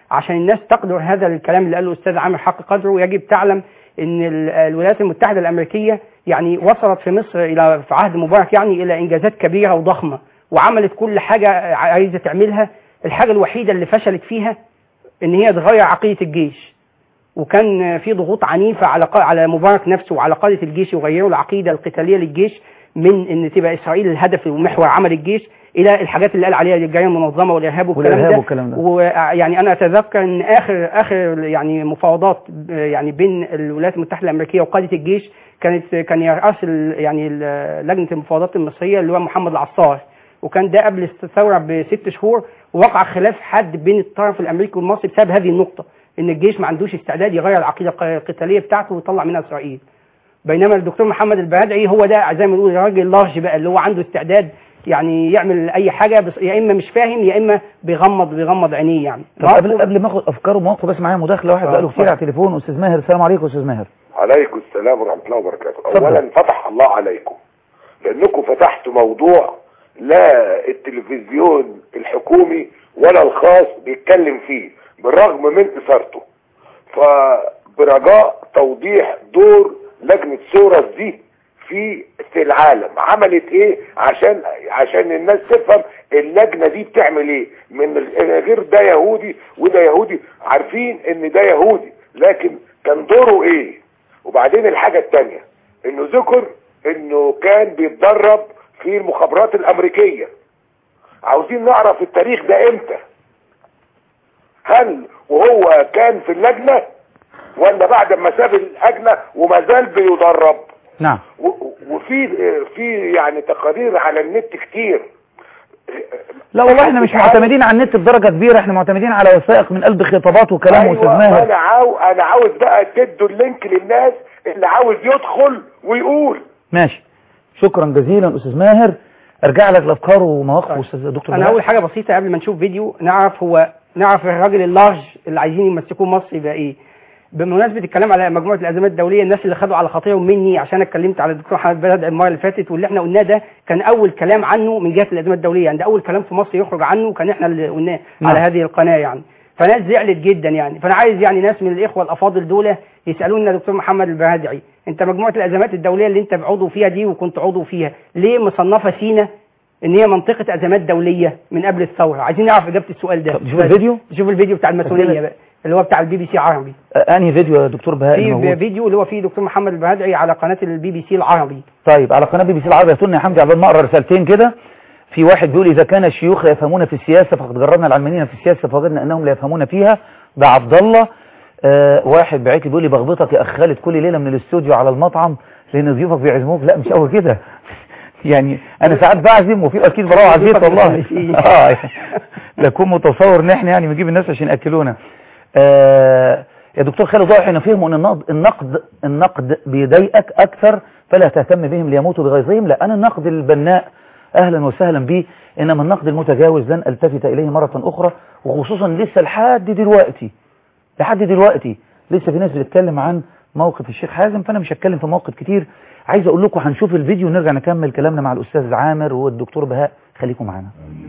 F: عشان الناس تقدر هذا الكلام اللي قاله الاستاذ عامر حق قدره ويجب تعلم ان ال- الولايات المتحده الامريكيه يعني وصلت في مصر الى في عهد مبارك يعني الى انجازات كبيره وضخمه وعملت كل حاجه عايزه تعملها الحاجه الوحيده اللي فشلت فيها ان هي تغير عقيده الجيش وكان في ضغوط عنيفه على قا- على مبارك نفسه وعلى قاده الجيش يغيروا العقيده القتاليه للجيش من ان تبقى اسرائيل الهدف ومحور عمل الجيش الى الحاجات اللي قال عليها الجريمه المنظمه والارهاب والكلام
A: والإرهاب
F: ده
A: والكلام ده.
F: ويعني انا اتذكر ان اخر اخر يعني مفاوضات ب- يعني بين الولايات المتحده الامريكيه وقاده الجيش كانت كان يرأس ال- يعني ال- لجنه المفاوضات المصريه اللي هو محمد العصار وكان ده قبل الثوره بست شهور ووقع خلاف حاد بين الطرف الامريكي والمصري بسبب هذه النقطه ان الجيش ما عندوش استعداد يغير العقيده الق- القتاليه بتاعته ويطلع منها اسرائيل بينما الدكتور محمد البهادعي هو ده زي ما نقول الراجل اللارج بقى اللي هو عنده استعداد يعني يعمل اي حاجه بس يا اما مش فاهم يا اما بيغمض بيغمض عينيه يعني
A: طب قبل قبل ما اخد افكار ومواقف بس معايا مداخله واحد
F: آه،
A: بقاله كتير
F: اتفضل.
A: على التليفون استاذ ماهر السلام عليكم استاذ ماهر
H: عليكم السلام ورحمة الله وبركاته
A: اتفضل.
H: اولا فتح الله عليكم لانكم فتحتوا موضوع لا التلفزيون الحكومي ولا الخاص بيتكلم فيه بالرغم من اثارته فبرجاء توضيح دور لجنة سورس دي في في العالم عملت ايه عشان عشان الناس تفهم اللجنة دي بتعمل ايه من غير ده يهودي وده يهودي عارفين ان ده يهودي لكن كان دوره ايه وبعدين الحاجة التانية انه ذكر انه كان بيتدرب في المخابرات الامريكية عاوزين نعرف التاريخ ده امتى هل وهو كان في اللجنة ولا بعد ما ساب اللجنة وما زال بيدرب
A: نعم
H: و- وفي في يعني تقارير على النت كتير
A: لا والله احنا مش معتمدين على النت بدرجه كبيره احنا معتمدين على وثائق من قلب خطابات وكلام
H: أيوة،
A: استاذ ماهر
H: انا عاو انا عاوز بقى تدوا اللينك للناس اللي عاوز يدخل ويقول
A: ماشي شكرا جزيلا استاذ ماهر ارجع لك الافكار ومواقف استاذ دكتور
F: انا
A: بهاء.
F: اول حاجه بسيطه قبل ما نشوف فيديو نعرف هو نعرف الراجل اللارج اللي عايزين يمسكوه مصر يبقى ايه بمناسبه الكلام على مجموعه الازمات الدوليه الناس اللي خدوا على خاطرهم مني عشان اتكلمت على الدكتور محمد بلد المره اللي فاتت واللي احنا قلناه ده كان اول كلام عنه من جهه الازمات الدوليه يعني ده اول كلام في مصر يخرج عنه كان احنا اللي قلناه
A: نعم.
F: على هذه القناه يعني فناس زعلت جدا يعني فانا عايز يعني ناس من الاخوه الافاضل دول يسالونا دكتور محمد البهادعي انت مجموعه الازمات الدوليه اللي انت عضو فيها دي وكنت عضو فيها ليه مصنفه سينا ان هي منطقه ازمات دوليه من قبل الثوره عايزين نعرف اجابه السؤال ده
A: طب نشوف الفيديو؟
F: شوف الفيديو بتاع الماسونيه بقى اللي هو بتاع البي بي سي عربي
A: آه، انهي فيديو يا دكتور بهاء اللي
F: في
A: موجود؟
F: فيديو اللي هو فيه دكتور محمد البهادعي على قناه البي بي سي العربي
A: طيب على قناه بي بي سي العربي يا يا حمدي عبال ما اقرا رسالتين كده في واحد بيقول اذا كان الشيوخ يفهمون في السياسه فقد جربنا العلمانيين في السياسه فوجدنا انهم لا يفهمون فيها ده عبد الله آه واحد بعت لي بيقول لي بغبطك يا اخ خالد كل ليله من الاستوديو على المطعم لان ضيوفك بيعزموك لا مش قوي كده يعني انا ساعات بعزم وفي اكيد بروح على البيت والله اه لكون متصور ان احنا يعني بنجيب الناس عشان ياكلونا آه يا دكتور خالد ضايع حين فهموا ان النقد النقد النقد بيضايقك اكثر فلا تهتم بهم ليموتوا بغيظهم لا انا النقد البناء اهلا وسهلا به انما النقد المتجاوز لن التفت اليه مره اخرى وخصوصا لسه لحد دلوقتي لحد دلوقتي لسه في ناس بتتكلم عن موقف الشيخ حازم فانا مش هتكلم في موقف كتير عايز اقول لكم هنشوف الفيديو ونرجع نكمل كلامنا مع الاستاذ عامر والدكتور بهاء خليكم معانا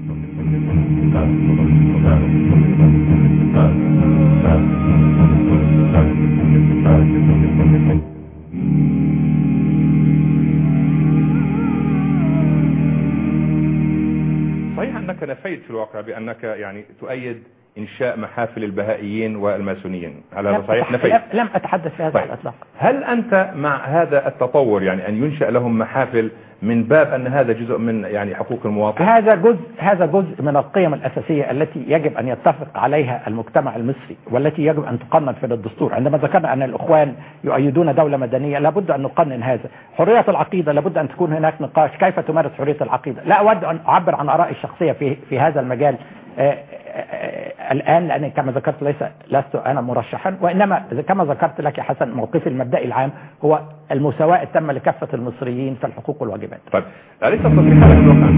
I: صحيح أنك نفيت في الواقع بأنك يعني تؤيد إنشاء محافل البهائيين والماسونيين هل هذا
J: لم
I: صحيح
J: أتح-
I: نفيت
J: لم- لم أتحدث في هذا
I: طيب.
J: على الإطلاق
I: هل أنت مع هذا التطور يعني أن ينشأ لهم محافل من باب أن هذا جزء من يعني حقوق المواطن
J: هذا جزء هذا جزء من القيم الأساسية التي يجب أن يتفق عليها المجتمع المصري والتي يجب أن تقنن في الدستور عندما ذكرنا أن الإخوان يؤيدون دولة مدنية لابد أن نقنن هذا حرية العقيدة لابد أن تكون هناك نقاش كيف تمارس حرية العقيدة لا أود أن أعبر عن آرائي الشخصية في في هذا المجال آه، آه، آه، الآن لأن كما ذكرت ليس لست أنا مرشحا وإنما كما ذكرت لك يا حسن موقفي المبدئي العام هو المساواة التامة لكافة المصريين في الحقوق والواجبات
I: طيب أليس التصريحات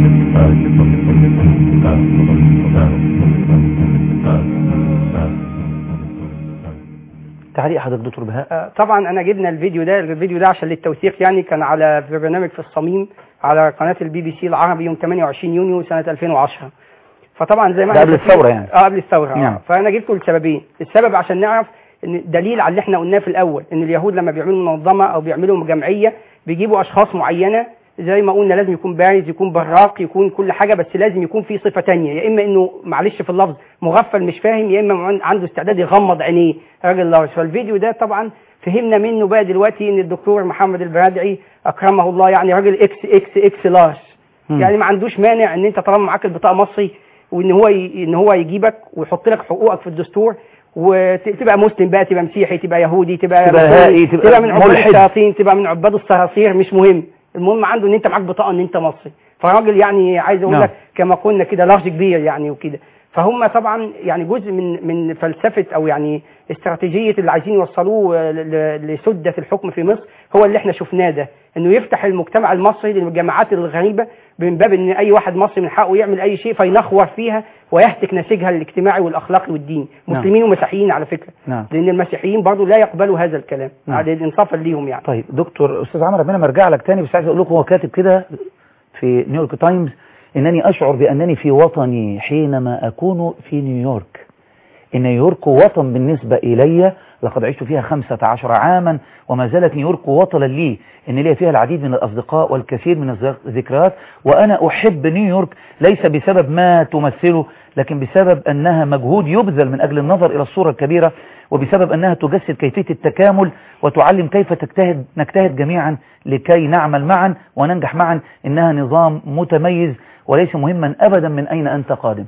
A: تعليق حضرتك دكتور بهاء
F: آه، طبعا انا جبنا الفيديو ده الفيديو ده عشان للتوثيق يعني كان على في برنامج في الصميم على قناه البي بي سي العربي يوم 28 يونيو سنه 2010 فطبعا زي ما
A: ده
F: احنا
A: قبل
F: شايفين-
A: الثورة يعني.
F: اه قبل الثوره
A: نعم.
F: آه. فانا جبته لسببين السبب عشان نعرف ان دليل على اللي احنا قلناه في الاول ان اليهود لما بيعملوا منظمه او بيعملوا جمعيه بيجيبوا اشخاص معينه زي ما قلنا لازم يكون بارز يكون براق يكون كل حاجه بس لازم يكون في صفه تانية يا اما انه معلش في اللفظ مغفل مش فاهم يا اما عن- عنده استعداد يغمض عينيه راجل لارج فالفيديو ده طبعا فهمنا منه بقى دلوقتي ان الدكتور محمد البرادعي اكرمه الله يعني راجل اكس اكس اكس لارج
A: مم.
F: يعني ما عندوش مانع ان انت طالما معاك البطاقه مصري وان هو ي... ان هو يجيبك ويحط لك حقوقك في الدستور وتبقى مسلم بقى تبقى مسيحي تبقى يهودي تبقى
A: تبقى
F: مسيحي،
A: هائي، تبقى
F: تبقى من عباد
A: ملحد.
F: الشياطين تبقى من عباد الصراصير مش مهم المهم عنده ان انت معاك بطاقه ان انت مصري فراجل يعني عايز اقول
A: نعم.
F: لك كما قلنا كده لارج كبير يعني وكده فهم طبعا يعني جزء من من فلسفه او يعني استراتيجيه اللي عايزين يوصلوه ل- ل- لسده الحكم في مصر هو اللي احنا شفناه ده انه يفتح المجتمع المصري للجماعات الغريبه من باب ان اي واحد مصري من حقه يعمل اي شيء فينخور فيها ويهتك نسيجها الاجتماعي والاخلاقي والديني
A: نعم.
F: مسلمين ومسيحيين على فكره
A: نعم
F: لان المسيحيين برضو لا يقبلوا هذا الكلام
A: نعم.
F: على انصافا ليهم يعني
A: طيب دكتور استاذ عمرو ربنا ما ارجع لك تاني بس عايز اقول لكم هو كاتب كده في نيويورك تايمز انني اشعر بانني في وطني حينما اكون في نيويورك ان نيويورك وطن بالنسبه الي لقد عشت فيها 15 عاما وما زالت نيويورك وطنا لي ان لي فيها العديد من الاصدقاء والكثير من الذ- الذكريات وانا احب نيويورك ليس بسبب ما تمثله لكن بسبب انها مجهود يبذل من اجل النظر الى الصوره الكبيره وبسبب انها تجسد كيفيه التكامل وتعلم كيف تجتهد نجتهد جميعا لكي نعمل معا وننجح معا انها نظام متميز وليس مهما ابدا من اين انت قادم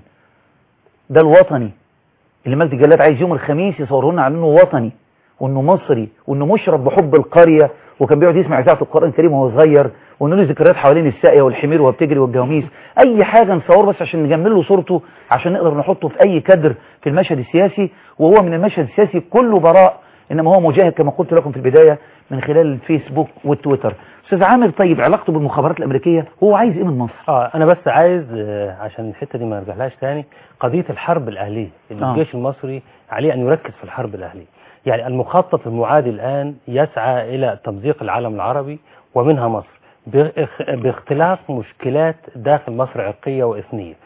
A: ده الوطني اللي مجدي جلاد عايز يوم الخميس يصوره لنا على انه وطني وانه مصري وانه مشرب بحب القريه وكان بيقعد يسمع اذاعه القران الكريم وهو صغير وانه له ذكريات حوالين الساقيه والحمير وهو بتجري والجواميس اي حاجه نصور بس عشان نجمل له صورته عشان نقدر نحطه في اي كادر في المشهد السياسي وهو من المشهد السياسي كله براء انما هو مجاهد كما قلت لكم في البدايه من خلال الفيسبوك والتويتر استاذ عامر طيب علاقته بالمخابرات الامريكيه هو عايز ايه من مصر
E: اه انا بس عايز آه، عشان الحته دي ما نرجعلهاش تاني قضيه الحرب الاهليه اللي
A: آه.
E: الجيش المصري عليه ان يركز في الحرب الاهليه يعني المخطط المعادي الان يسعى الى تمزيق العالم العربي ومنها مصر باخ- باختلاف مشكلات داخل مصر عرقيه واثنيه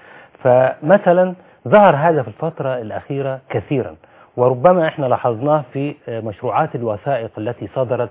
E: فمثلا ظهر هذا في الفتره الاخيره كثيرا وربما احنا لاحظناه في آه، مشروعات الوثائق التي صدرت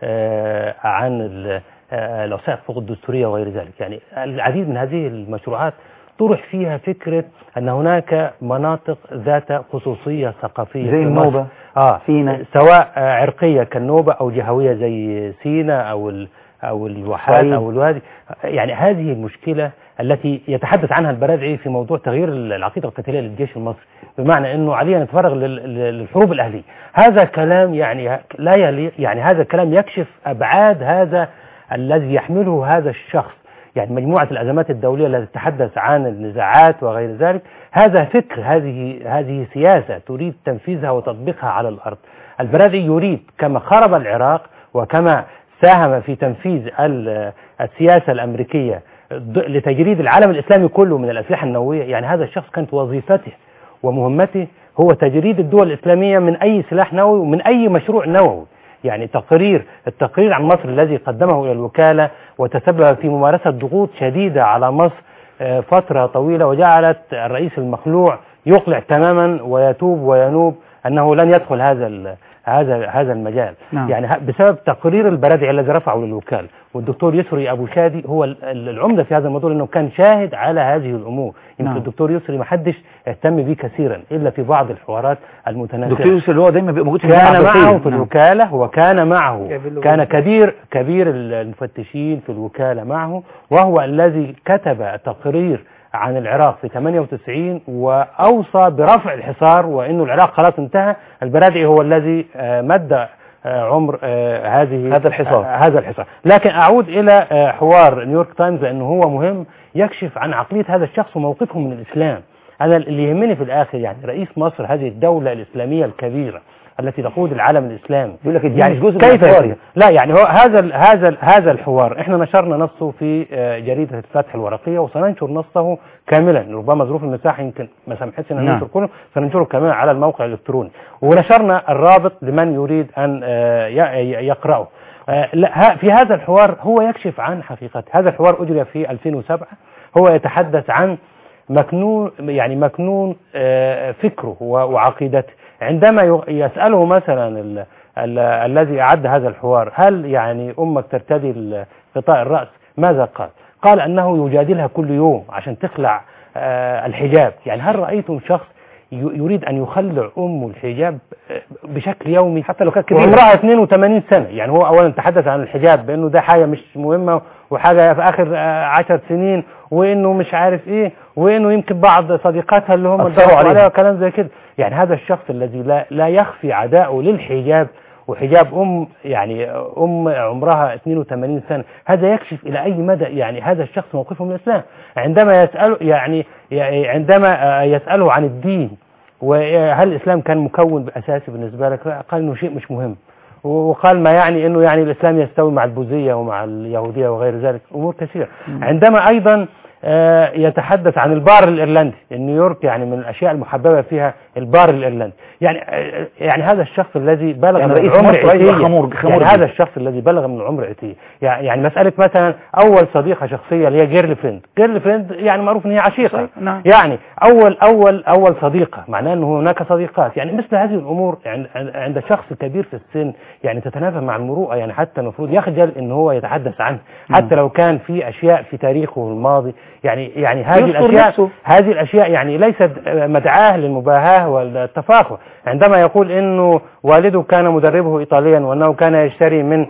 E: آه، عن ال- آه، الوثائق فوق الدستورية وغير ذلك يعني العديد من هذه المشروعات طرح فيها فكرة أن هناك مناطق ذات خصوصية ثقافية
A: زي
E: في
A: النوبة،
E: مصر. آه
A: سينا.
E: سواء آه، عرقية كالنوبة أو جهوية زي سينا أو ال أو الواحات
A: صحيح.
E: أو الوادي يعني هذه المشكلة التي يتحدث عنها البرادعي في موضوع تغيير العقيدة القتالية للجيش المصري بمعنى أنه علينا نتفرغ لل- لل- للحروب الأهلية هذا كلام يعني لا يليق يعني هذا الكلام يكشف أبعاد هذا الذي يحمله هذا الشخص يعني مجموعة الأزمات الدولية التي تتحدث عن النزاعات وغير ذلك هذا فكر هذه هذه سياسة تريد تنفيذها وتطبيقها على الأرض البرادعي يريد كما خرب العراق وكما ساهم في تنفيذ ال- السياسة الأمريكية ض- لتجريد العالم الإسلامي كله من الأسلحة النووية يعني هذا الشخص كانت وظيفته ومهمته هو تجريد الدول الإسلامية من أي سلاح نووي ومن أي مشروع نووي يعني تقرير التقرير عن مصر الذي قدمه إلى الوكالة وتسبب في ممارسة ضغوط شديدة على مصر آه، فترة طويلة وجعلت الرئيس المخلوع يقلع تماما ويتوب وينوب أنه لن يدخل هذا ال- هذا هذا المجال
A: نعم.
E: يعني ه- بسبب تقرير البرادعي الذي رفعه للوكالة والدكتور يسري أبو شادي هو ال- ال- العمدة في هذا الموضوع لأنه كان شاهد على هذه الأمور يمكن
A: نعم.
E: الدكتور يسري ما حدش اهتم به كثيرا إلا في بعض الحوارات المتناسقة
A: دكتور يوسف اللي هو دايما بيبقى موجود في الجامعة
E: كان
A: العباسية.
E: معه في
A: نعم.
E: الوكالة وكان معه
F: جابر
E: كان
F: له-
E: كبير كبير المفتشين في الوكالة معه وهو الذي كتب تقرير عن العراق في 98 وأوصى برفع الحصار وأنه العراق خلاص انتهى البرادعي هو الذي آه، مد آه، عمر آه، هذه
A: هذا الحصار.
E: آه، هذا الحصار لكن أعود إلى آه، حوار نيويورك تايمز لأنه هو مهم يكشف عن عقلية هذا الشخص وموقفه من الإسلام أنا اللي يهمني في الآخر يعني رئيس مصر هذه الدولة الإسلامية الكبيرة التي تقود العالم الإسلامي
A: بيقول لك الدين
E: يعني
A: مش جزء من
E: كيف
A: الحوار.
E: يكون؟ لا يعني هو هذا ال هذا ال هذا الحوار احنا نشرنا نصه في آه، جريده الفتح الورقيه وسننشر نصه كاملا ربما ظروف المساحه يمكن ما سمحتش ان
A: نعم.
E: ننشر كله سننشره كاملا على الموقع الالكتروني ونشرنا الرابط لمن يريد ان آه، ي- ي- يقراه آه، لا ه- في هذا الحوار هو يكشف عن حقيقته هذا الحوار اجري في 2007 هو يتحدث عن مكنون يعني مكنون آه، فكره و- وعقيدته عندما ي- يسأله مثلا ال- ال- الذي أعد هذا الحوار هل يعني أمك ترتدي ال- غطاء الرأس ماذا قال قال أنه يجادلها كل يوم عشان تخلع آه، الحجاب يعني هل رأيتم شخص ي- يريد أن يخلع أمه الحجاب آه، بشكل يومي
A: حتى لو كانت كبيرة
E: وعمرها 82 سنة يعني هو أولا تحدث عن الحجاب بأنه ده حاجة مش مهمة وحاجة في آخر آه، عشر سنين وإنه مش عارف إيه وإنه يمكن بعض صديقاتها اللي هم
A: أثروا
E: ضغطوا
A: عليها.
E: عليها وكلام زي كده يعني هذا الشخص الذي لا, لا يخفي عداؤه للحجاب وحجاب أم يعني أم عمرها 82 سنة هذا يكشف إلى أي مدى يعني هذا الشخص موقفه من الإسلام عندما يسأله يعني يعني عندما آه، يسأله عن الدين وهل الإسلام كان مكون أساسي بالنسبة لك قال إنه شيء مش مهم وقال ما يعني انه يعني الاسلام يستوي مع البوذيه ومع اليهوديه وغير ذلك امور كثيره عندما ايضا آه، يتحدث عن البار الايرلندي نيويورك يعني من الاشياء المحببه فيها البار الايرلندي يعني آه، يعني هذا الشخص الذي بلغ
A: يعني
E: من
A: رئيس
E: العمر
A: مصر عايز
E: عتيه
A: خمور- خمور
E: يعني
A: دي.
E: هذا الشخص الذي بلغ من العمر عتيه يعني يعني مساله مثلا اول صديقه شخصيه اللي هي جيرل فريند جيرل فريند يعني معروف ان هي عشيقه
A: نعم
E: يعني اول اول اول صديقه معناه انه هناك صديقات يعني مثل هذه الامور عند عند شخص كبير في السن يعني تتنافى مع المروءه يعني حتى المفروض يخجل ان هو يتحدث عنها حتى لو كان في اشياء في تاريخه الماضي يعني يعني هذه
A: يستر
E: الاشياء
A: نفسه.
E: هذه الاشياء يعني ليست مدعاه للمباهاه والتفاخر عندما يقول انه والده كان مدربه ايطاليا وانه كان يشتري من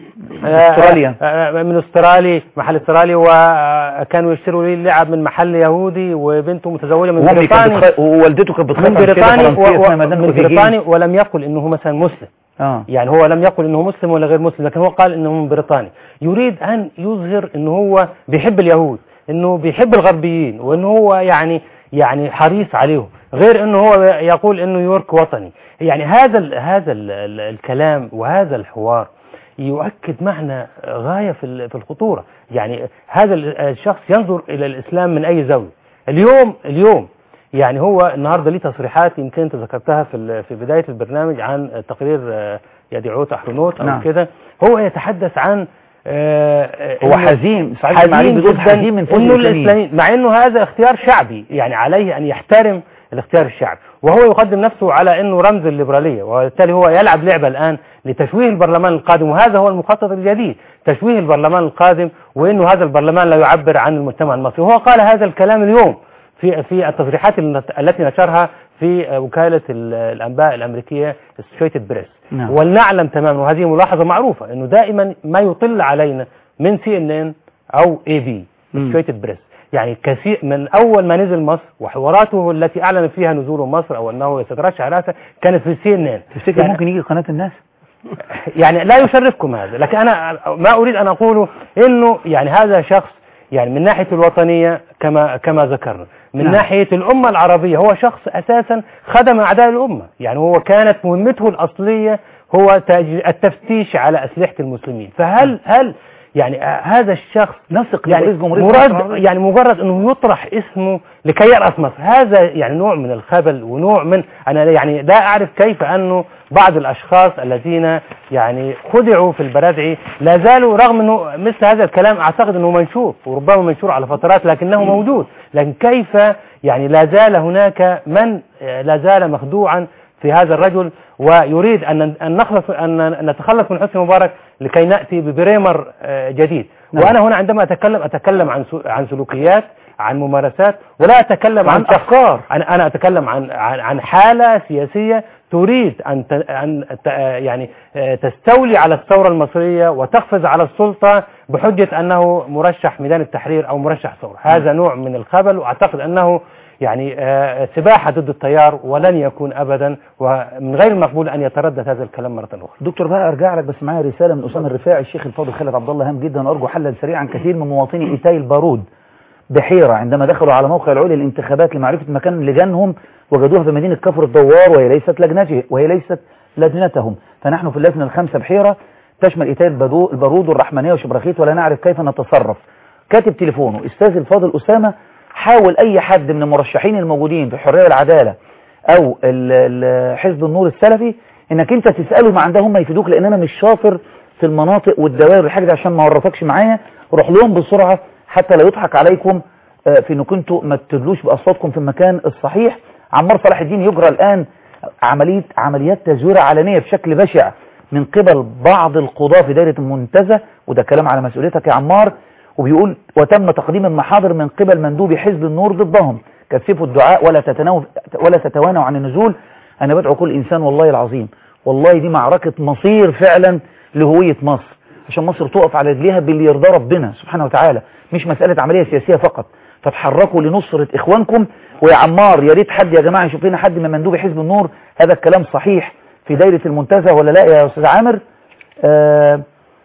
A: أستراليا.
E: آه، آه، من استرالي محل استرالي وكانوا يشتروا لي اللعب من محل يهودي وبنته متزوجه من
A: وامي كانت
E: بريطاني
A: بتخ... ووالدته كانت بتخاف
E: من
A: على الشيخة
E: بريطاني
A: فرنسية
E: و...
A: اسمها
E: و...
A: مدام
E: من
A: أوتيجين.
E: بريطاني ولم يقل انه مثلا مسلم
A: اه
E: يعني هو لم يقل انه مسلم ولا غير مسلم لكن هو قال انه من بريطانيا يريد ان يظهر انه هو بيحب اليهود انه بيحب الغربيين وانه هو يعني يعني حريص عليهم غير انه هو يقول انه نيويورك وطني يعني هذا ال هذا ال ال الكلام وهذا الحوار يؤكد معنى غاية في ال- في الخطورة يعني هذا ال- الشخص ينظر إلى الإسلام من أي زاوية اليوم اليوم يعني هو النهارده ليه تصريحات يمكن انت ذكرتها في ال- في بدايه البرنامج عن تقرير آه، يدعوت احرنوت او
A: نعم.
E: كده هو يتحدث عن آه، آه،
A: هو
E: إنه-
A: حزين سعيد المعاريف
E: حزين
A: بيقول
E: جدا
A: حزين من فوز
E: انه
A: الإسلاميين.
E: الاسلاميين مع انه هذا اختيار شعبي يعني عليه ان يحترم الاختيار الشعبي وهو يقدم نفسه على انه رمز الليبراليه وبالتالي هو يلعب لعبه الان لتشويه البرلمان القادم وهذا هو المخطط الجديد تشويه البرلمان القادم وانه هذا البرلمان لا يعبر عن المجتمع المصري وهو قال هذا الكلام اليوم في في التصريحات الت- التي نشرها في وكاله ال- الانباء الامريكيه اسوشيتد بريس
A: نعم.
E: ولنعلم تماما وهذه ملاحظه معروفه انه دائما ما يطل علينا من سي ان ان او اي بي
A: مم.
E: اسوشيتد بريس يعني كثير من اول ما نزل مصر وحواراته التي اعلن فيها نزوله مصر او انه سيترشح رئاسه كانت في سي ان ان
A: تفتكر
E: يعني-
A: ممكن يجي قناة الناس
E: يعني لا يشرفكم هذا لكن انا ما اريد ان اقوله انه يعني هذا شخص يعني من ناحيه الوطنيه كما كما ذكرنا من
A: نعم.
E: ناحيه الامه العربيه هو شخص اساسا خدم اعداء الامه يعني هو كانت مهمته الاصليه هو تج- التفتيش على اسلحه المسلمين فهل هل يعني آه، هذا الشخص
A: نثق
E: يعني
A: لرئيس جمهورية مصر
E: مراد
A: العربية.
E: يعني مجرد انه يطرح اسمه لكي يرأس مصر هذا يعني نوع من الخبل ونوع من انا يعني لا اعرف كيف انه بعض الاشخاص الذين يعني خدعوا في البرادعي لا زالوا رغم انه مثل هذا الكلام اعتقد انه منشور وربما منشور على فترات لكنه موجود لكن كيف يعني لا زال هناك من آه، لا زال مخدوعا في هذا الرجل ويريد ان ان نخلص ان نتخلص من حسني مبارك لكي ناتي ببريمر آه، جديد
A: نعم.
E: وانا هنا عندما اتكلم اتكلم عن سو- عن سلوكيات عن ممارسات ولا اتكلم
A: عن
E: عن شخص.
A: أفكار.
E: انا انا اتكلم عن عن عن حاله سياسيه تريد ان ت- ان ت- يعني آه، تستولي على الثوره المصريه وتقفز على السلطه بحجه انه مرشح ميدان التحرير او مرشح ثوره هذا نوع من الخبل واعتقد انه يعني آه، سباحه ضد التيار ولن يكون ابدا ومن غير المقبول ان يتردد هذا الكلام مره اخرى
A: دكتور بقى ارجع لك بس معايا رساله من اسامه الرفاعي الشيخ الفاضل خالد عبد الله هام جدا وارجو حلا سريعا كثير من مواطني ايتاي البارود بحيره عندما دخلوا على موقع العليا للانتخابات لمعرفه مكان لجانهم وجدوها في مدينه كفر الدوار وهي ليست لجنته وهي ليست لجنتهم فنحن في اللجنه الخامسه بحيره تشمل ايتاي البدو- البارود والرحمنيه وشبرخيت ولا نعرف كيف نتصرف كاتب تليفونه استاذ الفاضل اسامه حاول اي حد من المرشحين الموجودين في الحريه والعداله او ال- ال- حزب النور السلفي انك انت تساله ما عندهم هم يفيدوك لان انا مش شاطر في المناطق والدوائر والحاجه دي عشان ما ورطكش معايا روح لهم بسرعه حتى لا يضحك عليكم آه، في انكم انتوا ما تدلوش باصواتكم في المكان الصحيح عمار صلاح الدين يجرى الان عمليه عمليات تزوير علنيه بشكل بشع من قبل بعض القضاة في دائرة المنتزه وده كلام على مسؤوليتك يا عمار وبيقول وتم تقديم المحاضر من قبل مندوبي حزب النور ضدهم كثفوا الدعاء ولا تتناو ولا تتوانوا عن النزول انا بدعو كل انسان والله العظيم والله دي معركة مصير فعلا لهوية مصر عشان مصر تقف على رجليها باللي يرضى ربنا سبحانه وتعالى مش مسألة عملية سياسية فقط فتحركوا لنصرة اخوانكم ويا عمار يا ريت حد يا جماعة يشوف لنا حد من مندوبي حزب النور هذا الكلام صحيح في دايرة المنتزه ولا لا يا استاذ عامر آه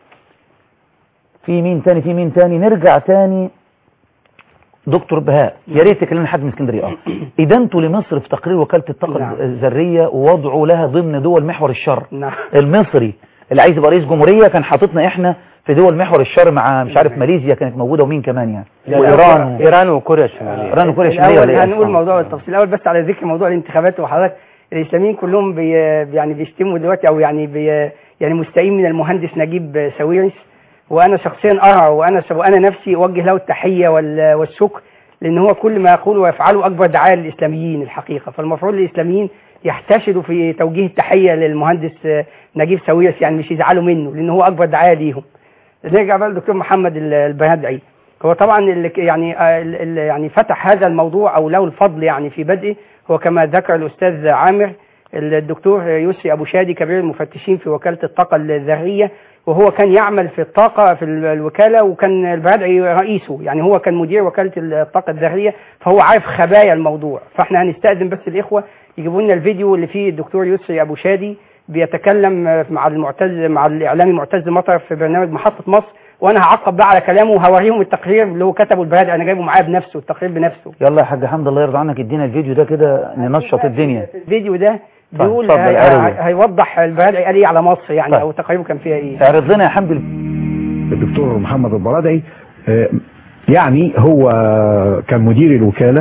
A: في مين تاني في مين تاني نرجع تاني دكتور بهاء يا ريت تكلمنا حد من اسكندريه اه ادانته لمصر في تقرير وكاله الطاقه
F: نعم.
A: الذريه ووضعه لها ضمن دول محور الشر
F: نعم
A: المصري اللي عايز يبقى رئيس جمهوريه كان حاططنا احنا في دول محور الشر مع مش عارف ماليزيا كانت موجوده ومين كمان يعني وايران و-
E: ايران وكوريا الشماليه
A: ايران وكوريا الشماليه
F: الأول
A: ولا ايه
F: هنقول
A: آه.
F: موضوع التفصيل الأول بس على ذكر موضوع الانتخابات وحضرتك الإسلاميين كلهم بي يعني بيشتموا دلوقتي أو يعني بي يعني مستائين من المهندس نجيب ساويرس وأنا شخصيا أرى وأنا وأنا نفسي أوجه له التحية وال- والشكر لأن هو كل ما يقوله ويفعله أكبر دعاية للإسلاميين الحقيقة فالمفروض الإسلاميين يحتشدوا في توجيه التحية للمهندس آه، نجيب ساويرس يعني مش يزعلوا منه لأن هو أكبر دعاية ليهم نرجع بقى للدكتور محمد ال- البهدعي هو طبعا اللي ك- يعني آه، ال- ال- يعني فتح هذا الموضوع او له الفضل يعني في بدءه هو كما ذكر الاستاذ عامر الدكتور يسري ابو شادي كبير المفتشين في وكاله الطاقه الذريه وهو كان يعمل في الطاقه في ال- الوكاله وكان البهدعي رئيسه يعني هو كان مدير وكاله الطاقه الذريه فهو عارف خبايا الموضوع فاحنا هنستاذن بس الاخوه يجيبوا لنا الفيديو اللي فيه الدكتور يسري ابو شادي بيتكلم مع المعتز مع الاعلامي معتز مطر في برنامج محطه مصر وانا هعقب بقى على كلامه وهوريهم التقرير اللي هو كتبه البهادع انا جايبه معاه بنفسه التقرير بنفسه
A: يلا يا حاج حمد الله يرضى عنك ادينا الفيديو ده كده ننشط الدنيا
F: الفيديو ده
A: طيب،
F: بيقول
A: اتفضل،
F: هي-
A: عربي.
F: هيوضح البهادع قال ايه على مصر يعني
A: طيب.
F: او تقريبه كان فيها ايه
A: اعرض لنا يا حمد
K: الدكتور محمد البرادعي آه، يعني هو كان مدير الوكالة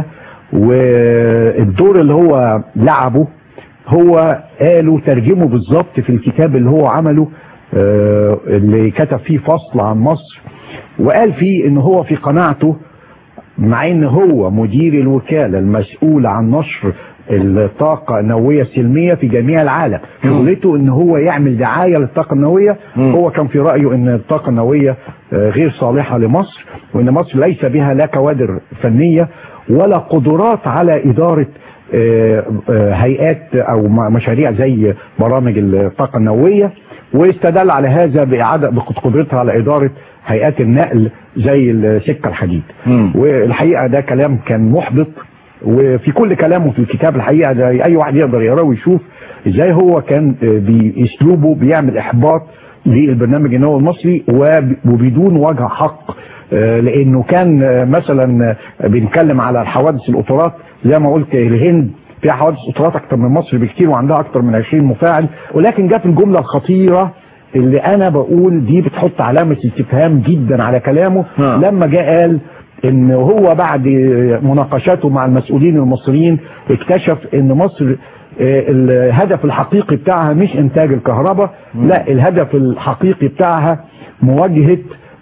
K: والدور اللي هو لعبه هو قالوا ترجمه بالظبط في الكتاب اللي هو عمله آه، اللي كتب فيه فصل عن مصر وقال فيه ان هو في قناعته مع ان هو مدير الوكالة المسؤول عن نشر الطاقة النووية السلمية في جميع العالم شغلته ان هو يعمل دعاية للطاقة النووية هو كان في رأيه ان الطاقة النووية آه، غير صالحة لمصر وان مصر ليس بها لا كوادر فنية ولا قدرات على إدارة آه، آه، هيئات او م- مشاريع زي برامج الطاقة النووية واستدل على هذا بإعادة بقدرتها على إدارة هيئات النقل زي السكة الحديد والحقيقة ده كلام كان محبط وفي كل كلامه في الكتاب الحقيقة ده أي واحد يقدر يقراه ويشوف إزاي هو كان آه، بأسلوبه بيعمل إحباط للبرنامج النووي المصري وب- وبدون وجه حق آه، لأنه كان آه، مثلا آه، بنتكلم على الحوادث القطارات زي ما قلت الهند فيها حوادث قطارات أكتر من مصر بكتير وعندها أكتر من 20 مفاعل ولكن جت الجملة الخطيرة اللي انا بقول دي بتحط علامة استفهام جدا على كلامه لما جاء قال ان هو بعد مناقشاته مع المسؤولين المصريين اكتشف ان مصر آه، الهدف الحقيقي بتاعها مش انتاج الكهرباء لا الهدف الحقيقي بتاعها مواجهة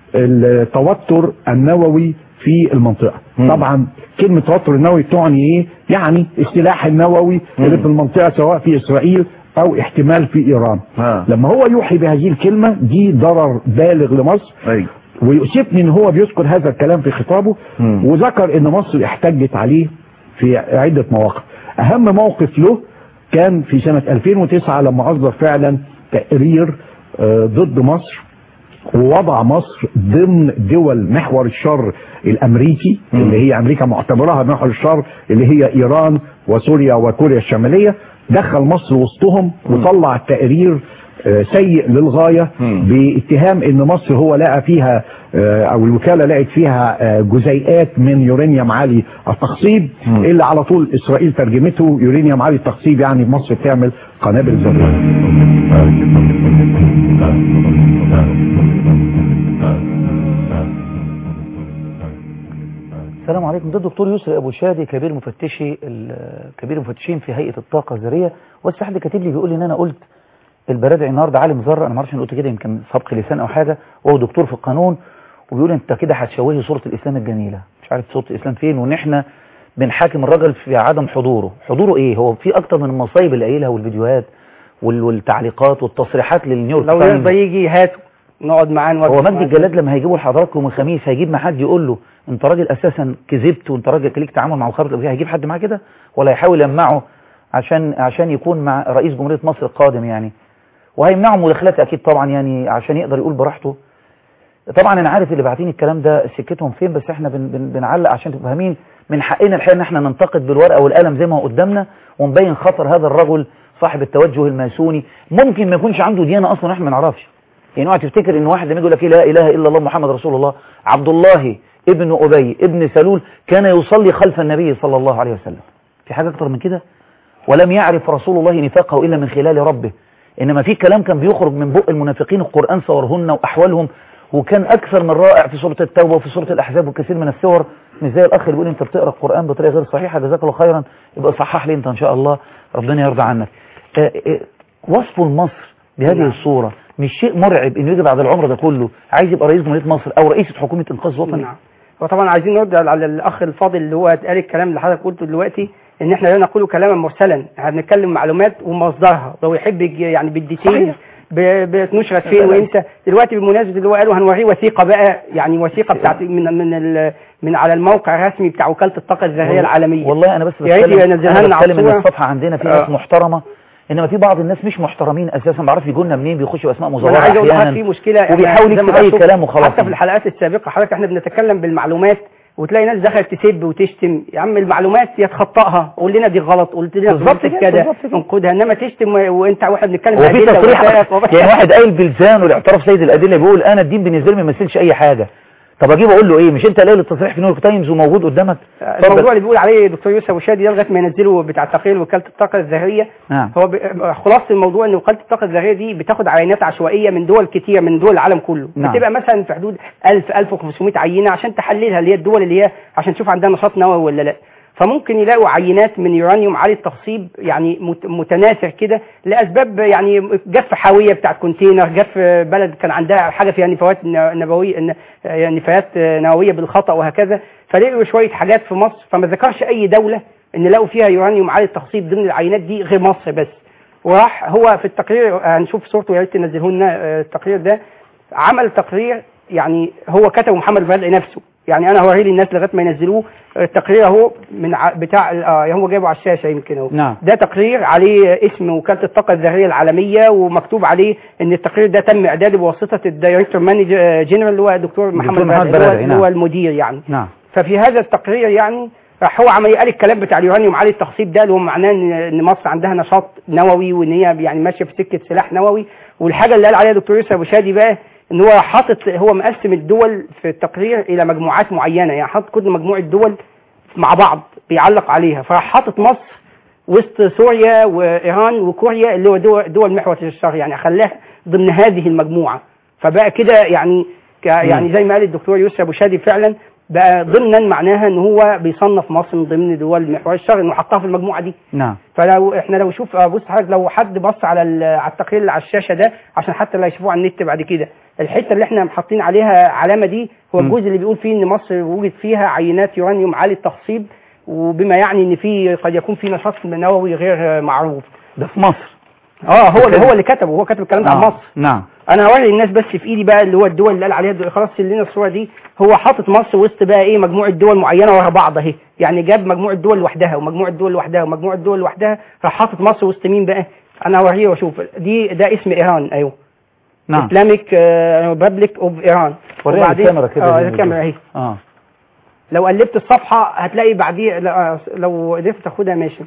K: التوتر النووي في المنطقة طبعا كلمة توتر النووي تعني ايه يعني السلاح النووي اللي في المنطقة سواء في اسرائيل او احتمال في ايران لما هو يوحي بهذه الكلمة دي ضرر بالغ لمصر ويؤسفني ان هو بيذكر هذا الكلام في خطابه وذكر ان مصر احتجت عليه في عدة مواقف اهم موقف له كان في سنة 2009 لما اصدر فعلا تقرير آه، ضد مصر ووضع مصر ضمن دول محور الشر الامريكي اللي هي امريكا معتبرها محور الشر اللي هي ايران وسوريا وكوريا الشماليه دخل مصر وسطهم وطلع تقرير آه، سيء للغايه باتهام ان مصر هو لقى فيها آه، او الوكاله لقت فيها آه، جزيئات من يورانيوم عالي التخصيب اللي على طول اسرائيل ترجمته يورانيوم عالي التخصيب يعني مصر بتعمل قنابل ذريه
A: السلام عليكم ده الدكتور يسري ابو شادي كبير مفتشي ال- كبير المفتشين في هيئه الطاقه الذريه بس حد كاتب لي بيقول لي ان انا قلت البرادعي النهارده عالم ذره انا ما اعرفش ان قلت كده يمكن سبق لسان او حاجه وهو دكتور في القانون وبيقول انت كده هتشوهي صوره الاسلام الجميله مش عارف صوت الاسلام فين وان احنا بنحاكم الراجل في عدم حضوره حضوره ايه هو في اكتر من المصايب اللي قايلها والفيديوهات وال- والتعليقات والتصريحات للنيويورك
F: لو
A: تايمز.
F: يرضى يجي هاته نقعد معاه نوقف
A: هو مجدي
F: معاه.
A: الجلاد لما هيجيبوا لحضراتكم يوم الخميس هيجيب مع حد يقول له انت راجل اساسا كذبت وانت راجل كان ليك تعامل مع الخبر الامريكي هيجيب حد معاه كده ولا هيحاول يمنعه عشان عشان يكون مع رئيس جمهوريه مصر القادم يعني وهيمنعه مداخلات اكيد طبعا يعني عشان يقدر يقول براحته طبعا انا عارف اللي باعتين الكلام ده سكتهم فين بس احنا بن بن بنعلق عشان تبقوا فاهمين من حقنا الحقيقه ان احنا ننتقد بالورقه والقلم زي ما هو قدامنا ونبين خطر هذا الرجل صاحب التوجه الماسوني ممكن ما يكونش عنده ديانه اصلا احنا ما نعرفش يعني اوعى تفتكر ان واحد لما يقول لك لا اله الا الله محمد رسول الله عبد الله ابن ابي ابن سلول كان يصلي خلف النبي صلى الله عليه وسلم في حاجه اكتر من كده ولم يعرف رسول الله نفاقه الا من خلال ربه انما في كلام كان بيخرج من بق المنافقين القران صورهن واحوالهم وكان اكثر من رائع في سوره التوبه وفي سوره الاحزاب وكثير من السور مش زي الاخ اللي بيقول انت بتقرا القران بطريقه غير صحيحه جزاك الله خيرا يبقى صحح لي انت ان شاء الله ربنا يرضى عنك آه، آه، وصفه لمصر بهذه
F: نعم.
A: الصوره مش شيء مرعب انه يجي بعد العمر ده كله عايز يبقى رئيس جمهوريه مصر او رئيسه حكومه انقاذ وطني
F: نعم وطبعا عايزين نرد على الاخ الفاضل اللي هو قال الكلام اللي حضرتك قلته دلوقتي ان احنا لا نقول كلاما مرسلا احنا بنتكلم معلومات ومصدرها لو يحب يجي- يعني بالديتيل
A: صحيح.
F: ب- بتنشرت فين وامتى دلوقتي بمناسبه اللي هو قالوا هنوريه وثيقه بقى يعني وثيقه بتاعت من من ال- من على الموقع الرسمي بتاع وكاله الطاقه الذريه العالميه
A: والله انا بس
F: يا ريت
A: بتكلم
F: ينزلها
A: انا
F: لنا على
A: بتكلم ان
F: الصورة.
A: الصفحه عندنا في ناس
F: آه.
A: محترمه انما في بعض الناس مش محترمين اساسا ما بعرفش يجوا لنا منين بيخشوا اسماء
F: ما
A: مزوره
F: انا عايز اقول لحضرتك
A: احيانا
F: في مشكله إحنا
A: وبيحاول
F: زي ما
A: يكتب اي
F: حضرتك-
A: كلام وخلاص
F: حتى في الحلقات السابقه حضرتك احنا بنتكلم بالمعلومات وتلاقي ناس دخلت تسب وتشتم يا عم المعلومات يا تخطئها قول لنا دي غلط قلت لنا
A: بالظبط
F: غلطت
A: كده،
F: كده
A: بالظبط كده.
F: انقدها انما تشتم و- وانت واحد بنتكلم
A: هو في
F: بأدلة
A: تصريح
F: ووثائق وب-
A: يعني واحد قايل بلسان والاعتراف سيد الادله بيقول انا الدين بالنسبه لي ما يمثلش اي حاجه طب اجيب اقول له ايه مش انت قايل التصريح في نيويورك تايمز وموجود قدامك اتفضل.
F: الموضوع اللي بيقول عليه دكتور يوسف وشادي ده لغايه ما ينزلوا بتاع تقرير وكاله الطاقه الذريه
A: نعم
F: هو ب... خلاصه الموضوع ان وكاله الطاقه الذريه دي بتاخد عينات عشوائيه من دول كتير من دول العالم كله
A: نعم.
F: بتبقى مثلا في حدود 1000 1500 عينه عشان تحللها اللي هي الدول اللي هي عشان تشوف عندها نشاط نووي ولا لا فممكن يلاقوا عينات من يورانيوم عالي التخصيب يعني مت- متناثر كده لاسباب يعني جف حاويه بتاعت كونتينر جف بلد كان عندها حاجه فيها نفايات ن- نوويه ن- يعني نفايات نوويه بالخطا وهكذا فلقوا شويه حاجات في مصر فما ذكرش اي دوله ان لقوا فيها يورانيوم عالي التخصيب ضمن العينات دي غير مصر بس وراح هو في التقرير هنشوف صورته يا ريت تنزله لنا آه، التقرير ده عمل تقرير يعني هو كتبه محمد بدء نفسه يعني انا هوريه للناس لغايه ما ينزلوه التقرير اهو من ع- بتاع اه هو جايبه على الشاشه يمكن اهو
A: نعم
F: ده تقرير عليه اسم وكاله الطاقه الذريه العالميه ومكتوب عليه ان التقرير ده تم اعداده بواسطه الدايركتور مانجر جنرال اللي هو دكتور محمد
A: محمد
F: بدر اللي هو-
A: بدر،
F: اللي هو
A: نعم.
F: المدير يعني
A: نعم
F: ففي هذا التقرير يعني راح هو عمل قال الكلام بتاع اليورانيوم عالي التخصيب ده اللي هو معناه ان ان مصر عندها نشاط نووي وان هي يعني ماشيه في سكه سلاح نووي والحاجه اللي قال عليها دكتور يوسف ابو شادي بقى ان هو حاطط هو مقسم الدول في التقرير الى مجموعات معينه يعني حاطط كل مجموعه دول مع بعض بيعلق عليها فراح حاطط مصر وسط سوريا وايران وكوريا اللي هو دول, دول محور الشرق يعني خلاها ضمن هذه المجموعه فبقى كده يعني ك- يعني زي ما قال الدكتور يوسف ابو شادي فعلا بقى ضمنا معناها ان هو بيصنف مصر من ضمن دول محور الشرق انه حطها في المجموعه دي
A: نعم
F: فلو احنا لو شوف آه، بص حضرتك لو حد بص على ال- على التقرير اللي على الشاشه ده عشان حتى اللي هيشوفوه على النت بعد كده الحته اللي احنا حاطين عليها علامه دي هو
A: م.
F: الجزء اللي بيقول فيه ان مصر وجد فيها عينات يورانيوم عالي التخصيب وبما يعني ان في قد يكون في نشاط نووي غير آه، معروف
A: ده في مصر
F: اه هو اللي هو اللي كتبه هو كتب الكلام ده عن
A: آه،
F: مصر
A: نعم
F: انا هوري الناس بس في ايدي بقى اللي هو الدول اللي قال عليها دول خلاص لنا الصوره دي هو حاطط مصر وسط بقى ايه مجموعه دول معينه ورا بعض اهي يعني جاب مجموعه دول لوحدها ومجموعه دول لوحدها ومجموعه دول لوحدها راح حاطط مصر وسط مين بقى انا هوريه واشوف دي ده اسم ايران ايوه
A: نعم
F: اسلاميك ريبابليك اوف ايران
A: وريها الكاميرا كده
F: اه
A: زي ما
F: الكاميرا اهي
A: اه
F: لو قلبت الصفحه هتلاقي بعديه لا، لو قدرت تاخدها ماشي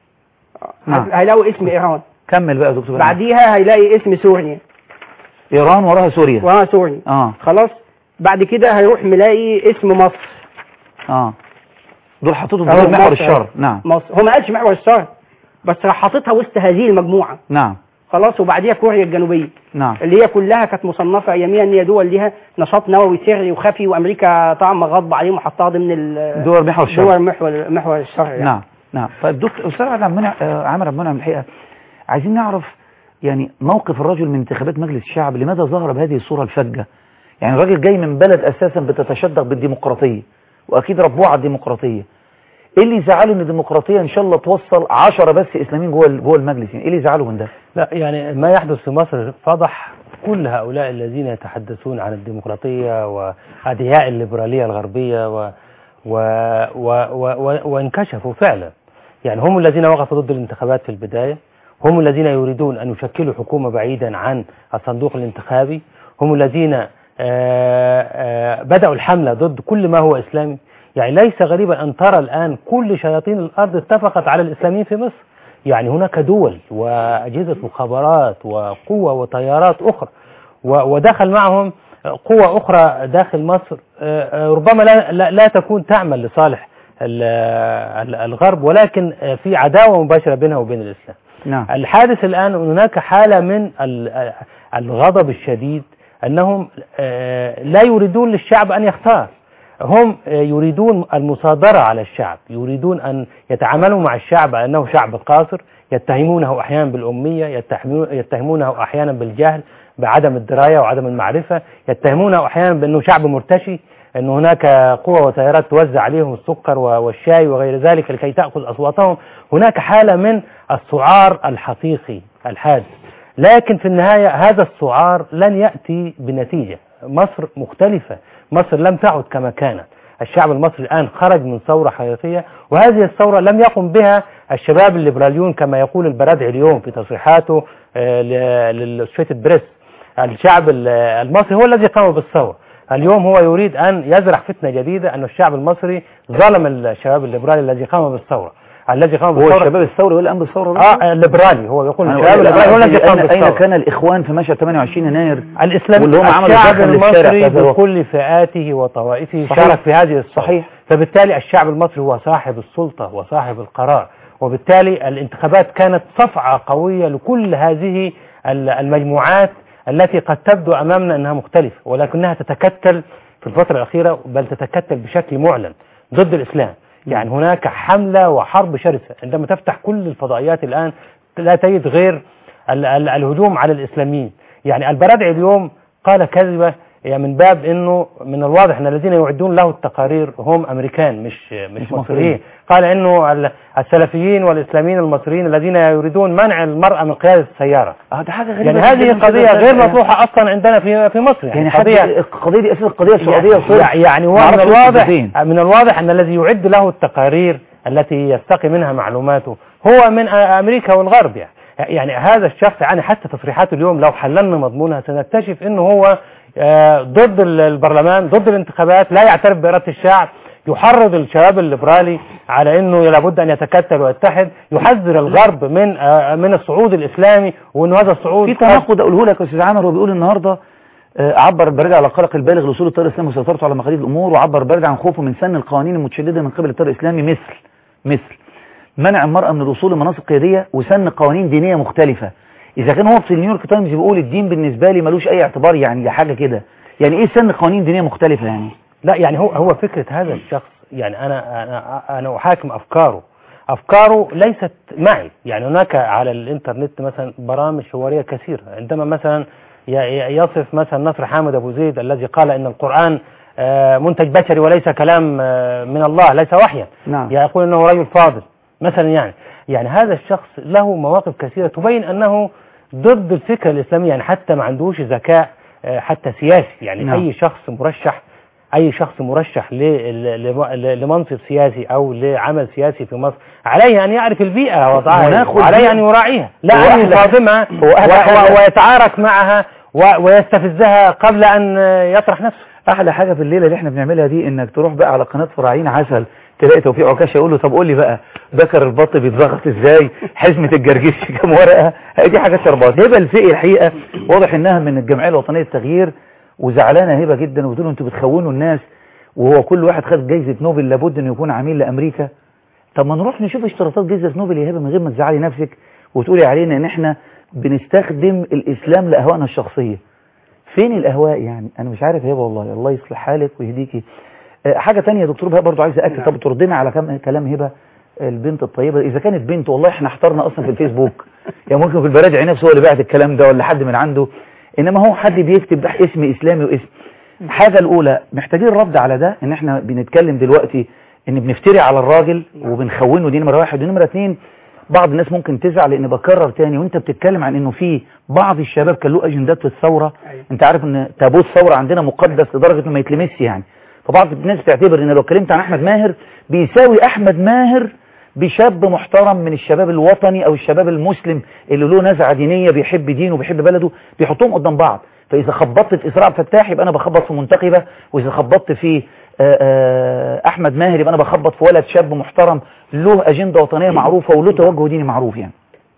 A: نعم.
F: هت- هيلاقوا اسم ايران
A: كمل بقى يا دكتور بدر.
F: بعديها هيلاقي اسم سوريا
A: ايران وراها سوريا
F: وراها سوريا
A: اه
F: خلاص بعد كده هيروح ملاقي اسم مصر
A: اه دول حطيتهم
F: أهو
A: في محور
F: مصر.
A: الشر نعم
F: مصر هو ما قالش محور الشر بس راح حاططها وسط هذه المجموعه
A: نعم
F: خلاص وبعديها كوريا الجنوبيه
A: نعم
F: اللي هي كلها كانت مصنفه اياميها ان هي دول ليها نشاط نووي سري وخفي وامريكا طبعا غضب عليهم وحطها ضمن ال-
A: دول محور الشر
F: دول محور محور الشر يعني.
A: نعم نعم طيب دكتور استاذ عبد المنعم آه، عامر عبد المنعم الحقيقه عايزين نعرف يعني موقف الرجل من انتخابات مجلس الشعب لماذا ظهر بهذه الصوره الفجه يعني الراجل جاي من بلد اساسا بتتشدق بالديمقراطيه واكيد ربوه على الديمقراطيه ايه اللي يزعله ان الديمقراطيه ان شاء الله توصل 10 بس اسلاميين جوه جوه المجلس يعني ايه اللي يزعله من ده
E: لا يعني ما يحدث في مصر فضح كل هؤلاء الذين يتحدثون عن الديمقراطية وأدعياء الليبرالية الغربية و و و و و وانكشفوا فعلا يعني هم الذين وقفوا ضد الانتخابات في البداية هم الذين يريدون أن يشكلوا حكومة بعيدا عن الصندوق الانتخابي هم الذين آآ آآ بدأوا الحملة ضد كل ما هو إسلامي يعني ليس غريبا أن ترى الآن كل شياطين الأرض اتفقت على الإسلاميين في مصر يعني هناك دول وأجهزة مخابرات وقوة وتيارات أخرى ودخل معهم قوة أخرى داخل مصر ربما لا, لا, لا تكون تعمل لصالح الغرب ولكن في عداوة مباشرة بينها وبين الإسلام
A: نعم.
E: الحادث الآن هناك حالة من الغضب الشديد أنهم لا يريدون للشعب أن يختار هم يريدون المصادرة على الشعب يريدون أن يتعاملوا مع الشعب على أنه شعب قاصر يتهمونه أحيانا بالأمية يتهمونه أحيانا بالجهل بعدم الدراية وعدم المعرفة يتهمونه أحيانا بأنه شعب مرتشي أن هناك قوة وتيارات توزع عليهم السكر والشاي وغير ذلك لكي تأخذ أصواتهم هناك حالة من السعار الحقيقي الحاد لكن في النهاية هذا السعار لن يأتي بنتيجة مصر مختلفة مصر لم تعد كما كانت الشعب المصري الآن خرج من ثورة حقيقية وهذه الثورة لم يقم بها الشباب الليبراليون كما يقول البرادعي اليوم في تصريحاته للأسوشيتد بريس الشعب المصري هو الذي قام بالثورة اليوم هو يريد أن يزرع فتنة جديدة أن الشعب المصري ظلم الشباب الليبرالي الذي قام بالثورة الذي قام
A: هو
E: بالثورة
A: الشباب الثوري هو اللي قام بالثورة
E: اه الليبرالي هو يقول
A: أنا
E: الشباب
A: بقول
E: الليبرالي هو الذي قام
A: أين, أين
E: بالثورة
A: كان الإخوان في مشهد 28 يناير
E: الإسلام
A: واللي هم عملوا
E: الشعب
A: دخل للشارع في
E: المصري
A: هذا الوقت.
E: بكل فئاته وطوائفه
A: صحيح.
E: شارك في هذه الثورة
A: صحيح.
E: فبالتالي الشعب المصري هو صاحب السلطة وصاحب القرار وبالتالي الانتخابات كانت صفعة قوية لكل هذه ال- المجموعات التي قد تبدو أمامنا أنها مختلفة ولكنها تتكتل في الفترة الأخيرة بل تتكتل بشكل معلن ضد الإسلام يعني هناك حملة وحرب شرسة عندما تفتح كل الفضائيات الآن لا تجد غير ال- ال- الهجوم على الإسلاميين يعني البرادعي اليوم قال كذبة يعني من باب انه من الواضح ان الذين يعدون له التقارير هم امريكان مش مش,
A: مش
E: مصريين
A: مصريين.
E: قال انه ال- السلفيين والاسلاميين المصريين الذين يريدون منع المرأة من قيادة السيارة
A: اه ده حاجة غريبة
E: يعني هذه
A: جداً
E: قضية
A: كده.
E: غير مطروحة اصلا عندنا في في مصر
A: يعني حد
E: قضية
A: القضية دي أساس القضية السعودية
E: يعني,
A: صرف.
E: يعني هو
A: معرفش
E: من الواضح
A: فين.
E: من الواضح ان الذي يعد له التقارير التي يستقي منها معلوماته هو من امريكا والغرب يعني يعني هذا الشخص يعني حتى تصريحاته اليوم لو حللنا مضمونها سنكتشف انه هو آه، ضد ال- البرلمان ضد الانتخابات لا يعترف بإرادة الشعب يحرض الشباب الليبرالي على انه لابد ان يتكتل ويتحد يحذر الغرب من آه، من الصعود الاسلامي وانه هذا الصعود
A: في تناقض اقوله لك يا استاذ عامر هو بيقول النهارده آه، عبر البرادعي على القلق البالغ لوصول التيار الاسلامي وسيطرته على مقاليد الامور وعبر البرادعي عن خوفه من سن القوانين المتشدده من قبل التيار الاسلامي مثل مثل منع المراه من الوصول لمناصب قياديه وسن قوانين دينيه مختلفه اذا كان هو في النيويورك تايمز بيقول الدين بالنسبه لي ملوش اي اعتبار يعني ده حاجه كده يعني ايه سن قوانين دينيه مختلفه يعني
E: لا يعني هو هو فكرة هذا الشخص يعني أنا أنا أنا أحاكم أفكاره أفكاره ليست معي يعني هناك على الإنترنت مثلا برامج حوارية كثيرة عندما مثلا ي- ي- يصف مثلا نصر حامد أبو زيد الذي قال إن القرآن آه، منتج بشري وليس كلام آه، من الله ليس وحيا
A: نعم
E: يقول انه رجل فاضل مثلا يعني يعني هذا الشخص له مواقف كثيرة تبين انه ضد الفكرة الاسلامية يعني حتى ما عندوش ذكاء آه، حتى سياسي يعني
A: نعم.
E: اي شخص مرشح اي شخص مرشح ل- ل- ل- لمنصب سياسي او لعمل سياسي في مصر عليه ان يعرف البيئة وضعها
A: وناخد
E: وعليه
A: بيئة.
E: ان يراعيها لا
A: هو
E: ان
A: أحلى-
E: يصادمها
A: هو أحلى
E: و-
A: حاجة.
E: و- ويتعارك معها و- ويستفزها قبل ان آه، يطرح نفسه
A: احلى حاجه في الليله اللي احنا بنعملها دي انك تروح بقى على قناه فراعين عسل تلاقي توفيق عكاشه يقول له طب قول لي بقى بكر البط بيتضغط ازاي حزمه الجرجيس في كام ورقه هي دي حاجات شربات هبه الفقي الحقيقه واضح انها من الجمعيه الوطنيه للتغيير وزعلانه هبه جدا وبتقول له انتوا بتخونوا الناس وهو كل واحد خد جايزه نوبل لابد انه يكون عميل لامريكا طب ما نروح نشوف اشتراطات جايزه نوبل يا هبه من غير ما تزعلي نفسك وتقولي علينا ان احنا بنستخدم الاسلام لاهوائنا الشخصيه فين الاهواء يعني انا مش عارف يا هبه والله الله يصلح حالك ويهديكي آه، حاجه تانية يا دكتور بهاء برضو عايز اكد طب تردنا على كم كلام هبه البنت الطيبه اذا كانت بنت والله احنا احترنا اصلا في الفيسبوك يعني ممكن في البراجع نفسه هو اللي بعت الكلام ده ولا حد من عنده انما هو حد بيكتب اسم اسلامي واسم حاجة الأولى محتاجين رد على ده إن إحنا بنتكلم دلوقتي إن بنفتري على الراجل وبنخونه دي نمرة واحد ونمرة اتنين بعض الناس ممكن تزعل لأن بكرر تاني وأنت بتتكلم عن إنه في بعض الشباب كان له أجندات في الثورة
F: أيوة.
A: أنت عارف إن تابوت الثورة عندنا مقدس لدرجة إنه ما يتلمسش يعني فبعض الناس بتعتبر إن لو اتكلمت عن أحمد ماهر بيساوي أحمد ماهر بشاب محترم من الشباب الوطني او الشباب المسلم اللي له نزعه دينيه بيحب دينه وبيحب بلده بيحطوهم قدام بعض فاذا خبطت في اسراء فتاح يبقى انا بخبط في منتخبه واذا خبطت في آه، آه، احمد ماهر يبقى انا بخبط في ولد شاب محترم له اجنده وطنيه معروفه وله توجه ديني معروف يعني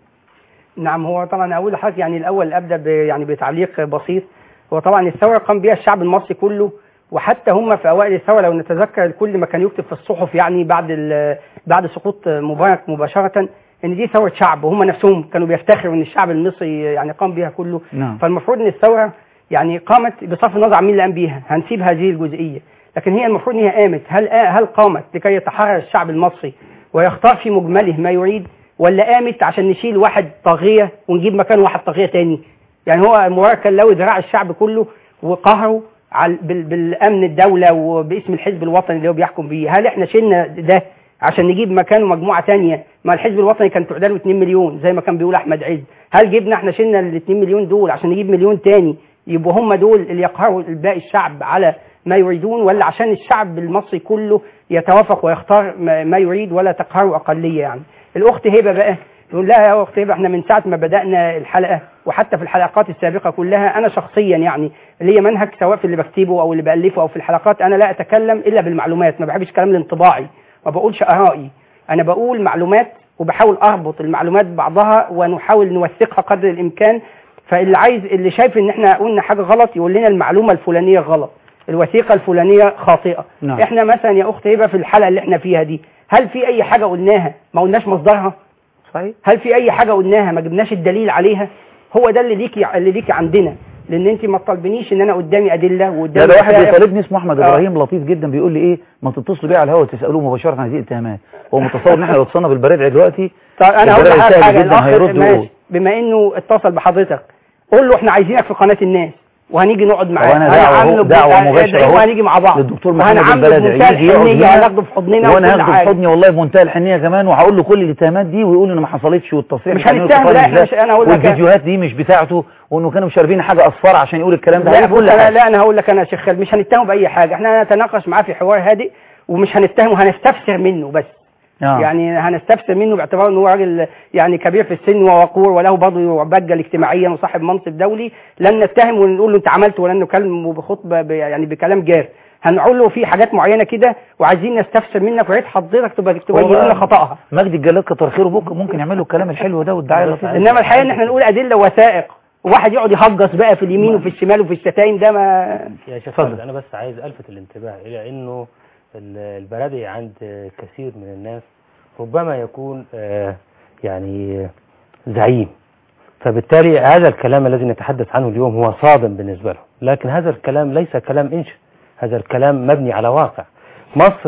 F: نعم هو طبعا اول حاجه يعني الاول ابدا ب يعني بتعليق بسيط هو طبعا الثوره قام بها الشعب المصري كله وحتى هم في اوائل الثوره لو نتذكر كل ما كان يكتب في الصحف يعني بعد ال- بعد سقوط مبارك مباشره ان دي ثوره شعب وهم نفسهم كانوا بيفتخروا ان الشعب المصري يعني قام بها كله
A: نعم
F: فالمفروض ان الثوره يعني قامت بصرف النظر عن مين اللي قام بيها هنسيب هذه الجزئيه لكن هي المفروض ان هي قامت هل هل قامت لكي يتحرر الشعب المصري ويختار في مجمله ما يريد ولا قامت عشان نشيل واحد طاغيه ونجيب مكانه واحد طاغيه تاني يعني هو مبارك كان لو ذراع الشعب كله وقهره على بال- بالامن الدوله وباسم الحزب الوطني اللي هو بيحكم بيه هل احنا شلنا ده عشان نجيب مكانه مجموعه تانية ما الحزب الوطني كان تعداله 2 مليون زي ما كان بيقول احمد عز هل جبنا احنا شلنا ال 2 مليون دول عشان نجيب مليون تاني يبقوا هم دول اللي يقهروا الباقي الشعب على ما يريدون ولا عشان الشعب المصري كله يتوافق ويختار ما ما يريد ولا تقهره اقليه يعني الاخت هبه بقى يقول لها يا اخت هبه احنا من ساعه ما بدانا الحلقه وحتى في الحلقات السابقه كلها انا شخصيا يعني ليا منهج سواء في اللي بكتبه او اللي بالفه او في الحلقات انا لا اتكلم الا بالمعلومات ما بحبش الكلام الانطباعي ما بقولش ارائي انا بقول معلومات وبحاول اربط المعلومات ببعضها ونحاول نوثقها قدر الامكان فاللي عايز اللي شايف ان احنا قلنا حاجه غلط يقول لنا المعلومه الفلانيه غلط الوثيقه الفلانيه خاطئه
A: نعم.
F: احنا مثلا يا اخت هبه في الحلقه اللي احنا فيها دي هل في اي حاجه قلناها ما قلناش مصدرها
A: صحيح
F: هل في اي حاجه قلناها ما جبناش الدليل عليها هو ده اللي ليكي اللي ليكي عندنا لان انت ما تطالبنيش ان انا قدامي ادله
A: لا
F: وقدامي
A: ده واحد
F: وثائق.
A: بيطالبني اسمه احمد
F: آه.
A: ابراهيم لطيف جدا بيقول لي ايه ما تتصلوا بيه على الهواء وتسالوه مباشره عن هذه الاتهامات هو متصور ان احنا لو اتصلنا بالبرادعي دلوقتي
F: طيب انا هقول
A: البرادعي
F: لحضرتك
A: سهل
F: حاجه
A: جدا
F: الاخ
A: هيرد
F: ماشي
A: ويقول.
F: بما انه اتصل بحضرتك قول له احنا عايزينك في قناه الناس وهنيجي نقعد معاه
A: وانا دعوه
F: هنعامله
A: اهو دعوه
F: بال-
A: مباشره
F: ادعيه
A: اهو
F: وهنيجي مع بعض
A: للدكتور محمد
F: وهنعامله
A: البلدي
F: بمنتهى
A: يجي يقعد
F: الحنيه
A: معانا
F: وهناخده في حضننا
A: وانا
F: وكل
A: هاخده في
F: حاجه
A: حضني والله بمنتهى الحنيه كمان وهقول له كل الاتهامات دي ويقول ان ما حصلتش والتصريح
F: مش
A: بتاع
F: هنتهم،
A: نيويورك
F: لا،
A: تايمز
F: احنا
A: ده
F: مش- أنا أقول لك-
A: والفيديوهات دي مش بتاعته وانه كانوا شاربين حاجه اصفر عشان يقول الكلام ده
F: لا
A: هيقول
F: بص
A: كل
F: انا
A: حاجه
F: لا انا هقول لك انا يا شيخ خالد مش هنتهم باي حاجه احنا هنتناقش معاه في حوار هادئ ومش هنتهمه هنستفسر منه بس
A: آه.
F: يعني هنستفسر منه باعتبار ان هو راجل يعني كبير في السن ووقور وله برضه بجل اجتماعيا وصاحب منصب دولي لن نتهم ونقول له انت عملت ولن نكلمه بخطبه ب- يعني بكلام جاف هنقول له في حاجات معينه كده وعايزين نستفسر منك ويا ريت حضرتك تبقى تبين
A: هو
F: لنا خطأها
A: مجدي الجلاد كتر خيره بكره ممكن يعمل له الكلام الحلو ده والدعايه اللطيفه دي.
F: انما الحقيقه ان احنا نقول ادله وثائق وواحد يقعد يهجص بقى في اليمين وفي الشمال وفي الشتايم ده ما
E: يا شيخ
A: اتفضل.
E: خالد انا بس عايز الفت الانتباه الى انه ال- البرادعي عند كثير من الناس ربما يكون آه، يعني زعيم فبالتالي هذا الكلام الذي نتحدث عنه اليوم هو صادم بالنسبة له لكن هذا الكلام ليس كلام إنشاء هذا الكلام مبني على واقع مصر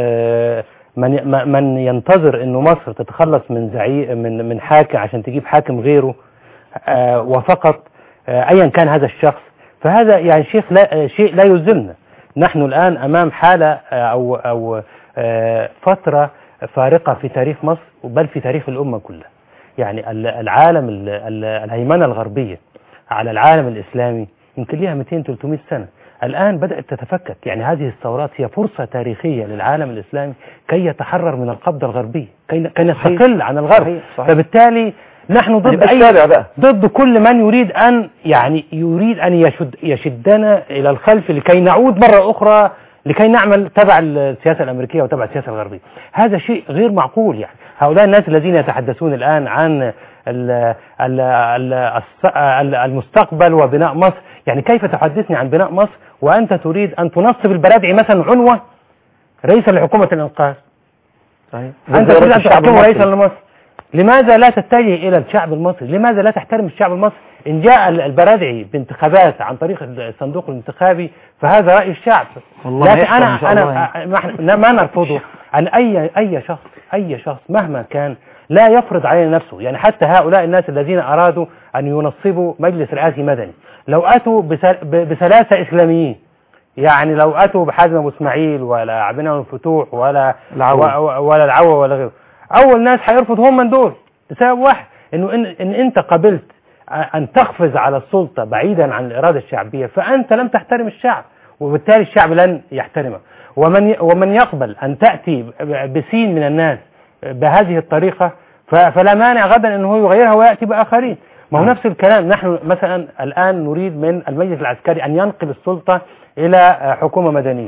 E: آه، من م- من ينتظر انه مصر تتخلص من زعيم من من حاكم عشان تجيب حاكم غيره آه، وفقط آه، ايا كان هذا الشخص فهذا يعني شيخ لا آه، شيء لا يلزمنا نحن الان امام حاله آه، او او آه، فتره فارقه في تاريخ مصر بل في تاريخ الامه كلها يعني ال- العالم ال- ال- الهيمنه الغربيه على العالم الاسلامي يمكن لها 200 300 سنه الآن بدأت تتفكك يعني هذه الثورات هي فرصة تاريخية للعالم الإسلامي كي يتحرر من القبضة الغربية كي كي نستقل عن الغرب
A: صحيح، صحيح.
E: فبالتالي نحن ضد
A: هنبقى
E: أي
A: السابع بقى.
E: ضد كل من يريد أن يعني يريد أن يشد يشدنا إلى الخلف لكي نعود مرة أخرى لكي نعمل تبع السياسة الأمريكية وتبع السياسة الغربية هذا شيء غير معقول يعني هؤلاء الناس الذين يتحدثون الآن عن ال ال ال الس- ال- المستقبل وبناء مصر يعني كيف تحدثني عن بناء مصر وأنت تريد أن تنصب البرادعي مثلا عنوة رئيسا لحكومة الإنقاذ
A: صحيح
E: أنت تريد أن تحكمه رئيسا لمصر لماذا لا تتجه إلى الشعب المصري لماذا لا تحترم الشعب المصري إن جاء ال- البرادعي بانتخابات عن طريق الصندوق الانتخابي فهذا رأي الشعب
A: والله
E: لكن
A: يحصل إن شاء
E: أنا
A: الله
E: أنا ما إحنا- ما نرفضه أن أي أي شخص أي شخص مهما كان لا يفرض علينا نفسه يعني حتى هؤلاء الناس الذين أرادوا أن ينصبوا مجلس رئاسي مدني لو أتوا بسل- ب- بثلاثة إسلاميين يعني لو اتوا بحازم ابو اسماعيل ولا عبد الفتوح ولا
A: العوة.
E: و- ولا العوة ولا غيره اول ناس هيرفض هم من دول لسبب واحد انه ان, إن انت قبلت ان تقفز على السلطه بعيدا عن الاراده الشعبيه فانت لم تحترم الشعب وبالتالي الشعب لن يحترمك ومن ي- ومن يقبل ان تاتي ب- بسين من الناس بهذه الطريقه ف- فلا مانع غدا انه يغيرها وياتي باخرين ما هو نفس الكلام نحن مثلا الان نريد من المجلس العسكري ان ينقل السلطه الى آه، حكومه مدنيه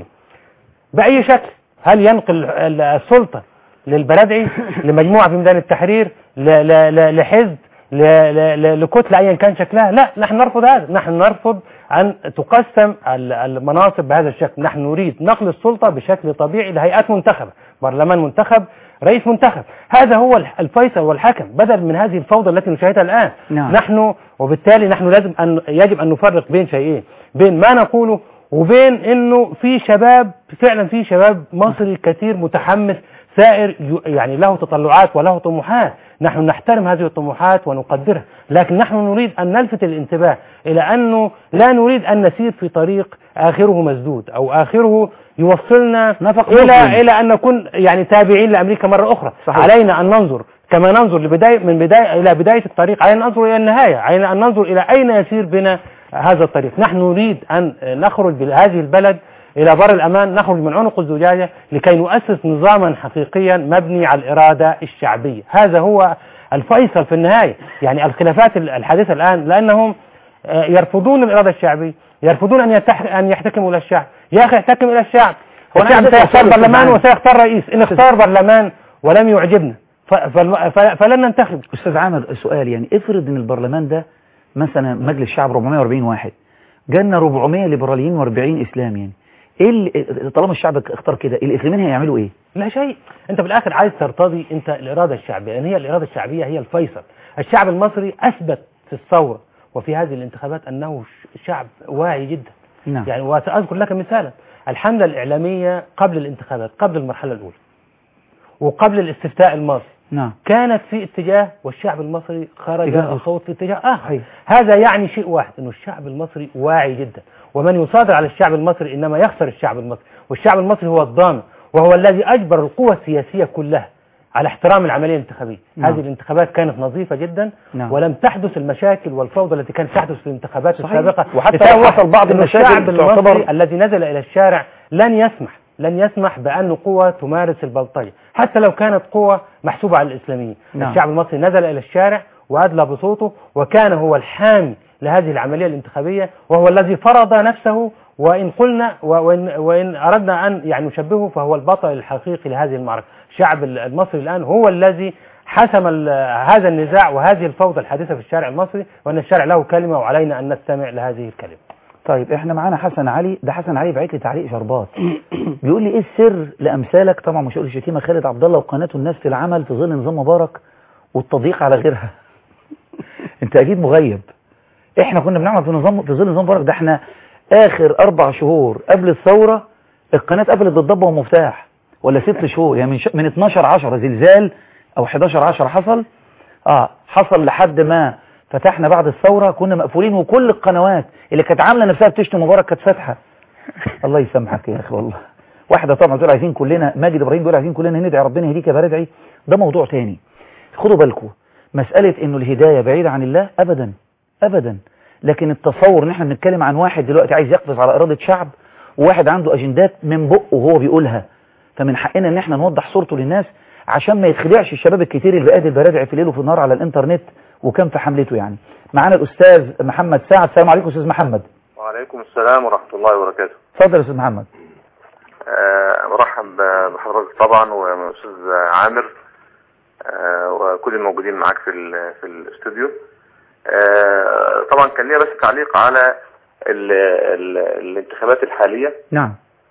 E: باي شكل هل ينقل ال- السلطه للبلدعي لمجموعه في ميدان التحرير ل- ل- ل- لحزب ل- ل- ل- لكتله ايا كان شكلها لا نحن نرفض هذا نحن نرفض ان تقسم ال- المناصب بهذا الشكل نحن نريد نقل السلطه بشكل طبيعي لهيئات منتخبه برلمان منتخب رئيس منتخب هذا هو الح- الفيصل والحكم بدل من هذه الفوضى التي نشاهدها الان
A: نعم.
E: نحن وبالتالي نحن لازم أن يجب أن نفرق بين شيئين بين ما نقوله وبين انه في شباب فعلا في شباب مصري كثير متحمس سائر ي- يعني له تطلعات وله طموحات نحن نحترم هذه الطموحات ونقدرها لكن نحن نريد أن نلفت الانتباه إلى أنه لا نريد أن نسير في طريق آخره مسدود أو آخره يوصلنا
A: نفق
E: إلى
A: مظلم.
E: إلى أن نكون يعني تابعين لأمريكا مرة أخرى
A: صحيح.
E: علينا أن ننظر كما ننظر لبداية من بداية إلى بداية الطريق علينا أن ننظر إلى النهاية علينا أن ننظر إلى أين يسير بنا هذا الطريق نحن نريد أن نخرج بهذه البلد إلى بر الأمان نخرج من عنق الزجاجة لكي نؤسس نظاما حقيقيا مبني على الإرادة الشعبية هذا هو الفيصل في النهاية يعني الخلافات الحادثة الآن لأنهم آه، يرفضون الإرادة الشعبية يرفضون أن يتح... أن يحتكموا إلى الشعب يا أخي احتكم إلى الشعب
A: هو أنا
E: الشعب
A: عايز أسأل
E: سيختار
A: سؤال
E: برلمان
A: معانا.
E: وسيختار رئيس إن اختار برلمان ولم يعجبنا ف... فالم... ف... فلن ننتخب
A: استاذ عامر سؤال يعني افرض ان البرلمان ده مثلا مجلس الشعب 440 واحد جالنا 400 ليبراليين و40 اسلام يعني ايه اللي طالما الشعب اختار كده الاسلاميين هيعملوا ايه
E: لا شيء انت في الاخر عايز ترتضي انت الاراده الشعبيه لان هي الاراده الشعبيه هي الفيصل الشعب المصري اثبت في الثوره وفي هذه الانتخابات انه ش- شعب واعي جدا
A: نعم
E: يعني وساذكر لك مثالا الحمله الاعلاميه قبل الانتخابات قبل المرحله الاولى وقبل الاستفتاء الماضي
A: نعم
E: كانت في اتجاه والشعب المصري خرج
A: اتجاه آخر.
E: بصوت في اتجاه اخر
A: صحيح.
E: هذا يعني شيء واحد انه الشعب المصري واعي جدا ومن يصادر على الشعب المصري انما يخسر الشعب المصري والشعب المصري هو الضامن وهو الذي اجبر القوى السياسيه كلها على احترام العمليه الانتخابيه
A: نعم.
E: هذه الانتخابات كانت نظيفه جدا
A: نعم.
E: ولم تحدث المشاكل والفوضى التي كانت تحدث في الانتخابات
A: صحيح.
E: السابقه
A: وحتى
E: بسبب
A: لو
E: واحد،
A: حصل بعض
E: إنه
A: المشاكل
E: الشعب المصري
A: تعتبر-
E: الذي نزل الى الشارع لن يسمح لن يسمح بأن قوة تمارس البلطجة حتى لو كانت قوة محسوبة على الإسلاميين
A: نعم.
E: الشعب المصري نزل إلى الشارع وأدلى بصوته وكان هو الحامي لهذه العملية الانتخابية وهو الذي فرض نفسه وإن قلنا وإن, وإن أردنا أن يعني نشبهه فهو البطل الحقيقي لهذه المعركة الشعب المصري الآن هو الذي حسم ال- هذا النزاع وهذه الفوضى الحادثة في الشارع المصري وأن الشارع له كلمة وعلينا أن نستمع لهذه الكلمة
A: طيب احنا معانا حسن علي ده حسن علي بعت لي تعليق شربات بيقول لي ايه السر لامثالك طبعا مش هقول شتيمه خالد عبد الله وقناته الناس في العمل في ظل نظام مبارك والتضييق على غيرها انت اكيد مغيب احنا كنا بنعمل في نظام في ظل نظام مبارك ده احنا اخر اربع شهور قبل الثوره القناه قفلت بالضبه ومفتاح ولا ست شهور يعني من, ش... من 12 10 زلزال او 11 10 حصل اه حصل لحد ما فتحنا بعد الثورة كنا مقفولين وكل القنوات اللي كانت عاملة نفسها بتشتم مبارك كانت فاتحة الله يسامحك يا اخي والله واحدة طبعا بتقول عايزين كلنا ماجد ابراهيم بيقول عايزين كلنا ندعي ربنا يهديك يا بردعي ده موضوع تاني خدوا بالكم مسألة انه الهداية بعيدة عن الله ابدا ابدا لكن التصور ان احنا بنتكلم عن واحد دلوقتي عايز يقفز على ارادة شعب وواحد عنده اجندات من بقه وهو بيقولها فمن حقنا ان احنا نوضح صورته للناس عشان ما يتخدعش الشباب الكتير اللي بقاد البرادع في ليل وفي النهار على الانترنت وكان في حملته يعني معانا الاستاذ محمد سعد السلام عليكم استاذ محمد
L: وعليكم السلام ورحمة الله وبركاته
A: اتفضل يا استاذ محمد
L: أه برحب بحضرتك طبعا وأستاذ عامر أه وكل الموجودين معاك في ال- في الاستوديو أه طبعا كان ليا بس تعليق على ال ال الانتخابات الحالية
A: نعم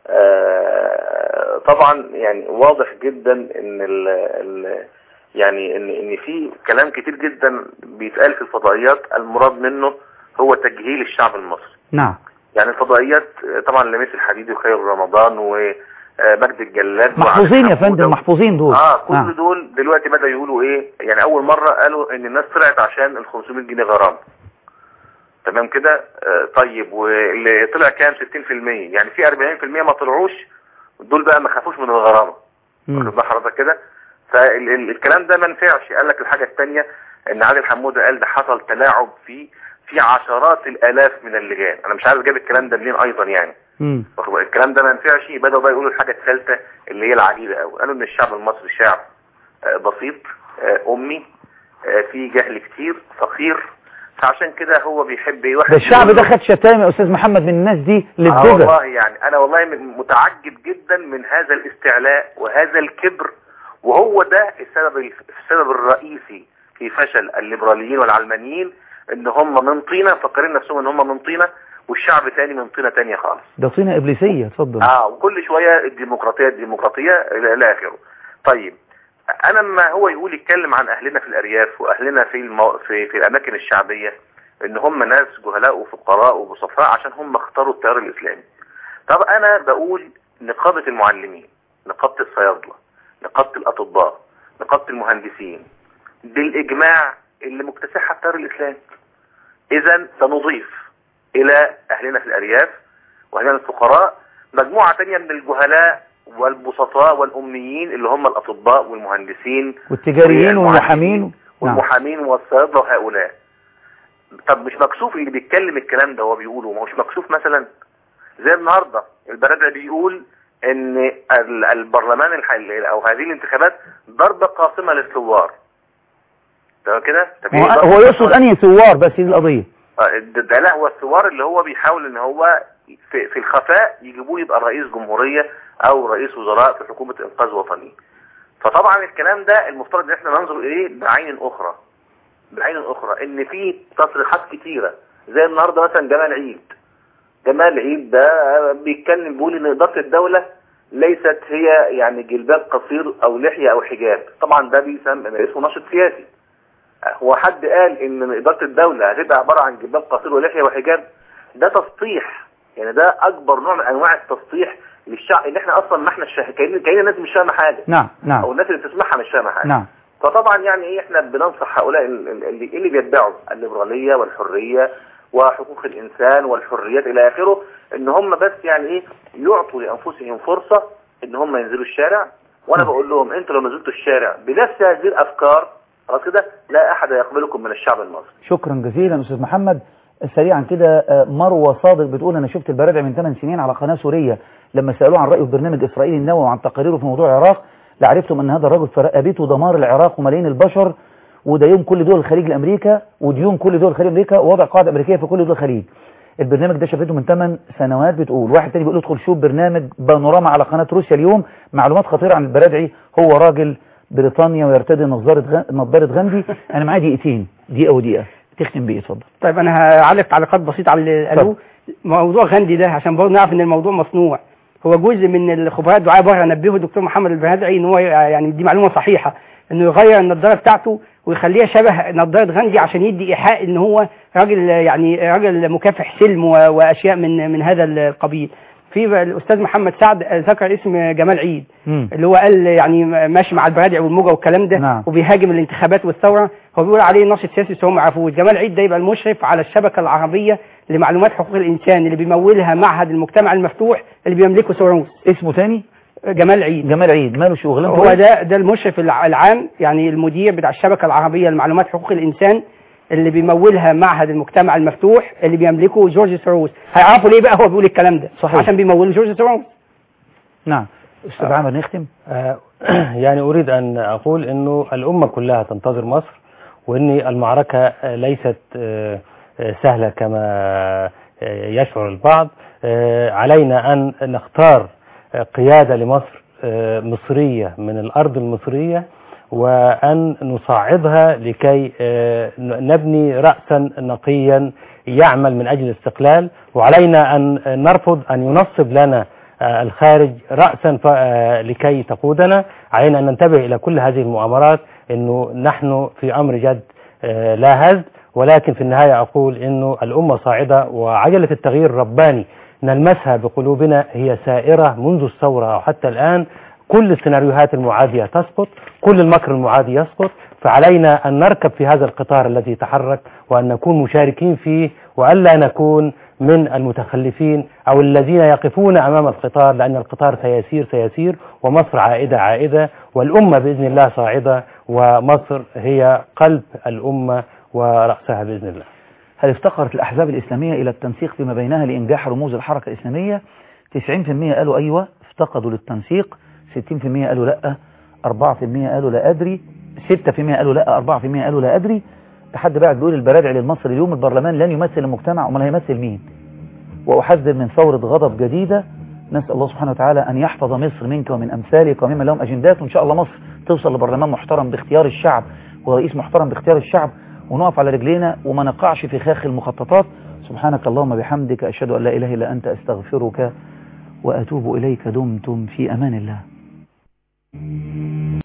L: آه، طبعا يعني واضح جدا ان ال ال يعني ان ان في كلام كتير جدا بيتقال في الفضائيات المراد منه هو تجهيل الشعب المصري
A: نعم
L: يعني الفضائيات آه، طبعا لميس الحديدي وخير رمضان ومجد الجلاد
A: محفوظين يا
L: وعلي
A: فندم محفوظين دول
L: اه كل
A: نعم.
L: دول دلوقتي بدأ يقولوا ايه يعني اول مرة قالوا ان الناس طلعت عشان ال 500 جنيه غرامة تمام كده آه، طيب واللي طلع كام 60% يعني في 40% ما طلعوش دول بقى ما خافوش من الغرامه واخد بال حضرتك كده فالكلام ده ما نفعش قال لك الحاجه الثانيه ان عادل حموده قال ده حصل تلاعب في في عشرات الالاف من اللجان انا مش عارف جاب الكلام ده منين ايضا يعني
A: مم.
L: واخد بالك؟ الكلام ده ما ينفعش بدأوا بقى يقولوا الحاجة الثالثة اللي هي العجيبة قوي قالوا ان الشعب المصري شعب آه، بسيط آه، امي آه، فيه جهل كتير فقير فعشان كده هو بيحب ايه واحد
A: ده الشعب
L: يقول
A: ده
L: له-
A: خد شتائم يا استاذ محمد من الناس دي
L: آه
A: للدجى
L: والله يعني انا والله من- متعجب جدا من هذا الاستعلاء وهذا الكبر وهو ده السبب السبب الرئيسي في فشل الليبراليين والعلمانيين ان هم من طينه مفكرين نفسهم ان هم من طينه والشعب تاني من طينه تانية خالص
A: ده طينة إبليسية اتفضل
L: اه وكل شويه الديمقراطيه الديمقراطيه الى إلى اخره طيب انا لما هو يقول يتكلم عن اهلنا في الارياف واهلنا في المو... في في الاماكن الشعبيه ان هم ناس جهلاء وفقراء وبسطاء عشان هم اختاروا التيار الاسلامي طب انا بقول نقابه المعلمين نقابه الصيادله نقابه الاطباء نقابه المهندسين بالاجماع اللي مكتسحها التيار الاسلامي اذا سنضيف الى اهلنا في الارياف واهلنا الفقراء مجموعه تانية من الجهلاء والبسطاء والاميين اللي هم الاطباء والمهندسين
A: والتجاريين
L: والمعلمين
A: والمحامين نعم.
L: والمحامين والصيادله وهؤلاء طب مش مكسوف اللي بيتكلم الكلام ده هو بيقوله ما هوش مكسوف مثلا زي النهارده البرادع بيقول ان ال- البرلمان الحالي او هذه الانتخابات ضربه قاصمه للثوار تمام كده طب
A: هو
L: إيه ضربة
A: هو يقصد
L: قاصمة؟
A: أنهي ثوار بس دي القضية
L: آه، ده ده لا هو الثوار اللي هو بيحاول ان هو في, في الخفاء يجيبوه يبقى رئيس جمهورية او رئيس وزراء في حكومة انقاذ وطني فطبعا الكلام ده المفترض ان احنا ننظر اليه بعين اخرى بعين اخرى ان في تصريحات كتيرة زي النهاردة مثلا جمال عيد جمال عيد ده بيتكلم بيقول ان ادارة الدولة ليست هي يعني جلباب قصير او لحية او حجاب طبعا ده بيسمى اسمه ناشط سياسي هو حد قال ان إدارة الدولة هتبقى عبارة عن جبال قصير ولحية وحجاب ده تسطيح يعني ده اكبر نوع من انواع التسطيح للشعب ان احنا اصلا ما احنا الشاه... كأن كأن الناس مش فاهمه حاجه
A: نعم نعم
L: او الناس اللي بتسمعها مش فاهمه حاجه
A: نعم
L: فطبعا يعني ايه احنا بننصح هؤلاء ال- ال- اللي, اللي بيدعوا الليبراليه والحريه وحقوق الانسان والحريات الى اخره ان هم بس يعني ايه يعطوا لانفسهم فرصه ان هم ينزلوا الشارع وانا بقول لهم انتوا لو نزلتوا الشارع بنفس هذه الافكار خلاص كده لا احد يقبلكم من الشعب المصري
A: شكرا جزيلا أستاذ محمد سريعا كده آه، مروة صادق بتقول أنا شفت البرادع من 8 سنين على قناة سورية لما سألوه عن رأيه في برنامج إسرائيل النووي وعن تقاريره في موضوع العراق لعرفتم أن هذا الرجل في رقبته دمار العراق وملايين البشر وديون كل دول الخليج لأمريكا وديون كل دول الخليج لأمريكا ووضع قاعدة أمريكية في كل دول الخليج البرنامج ده شافته من 8 سنوات بتقول واحد تاني بيقول ادخل شوف برنامج بانوراما على قناة روسيا اليوم معلومات خطيرة عن البرادعي هو راجل بريطانيا ويرتدي نظارة غ- نظارة غاندي أنا معايا دقيقتين دقيقة ودقيقة تختم بيه اتفضل
F: طيب انا هعلق تعليقات بسيطه على اللي قالوه موضوع غاندي ده عشان برضه نعرف ان الموضوع مصنوع هو جزء من الخبراء الدعاء بره نبهه الدكتور محمد البهادعي ان هو يعني دي معلومه صحيحه انه يغير النضاره بتاعته ويخليها شبه نضاره غاندي عشان يدي ايحاء ان هو راجل يعني راجل مكافح سلم و- واشياء من من هذا القبيل في الاستاذ محمد سعد ذكر اسم جمال عيد اللي هو قال يعني ماشي مع البرادع والموجه والكلام ده
A: نعم.
F: وبيهاجم الانتخابات والثوره هو بيقول عليه ناشط سياسي بس هو ما يعرفوش جمال عيد ده يبقى المشرف على الشبكه العربيه لمعلومات حقوق الانسان اللي بيمولها معهد المجتمع المفتوح اللي بيملكه سوروس
A: اسمه تاني
F: جمال عيد
A: جمال عيد ماله شغلانته
F: هو
A: إيه؟
F: ده ده المشرف الع- العام يعني المدير بتاع الشبكه العربيه لمعلومات حقوق الانسان اللي بيمولها معهد المجتمع المفتوح اللي بيملكه جورج سوروس هيعرفوا ليه بقى هو بيقول الكلام ده
A: صحيح.
F: عشان بيمولوا جورج سوروس
A: نعم استاذ عامر نختم
E: آه، يعني أريد أن أقول أنه الأمة كلها تنتظر مصر وأن المعركة آه، ليست آه، آه، سهلة كما آه، يشعر البعض آه، علينا أن نختار آه، قيادة لمصر آه، مصرية من الأرض المصرية وأن نصعدها لكي آه، نبني رأسا نقيا يعمل من أجل الاستقلال وعلينا أن نرفض أن ينصب لنا آه، الخارج رأسا ف- آه، لكي تقودنا علينا أن ننتبه إلى كل هذه المؤامرات أنه نحن في أمر جد آه، لا هزل ولكن في النهاية أقول أنه الأمة صاعدة وعجلة التغيير الرباني نلمسها بقلوبنا هي سائرة منذ الثورة وحتى الآن كل السيناريوهات المعادية تسقط كل المكر المعادي يسقط فعلينا أن نركب في هذا القطار الذي يتحرك وأن نكون مشاركين فيه وألا نكون من المتخلفين أو الذين يقفون أمام القطار لأن القطار سيسير سيسير ومصر عائدة عائدة والأمة بإذن الله صاعدة ومصر هي قلب الأمة ورأسها بإذن الله
A: هل افتقرت الأحزاب الإسلامية إلى التنسيق فيما بينها لإنجاح رموز الحركة الإسلامية 90% قالوا أيوة افتقدوا للتنسيق 60% قالوا لا 4% قالوا لا أدري 6% قالوا لا 4% قالوا لا أدري لحد بعد بيقول البرادعي للمصري اليوم البرلمان لن يمثل المجتمع امال هيمثل مين وأحذر من ثورة غضب جديدة نسأل الله سبحانه وتعالى أن يحفظ مصر منك ومن أمثالك وممن لهم أجندات وإن شاء الله مصر توصل لبرلمان محترم باختيار الشعب ورئيس محترم باختيار الشعب ونقف على رجلينا وما نقعش في خاخ المخططات سبحانك اللهم بحمدك أشهد أن لا إله إلا أنت أستغفرك وأتوب إليك دمتم في أمان الله